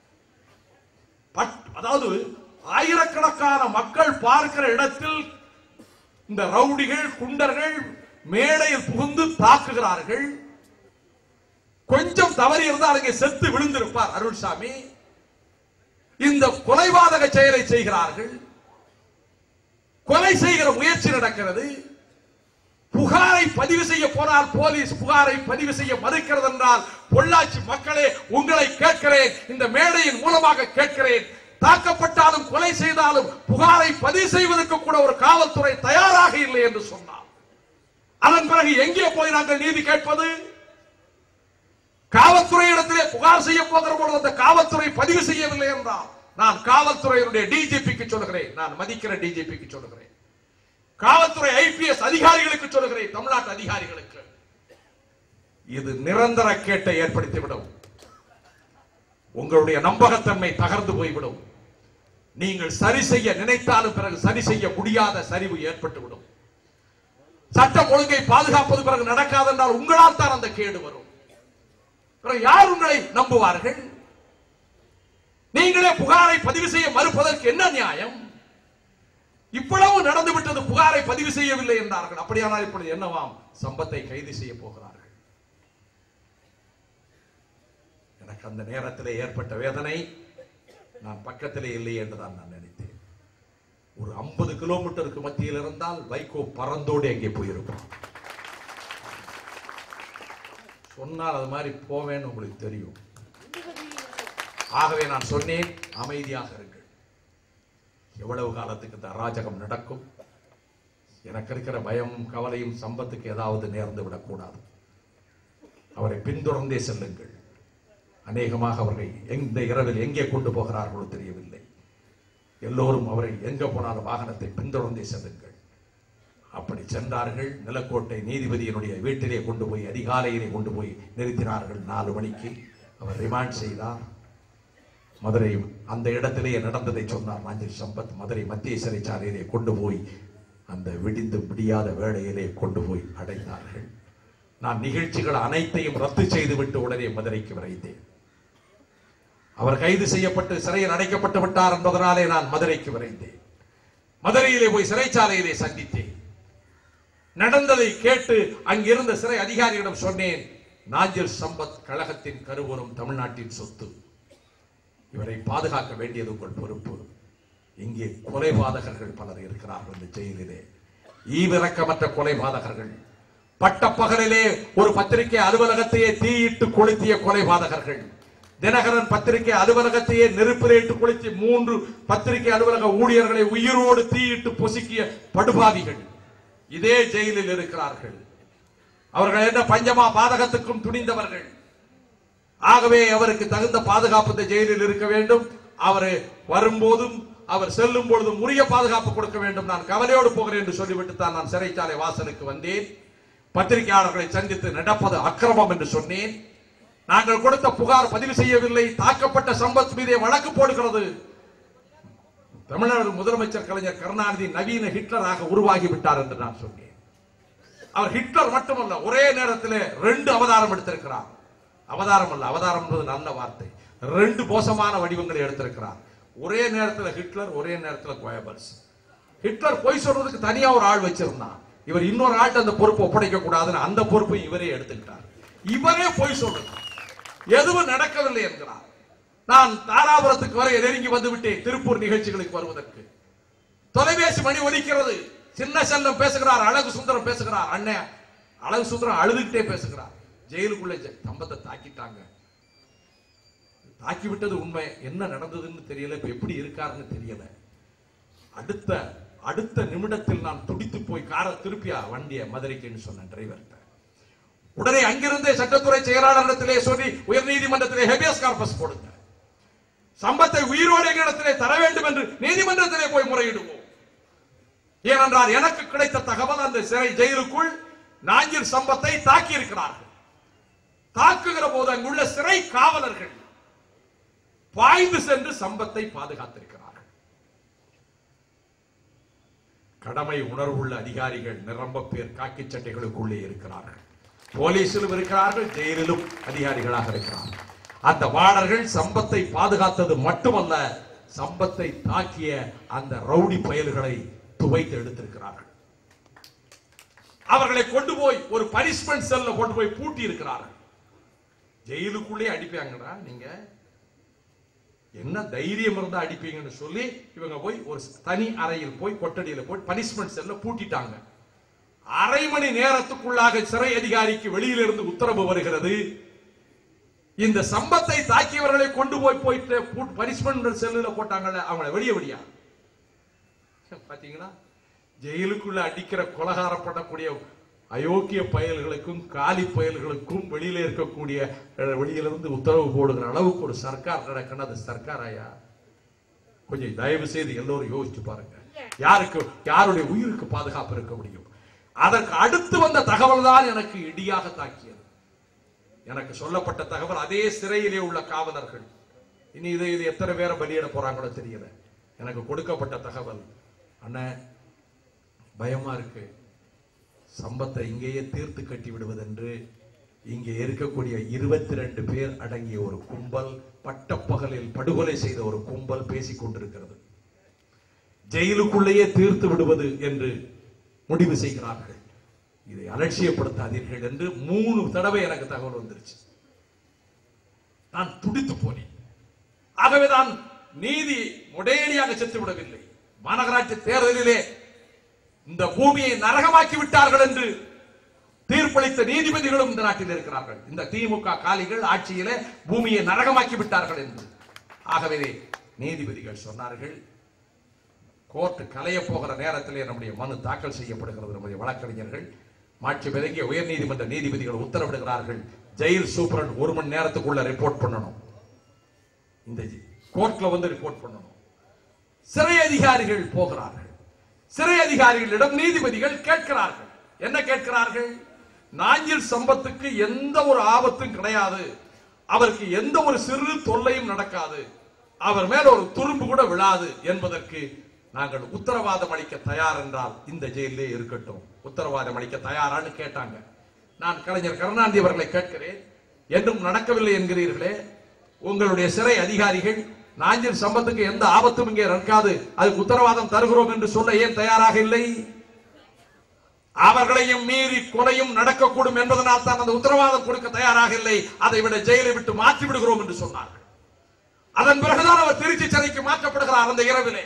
பட் அதாவது ஆயிரக்கணக்கான மக்கள் பார்க்கிற இடத்தில் இந்த ரவுடிகள் குண்டர்கள் மேடையில் புகுந்து தாக்குகிறார்கள் கொஞ்சம் தவறி இருந்தால் அங்கே செத்து விழுந்திருப்பார் அருள்சாமி இந்த கொலைபாதக செயலை செய்கிறார்கள் கொலை செய்கிற முயற்சி நடக்கிறது புகாரை பதிவு செய்ய போனால் போலீஸ் புகாரை பதிவு செய்ய மறுக்கிறது என்றால் பொள்ளாச்சி மக்களே உங்களை கேட்கிறேன் இந்த மேடையின் மூலமாக கேட்கிறேன் தாக்கப்பட்டாலும் கொலை செய்தாலும் புகாரை பதிவு செய்வதற்கு கூட ஒரு காவல்துறை தயாராக இல்லை என்று சொன்னார் அதன் பிறகு எங்கே போய் நாங்கள் நீதி கேட்பது காவல்துறையிடத்திலே புகார் செய்ய போகிற பொழுது அந்த காவல்துறை பதிவு செய்யவில்லை என்றால் நான் காவல்துறையினுடைய டிஜிபிக்கு சொல்லுகிறேன் நான் மதிக்கிற டிஜிபிக்கு சொல்லுகிறேன் காவல்துறை ஐபிஎஸ் அதிகாரிகளுக்கு சொல்லுகிறேன் தமிழ்நாட்டு அதிகாரிகளுக்கு இது நிரந்தர கேட்டை ஏற்படுத்திவிடும் உங்களுடைய நம்பகத்தன்மை தகர்ந்து போய்விடும் நீங்கள் சரி செய்ய நினைத்தாலும் பிறகு சரி செய்ய முடியாத சரிவு ஏற்பட்டுவிடும் சட்டம் ஒழுங்கை பாதுகாப்பது பிறகு நடக்காதென்றால் உங்களால் தான் அந்த கேடு வரும் பிறகு யார் உங்களை நம்புவார்கள் நீங்களே புகாரை பதிவு செய்ய மறுப்பதற்கு என்ன நியாயம் இவ்வளவு நடந்து விட்டது புகாரை பதிவு செய்யவில்லை என்றார்கள் அப்படியானால் இப்பொழுது என்னவாம் சம்பத்தை கைது செய்ய போகிறார்கள் எனக்கு அந்த நேரத்திலே ஏற்பட்ட வேதனை நான் பக்கத்திலே இல்லை என்றுதான் நான் நினைத்தேன் ஒரு 50 கிலோமீட்டருக்கு மத்தியில் இருந்தால் வைகோ பறந்தோடு எங்கே போயிருப்பான் சொன்னால் அது மாதிரி போவேன்னு உங்களுக்கு தெரியும் ஆகவே நான் சொன்னேன் அமைதியாக இருங்கள் எவ்வளவு காலத்துக்கு இந்த அராஜகம் நடக்கும் எனக்கு இருக்கிற பயமும் கவலையும் சம்பத்துக்கு ஏதாவது நேர்ந்து விடக்கூடாது அவரை பின்தொடர்ந்தே செல்லுங்கள் அநேகமாக அவரை எந்த இரவில் எங்கே கொண்டு போகிறார்களோ தெரியவில்லை எல்லோரும் அவரை எங்க போனாலும் வாகனத்தை பின்தொடர்ந்தே செல்லுங்கள் அப்படி சென்றார்கள் நிலக்கோட்டை நீதிபதியினுடைய வீட்டிலே கொண்டு போய் அதிகாலையிலே கொண்டு போய் நிறுத்தினார்கள் நாலு மணிக்கு அவர் ரிமாண்ட் செய்தார் மதுரை அந்த இடத்திலேயே நடந்ததை சொன்னார் நாஞ்சில் சம்பத் மதுரை மத்திய சிறைச்சாலையிலே கொண்டு போய் அந்த விடிந்து விடியாத வேளையிலே கொண்டு போய் அடைந்தார்கள் நான் நிகழ்ச்சிகள் அனைத்தையும் ரத்து செய்துவிட்டு உடனே மதுரைக்கு விரைந்தேன் அவர் கைது செய்யப்பட்டு சிறையில் அடைக்கப்பட்டு விட்டார் என்பதனாலே நான் மதுரைக்கு விரைந்தேன் மதுரையிலே போய் சிறைச்சாலையிலே சந்தித்தேன் நடந்ததை கேட்டு அங்கிருந்த சிறை அதிகாரியிடம் சொன்னேன் நாஞ்சில் சம்பத் கழகத்தின் கருவூரம் தமிழ்நாட்டின் சொத்து இவரை பாதுகாக்க வேண்டியது உங்கள் பொறுப்பு இங்கே கொலைபாதகர்கள் பலர் இருக்கிறார்கள் இந்த ஜெயிலிலே ஈவிரக்கமற்ற கொலைபாதகர்கள் பட்டப்பகலிலே ஒரு பத்திரிகை அலுவலகத்தையே தீயிட்டு கொளுத்திய கொலைபாதகர்கள் தினகரன் பத்திரிகை அலுவலகத்தையே நெருப்பிலேட்டு கொளுத்தி மூன்று பத்திரிகை அலுவலக ஊழியர்களை உயிரோடு தீயிட்டு பொசுக்கிய படுபாவிகள் இதே ஜெயிலில் இருக்கிறார்கள் அவர்கள் என்ன பஞ்சமா பாதகத்துக்கும் துணிந்தவர்கள் ஆகவே அவருக்கு தகுந்த பாதுகாப்பு இந்த ஜெயிலில் இருக்க வேண்டும் அவர் வரும்போதும் அவர் செல்லும் பொழுதும் உரிய பாதுகாப்பு கொடுக்க வேண்டும் நான் கவலையோடு போகிறேன் என்று சொல்லிவிட்டு தான் நான் சிறைச்சாலை வாசலுக்கு வந்தேன் பத்திரிகையாளர்களை சந்தித்து நடப்பது அக்கிரமம் என்று சொன்னேன் நாங்கள் கொடுத்த புகார் பதிவு செய்யவில்லை தாக்கப்பட்ட சம்பத் மீதே வழக்கு போடுகிறது தமிழ்நாடு முதலமைச்சர் கலைஞர் கருணாநிதி நவீன ஹிட்லராக உருவாகி விட்டார் என்று நான் சொன்னேன் அவர் ஹிட்லர் மட்டுமல்ல ஒரே நேரத்தில் ரெண்டு அவதாரம் எடுத்திருக்கிறார் அவதாரம் அல்ல அவதாரம் என்பது நல்ல வார்த்தை ரெண்டு மோசமான வடிவங்களை எடுத்திருக்கிறார் ஒரே நேரத்தில் ஹிட்லர் ஒரே நேரத்தில் கோயபல்ஸ் ஹிட்லர் பொய் சொல்றதுக்கு தனியா ஒரு ஆள் வச்சிருந்தான் இவர் இன்னொரு ஆள்கிட்ட அந்த பொறுப்பு ஒப்படைக்க கூடாதுன்னு அந்த பொறுப்பை இவரே எடுத்துக்கிட்டார் இவரே போய் சொல்றார் எதுவும் நடக்கவில்லை என்கிறார் நான் தாராபுரத்துக்கு வரை நெருங்கி வந்து விட்டேன் திருப்பூர் நிகழ்ச்சிகளுக்கு வருவதற்கு தொலைபேசி மணி ஒலிக்கிறது சின்ன செல்லம் பேசுகிறார் அழகு சுந்தரம் பேசுகிறார் அண்ணன் அழகு சுந்தரம் அழுதுகிட்டே பேசுகிறார் ஜெயிலுக்குள்ள ஜெ- தம்பத்தை தாக்கிட்டாங்க தாக்கி விட்டது உண்மை என்ன நடந்ததுன்னு தெரியல இப்ப எப்படி இருக்காருன்னு தெரியல அடுத்த அடுத்த நிமிடத்தில் நான் துடித்து போய் காரை திருப்பியா வண்டிய மதுரைக்குன்னு சொன்னேன் டிரைவர்கிட்ட உடனே அங்கிருந்தே சட்டத்துறை செயலாளரிடத்திலே சொல்லி உயர்நீதிமன்றத்திலே ஹெபியஸ் கார்பஸ் போடுங்க சம்பத்தை உயிரோடு எங்களிடத்திலே தர வேண்டும் என்று நீதிமன்றத்திலே போய் முறையிடுவோம் ஏனென்றால் எனக்கு கிடைத்த தகவல் அந்த சிறை ஜெயிலுக்குள் நாஞ்சில் சம்பத்தை தாக்கி இருக்கிறார்கள் தாக்குகிற போது அங்குள்ள சிறை காவலர்கள் பாய்ந்து சென்று சம்பத்தை பாதுகாத்திருக்கிறார்கள் கடமை உணர்வுள்ள அதிகாரிகள் நிரம்ப பேர் காக்கி சட்டைகளுக்குள்ளே இருக்கிறார்கள் போலீசிலும் இருக்கிறார்கள் ஜெயிலிலும் அதிகாரிகளாக இருக்கிறார்கள் அந்த வாடர்கள் சம்பத்தை பாதுகாத்தது மட்டுமல்ல சம்பத்தை தாக்கிய அந்த ரவுடி பயல்களை துவைத்து எடுத்திருக்கிறார்கள் அவர்களை கொண்டு போய் ஒரு பனிஷ்மெண்ட் செல்ல கொண்டு போய் பூட்டி இருக்கிறார்கள் ஜெயிலுக்குள்ளே அடிப்பாங்கடா நீங்க என்ன தைரியம் இருந்தா அடிப்பீங்கன்னு சொல்லி இவங்க போய் ஒரு தனி அறையில் போய் கொட்டடியில போய் பனிஷ்மெண்ட் செல்ல பூட்டிட்டாங்க அரை மணி நேரத்துக்குள்ளாக சிறை அதிகாரிக்கு வெளியிலிருந்து உத்தரவு வருகிறது இந்த சம்பத்தை தாக்கியவர்களை கொண்டு போய் போயிட்டு பனிஷ்மெண்ட் செல்லுல போட்டாங்கல்ல அவங்கள வெளியே வெளியா பாத்தீங்களா ஜெயிலுக்குள்ள அடிக்கிற கொலகாரப்படக்கூடிய அயோக்கிய பயல்களுக்கும் காலி பயல்களுக்கும் வெளியில இருக்கக்கூடிய அஹ், வெளியிலிருந்து உத்தரவு போடுகிற அளவுக்கு ஒரு சர்க்கார் நடக்கணும் அது சர்க்கார் ஐயா கொஞ்சம் தயவு செய்து எல்லோரும் யோசிச்சு பாருங்க யாருக்கு யாருடைய உயிருக்கு பாதுகாப்பு இருக்க முடியும் அதற்கு அடுத்து வந்த தகவல் தான் எனக்கு இடியாக தாக்கியது எனக்கு சொல்லப்பட்ட தகவல் அதே சிறையிலே உள்ள காவலர்கள் இனி இது இது எத்தனை பேரை பலியிட போறாங்களோ தெரியல எனக்கு கொடுக்கப்பட்ட தகவல் அண்ணன் பயமா இருக்கு சம்பத்தை இங்கேயே தீர்த்து கட்டி விடுவதென்று இங்கே இருக்கக்கூடிய இருபத்தி ரெண்டு பேர் அடங்கிய ஒரு கும்பல் பட்டப்பகலில் படுகொலை செய்த ஒரு கும்பல் பேசிக் கொண்டிருக்கிறது ஜெயிலுக்குள்ளேயே தீர்த்து விடுவது என்று முடிவு செய்கிறார்கள் இதை அலட்சியப்படுத்தாதீர்கள் என்று மூணு தடவை எனக்கு தகவல் வந்துருச்சு நான் துடித்து போனேன் ஆகவே தான் நீதி முடையடியாக செத்து விடவில்லை மாநகராட்சி தேர்தலிலே இந்த பூமியை நரகமாக்கி விட்டார்கள் என்று தீர்ப்பளித்த நீதிபதிகளும் இந்த நாட்டில் இருக்கிறார்கள் இந்த திமுக காலிகள் ஆட்சியிலே பூமியை நரகமாக்கி விட்டார்கள் என்று ஆகவே நீதிபதிகள் சொன்னார்கள் கோர்ட் கலைய போகிற நேரத்திலே நம்முடைய மனு தாக்கல் செய்யப்படுகிறது நம்முடைய வழக்கறிஞர்கள் மாட்சி விலகிய உயர்நீதிமன்ற நீதிபதிகள் உத்தரவிடுகிறார்கள் ஜெயில் சூப்பரண்ட் ஒரு மணி நேரத்துக்குள்ள ரிப்போர்ட் பண்ணணும் இந்த கோர்ட்ல வந்து ரிப்போர்ட் பண்ணணும் சிறை அதிகாரிகள் போகிறார்கள் சிறை அதிகாரிகளிடம் நீதிபதிகள் கேட்கிறார்கள் என்ன கேட்கிறார்கள் நாஞ்சில் சம்பத்துக்கு எந்த ஒரு ஆபத்தும் கிடையாது அவருக்கு எந்த ஒரு சிறு தொல்லையும் நடக்காது அவர் மேல ஒரு துரும்பு கூட விழாது என்பதற்கு நாங்கள் உத்தரவாதம் அளிக்க தயார் என்றால் இந்த ஜெயிலே இருக்கட்டும் உத்தரவாதம் அளிக்க தயாரான்னு கேட்டாங்க நான் கலைஞர் கருணாநிதி அவர்களை கேட்கிறேன் என்றும் நடக்கவில்லை என்கிறீர்களே உங்களுடைய சிறை அதிகாரிகள் நாஞ்சில் சம்பத்துக்கு எந்த ஆபத்தும் இங்கே இருக்காது அதுக்கு உத்தரவாதம் தருகிறோம் என்று சொல்ல ஏன் தயாராக இல்லை அவர்களையும் மீறி கொலையும் நடக்கக்கூடும் என்பதனால் தான் அந்த உத்தரவாதம் கொடுக்க தயாராக இல்லை அதை விட ஜெயிலை விட்டு மாற்றி விடுகிறோம் என்று சொன்னார்கள் அதன் பிறகுதான் அவர் திருச்சி சிறைக்கு மாற்றப்படுகிறார் அந்த இரவிலே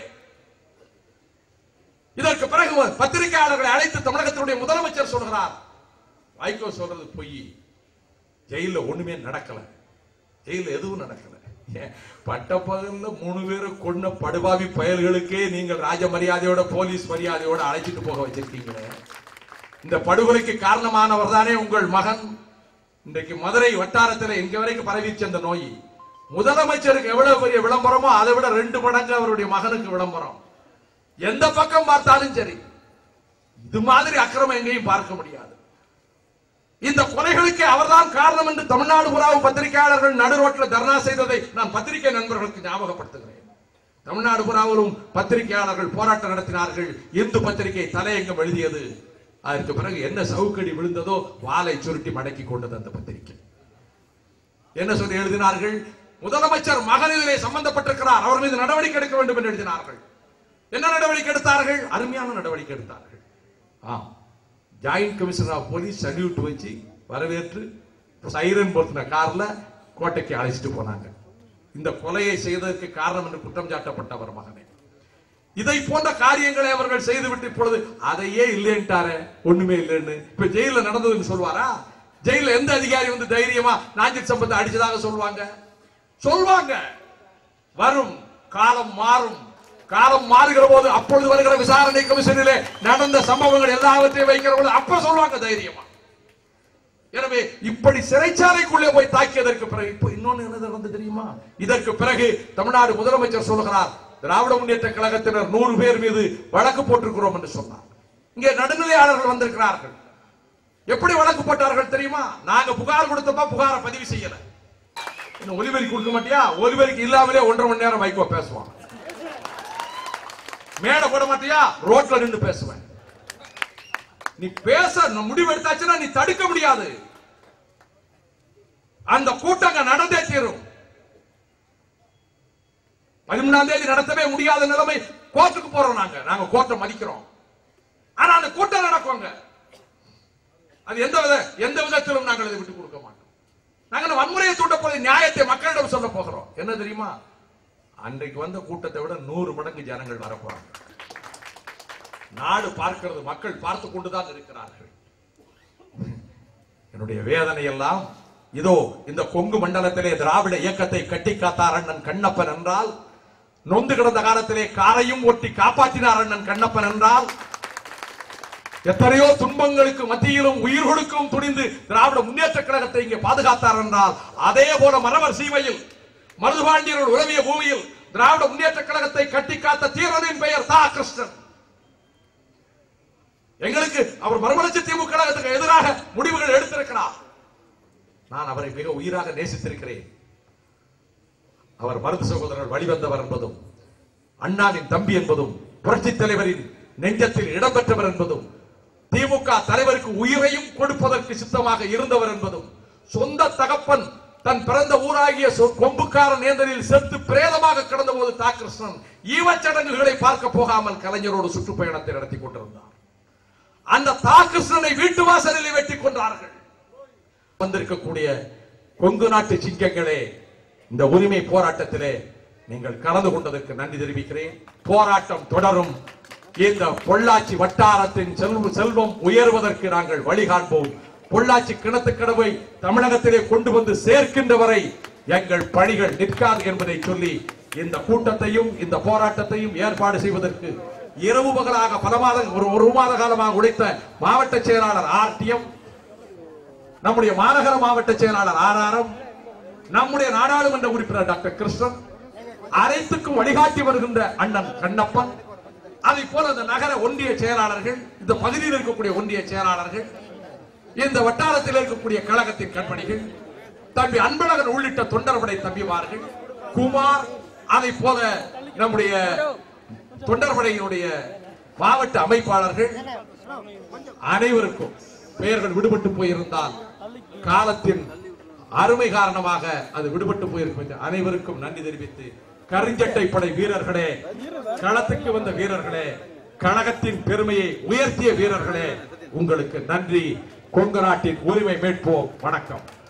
இதற்கு பிறகு பத்திரிகையாளர்களை அழைத்து தமிழகத்தினுடைய முதலமைச்சர் சொல்கிறார் வைகோ சொல்றது பொய் ஜெயில ஒண்ணுமே நடக்கல ஜெயில எதுவும் நடக்கல ஏன், பட்டப்பகல்ல மூணு பேரை கொன்ன படுபாவி பயல்களுக்கே நீங்கள் ராஜ மரியாதையோட போலீஸ் மரியாதையோட அழைச்சிட்டு போக வச்சிருக்கீங்களே இந்த படுகொலைக்கு காரணமானவர் தானே உங்கள் மகன் இன்றைக்கு மதுரை வட்டாரத்தில் எங்க வரைக்கும் பரவிச்சு அந்த நோய் முதலமைச்சருக்கு எவ்வளவு பெரிய விளம்பரமோ அதை விட ரெண்டு மடங்கு அவருடைய மகனுக்கு விளம்பரம் எந்த பக்கம் பார்த்தாலும் சரி இது மாதிரி அக்கிரமம் எங்கேயும் பார்க்க முடியாது இந்த கொலைகளுக்கு அவர்தான் காரணம் என்று தமிழ்நாடு புறாவும் பத்திரிகையாளர்கள் நடுரோட்டில் தர்ணா செய்ததை நான் பத்திரிகை நண்பர்களுக்கு ஞாபகப்படுத்துகிறேன் தமிழ்நாடு புறாவிலும் பத்திரிகையாளர்கள் போராட்டம் நடத்தினார்கள் இந்து பத்திரிகை தலையங்கம் எழுதியது அதற்கு பிறகு என்ன சவுக்கடி விழுந்ததோ வாளை சுருட்டி மடக்கி கொண்டது அந்த பத்திரிகை என்ன சொல்லி எழுதினார்கள் முதலமைச்சர் மகன் இதிலே சம்பந்தப்பட்டிருக்கிறார் அவர் மீது நடவடிக்கை எடுக்க வேண்டும் என்று எழுதினார்கள் என்ன நடவடிக்கை எடுத்தார்கள் அருமையான நடவடிக்கை எடுத்தார்கள் ஆம் joint commissioner of police salute வச்சு வரவேற்று சைரன் பொருத்தின கார்ல கோட்டைக்கு அழைச்சிட்டு போனாங்க இந்த கொலையை செய்ததற்கு காரணம் என்று குற்றம் சாட்டப்பட்டவர் மகனே இதை போன்ற காரியங்களை அவர்கள் செய்துவிட்டு இப்பொழுது அதையே இல்லைன்ட்டாரே ஒண்ணுமே இல்லைன்னு இப்ப ஜெயில நடந்ததுன்னு சொல்வாரா ஜெயில எந்த அதிகாரி வந்து தைரியமா நாஞ்சில் சம்பத்தை அடிச்சதாக சொல்லுவாங்க சொல்வாங்க வரும் காலம் மாறும் காலம் மாறுகிற போது அப்பொழுது வருகிற விசாரணை கமிஷனிலே நடந்த சம்பவங்கள் எல்லாவற்றையும் வைக்கிற போது அப்ப சொல்லுவாங்க தைரியமா எனவே இப்படி சிறைச்சாலைக்குள்ளே போய் தாக்கியதற்கு பிறகு இப்போ இன்னொன்னு என்ன நடந்து தெரியுமா இதற்கு பிறகு தமிழ்நாடு முதலமைச்சர் சொல்லுகிறார் திராவிட முன்னேற்ற கழகத்தினர் நூறு பேர் மீது வழக்கு போட்டிருக்கிறோம் என்று சொன்னார் இங்கே நடுநிலையாளர்கள் வந்திருக்கிறார்கள் எப்படி வழக்கு போட்டார்கள் தெரியுமா நாங்க புகார் கொடுத்தப்ப புகாரை பதிவு செய்யல இன்னும் ஒலிபெருக்கி கொடுக்க மாட்டியா ஒலிபெருக்கி இல்லாமலே ஒன்றரை மணி நேரம் மைக்கோ பேசுவான் மேடை போட மாட்டியா ரோட்ல நின்று பேசுவேன் நீ பேச முடிவு எடுத்தாச்சுன்னா நீ தடுக்க முடியாது அந்த கூட்டங்க நடந்தே தீரும் பதிமூணாம் தேதி நடத்தவே முடியாத நிலைமை கோர்ட்டுக்கு போறோம் நாங்க நாங்க கோர்ட்டை மதிக்கிறோம் ஆனா அந்த கூட்டம் நடக்குங்க அது எந்த வித எந்த விதத்திலும் நாங்கள் இதை விட்டு கொடுக்க மாட்டோம் நாங்கள் வன்முறையை தூண்டக்கூடிய நியாயத்தை மக்களிடம் சொல்ல போகிறோம் என்ன தெரியுமா அன்றைக்கு வந்த கூட்டத்தை விட நூறு மடங்கு ஜனங்கள் வரப்போறாங்க நாடு பார்க்கிறது மக்கள் பார்த்து கொண்டுதான் இருக்கிறார்கள் என்னுடைய வேதனை எல்லாம் இதோ இந்த கொங்கு மண்டலத்திலே திராவிட இயக்கத்தை கட்டி காத்தார் அண்ணன் கண்ணப்பன் என்றால் நொந்து கிடந்த காலத்திலே காரையும் ஒட்டி காப்பாற்றினார் அண்ணன் கண்ணப்பன் என்றால் எத்தனையோ துன்பங்களுக்கு மத்தியிலும் உயிர் கொடுக்கும் துணிந்து திராவிட முன்னேற்ற கழகத்தை இங்கே பாதுகாத்தார் என்றால் அதே போல மரவர் சீமையில் மருதுபாண்டியர்கள் உறவிய பூமியில் திராவிட முன்னேற்ற கழகத்தை கட்டி காத்த தீரனின் பெயர் தா கிருஷ்ணன் எங்களுக்கு அவர் மறுமலர்ச்சி திமுக கழகத்துக்கு எதிராக முடிவுகள் எடுத்திருக்கிறார் நான் அவரை மிக உயிராக நேசித்திருக்கிறேன் அவர் மருது சகோதரர் வழிவந்தவர் என்பதும் அண்ணாவின் தம்பி என்பதும் புரட்சி தலைவரின் நெஞ்சத்தில் இடம்பெற்றவர் என்பதும் திமுக தலைவருக்கு உயிரையும் கொடுப்பதற்கு சித்தமாக இருந்தவர் என்பதும் சொந்த தகப்பன் தன் பிறந்த ஊராகிய சொ- கொம்புக்கார நேந்தரில் செத்து பிரேதமாக கிடந்த போது தாக்கிருஷ்ணன் ஈவச்சடங்குகளை பார்க்க போகாமல் கலைஞரோடு சுற்றுப்பயணத்தை நடத்தி கொண்டிருந்தார் அந்த தாக்கிருஷ்ணனை வீட்டு வாசலிலே வெட்டி கொன்றார்கள் வந்திருக்கக்கூடிய கொங்கு நாட்டு சிங்கங்களே இந்த உரிமை போராட்டத்திலே நீங்கள் கலந்து கொண்டதற்கு நன்றி தெரிவிக்கிறேன் போராட்டம் தொடரும் இந்த பொள்ளாச்சி வட்டாரத்தின் செல்வ செல்வம் உயர்வதற்கு நாங்கள் வழிகாண்போம் பொள்ளாச்சி கிணத்துக்கடவை தமிழகத்திலே கொண்டு வந்து சேர்க்கின்ற வரை எங்கள் பணிகள் நிற்காது என்பதை சொல்லி இந்த கூட்டத்தையும் இந்த போராட்டத்தையும் ஏற்பாடு செய்வதற்கு இரவு பகலாக பல மாத ஒரு ஒரு மாத காலமாக உழைத்த மாவட்ட செயலாளர் ஆர்டிஎம் நம்முடைய மாநகர மாவட்ட செயலாளர் ஆர்ஆர்எம் நம்முடைய நாடாளுமன்ற உறுப்பினர் டாக்டர் கிருஷ்ணன் அனைத்துக்கும் வழிகாட்டி வருகின்ற அண்ணன் கண்ணப்பன் அதை போல இந்த நகர ஒன்றிய செயலாளர்கள் இந்த பகுதியில் இருக்கக்கூடிய ஒன்றிய செயலாளர்கள் இந்த வட்டாரத்தில் இருக்கக்கூடிய கழகத்தின் கண்மணிகள் தம்பி அன்பழகன் உள்ளிட்ட தொண்டர்படை தம்பிமார்கள் குமார் அதை போல நம்முடைய தொண்டர்படையினுடைய மாவட்ட அமைப்பாளர்கள் அனைவருக்கும் பெயர்கள் விடுபட்டு போயிருந்தால் காலத்தின் அருமை காரணமாக அது விடுபட்டு போயிருக்கும் என்று அனைவருக்கும் நன்றி தெரிவித்து கருஞ்சட்டை படை வீரர்களே களத்துக்கு வந்த வீரர்களே கழகத்தின் பெருமையை உயர்த்திய வீரர்களே உங்களுக்கு நன்றி கொங்கு நாட்டின் உரிமை மீட்போம் வணக்கம்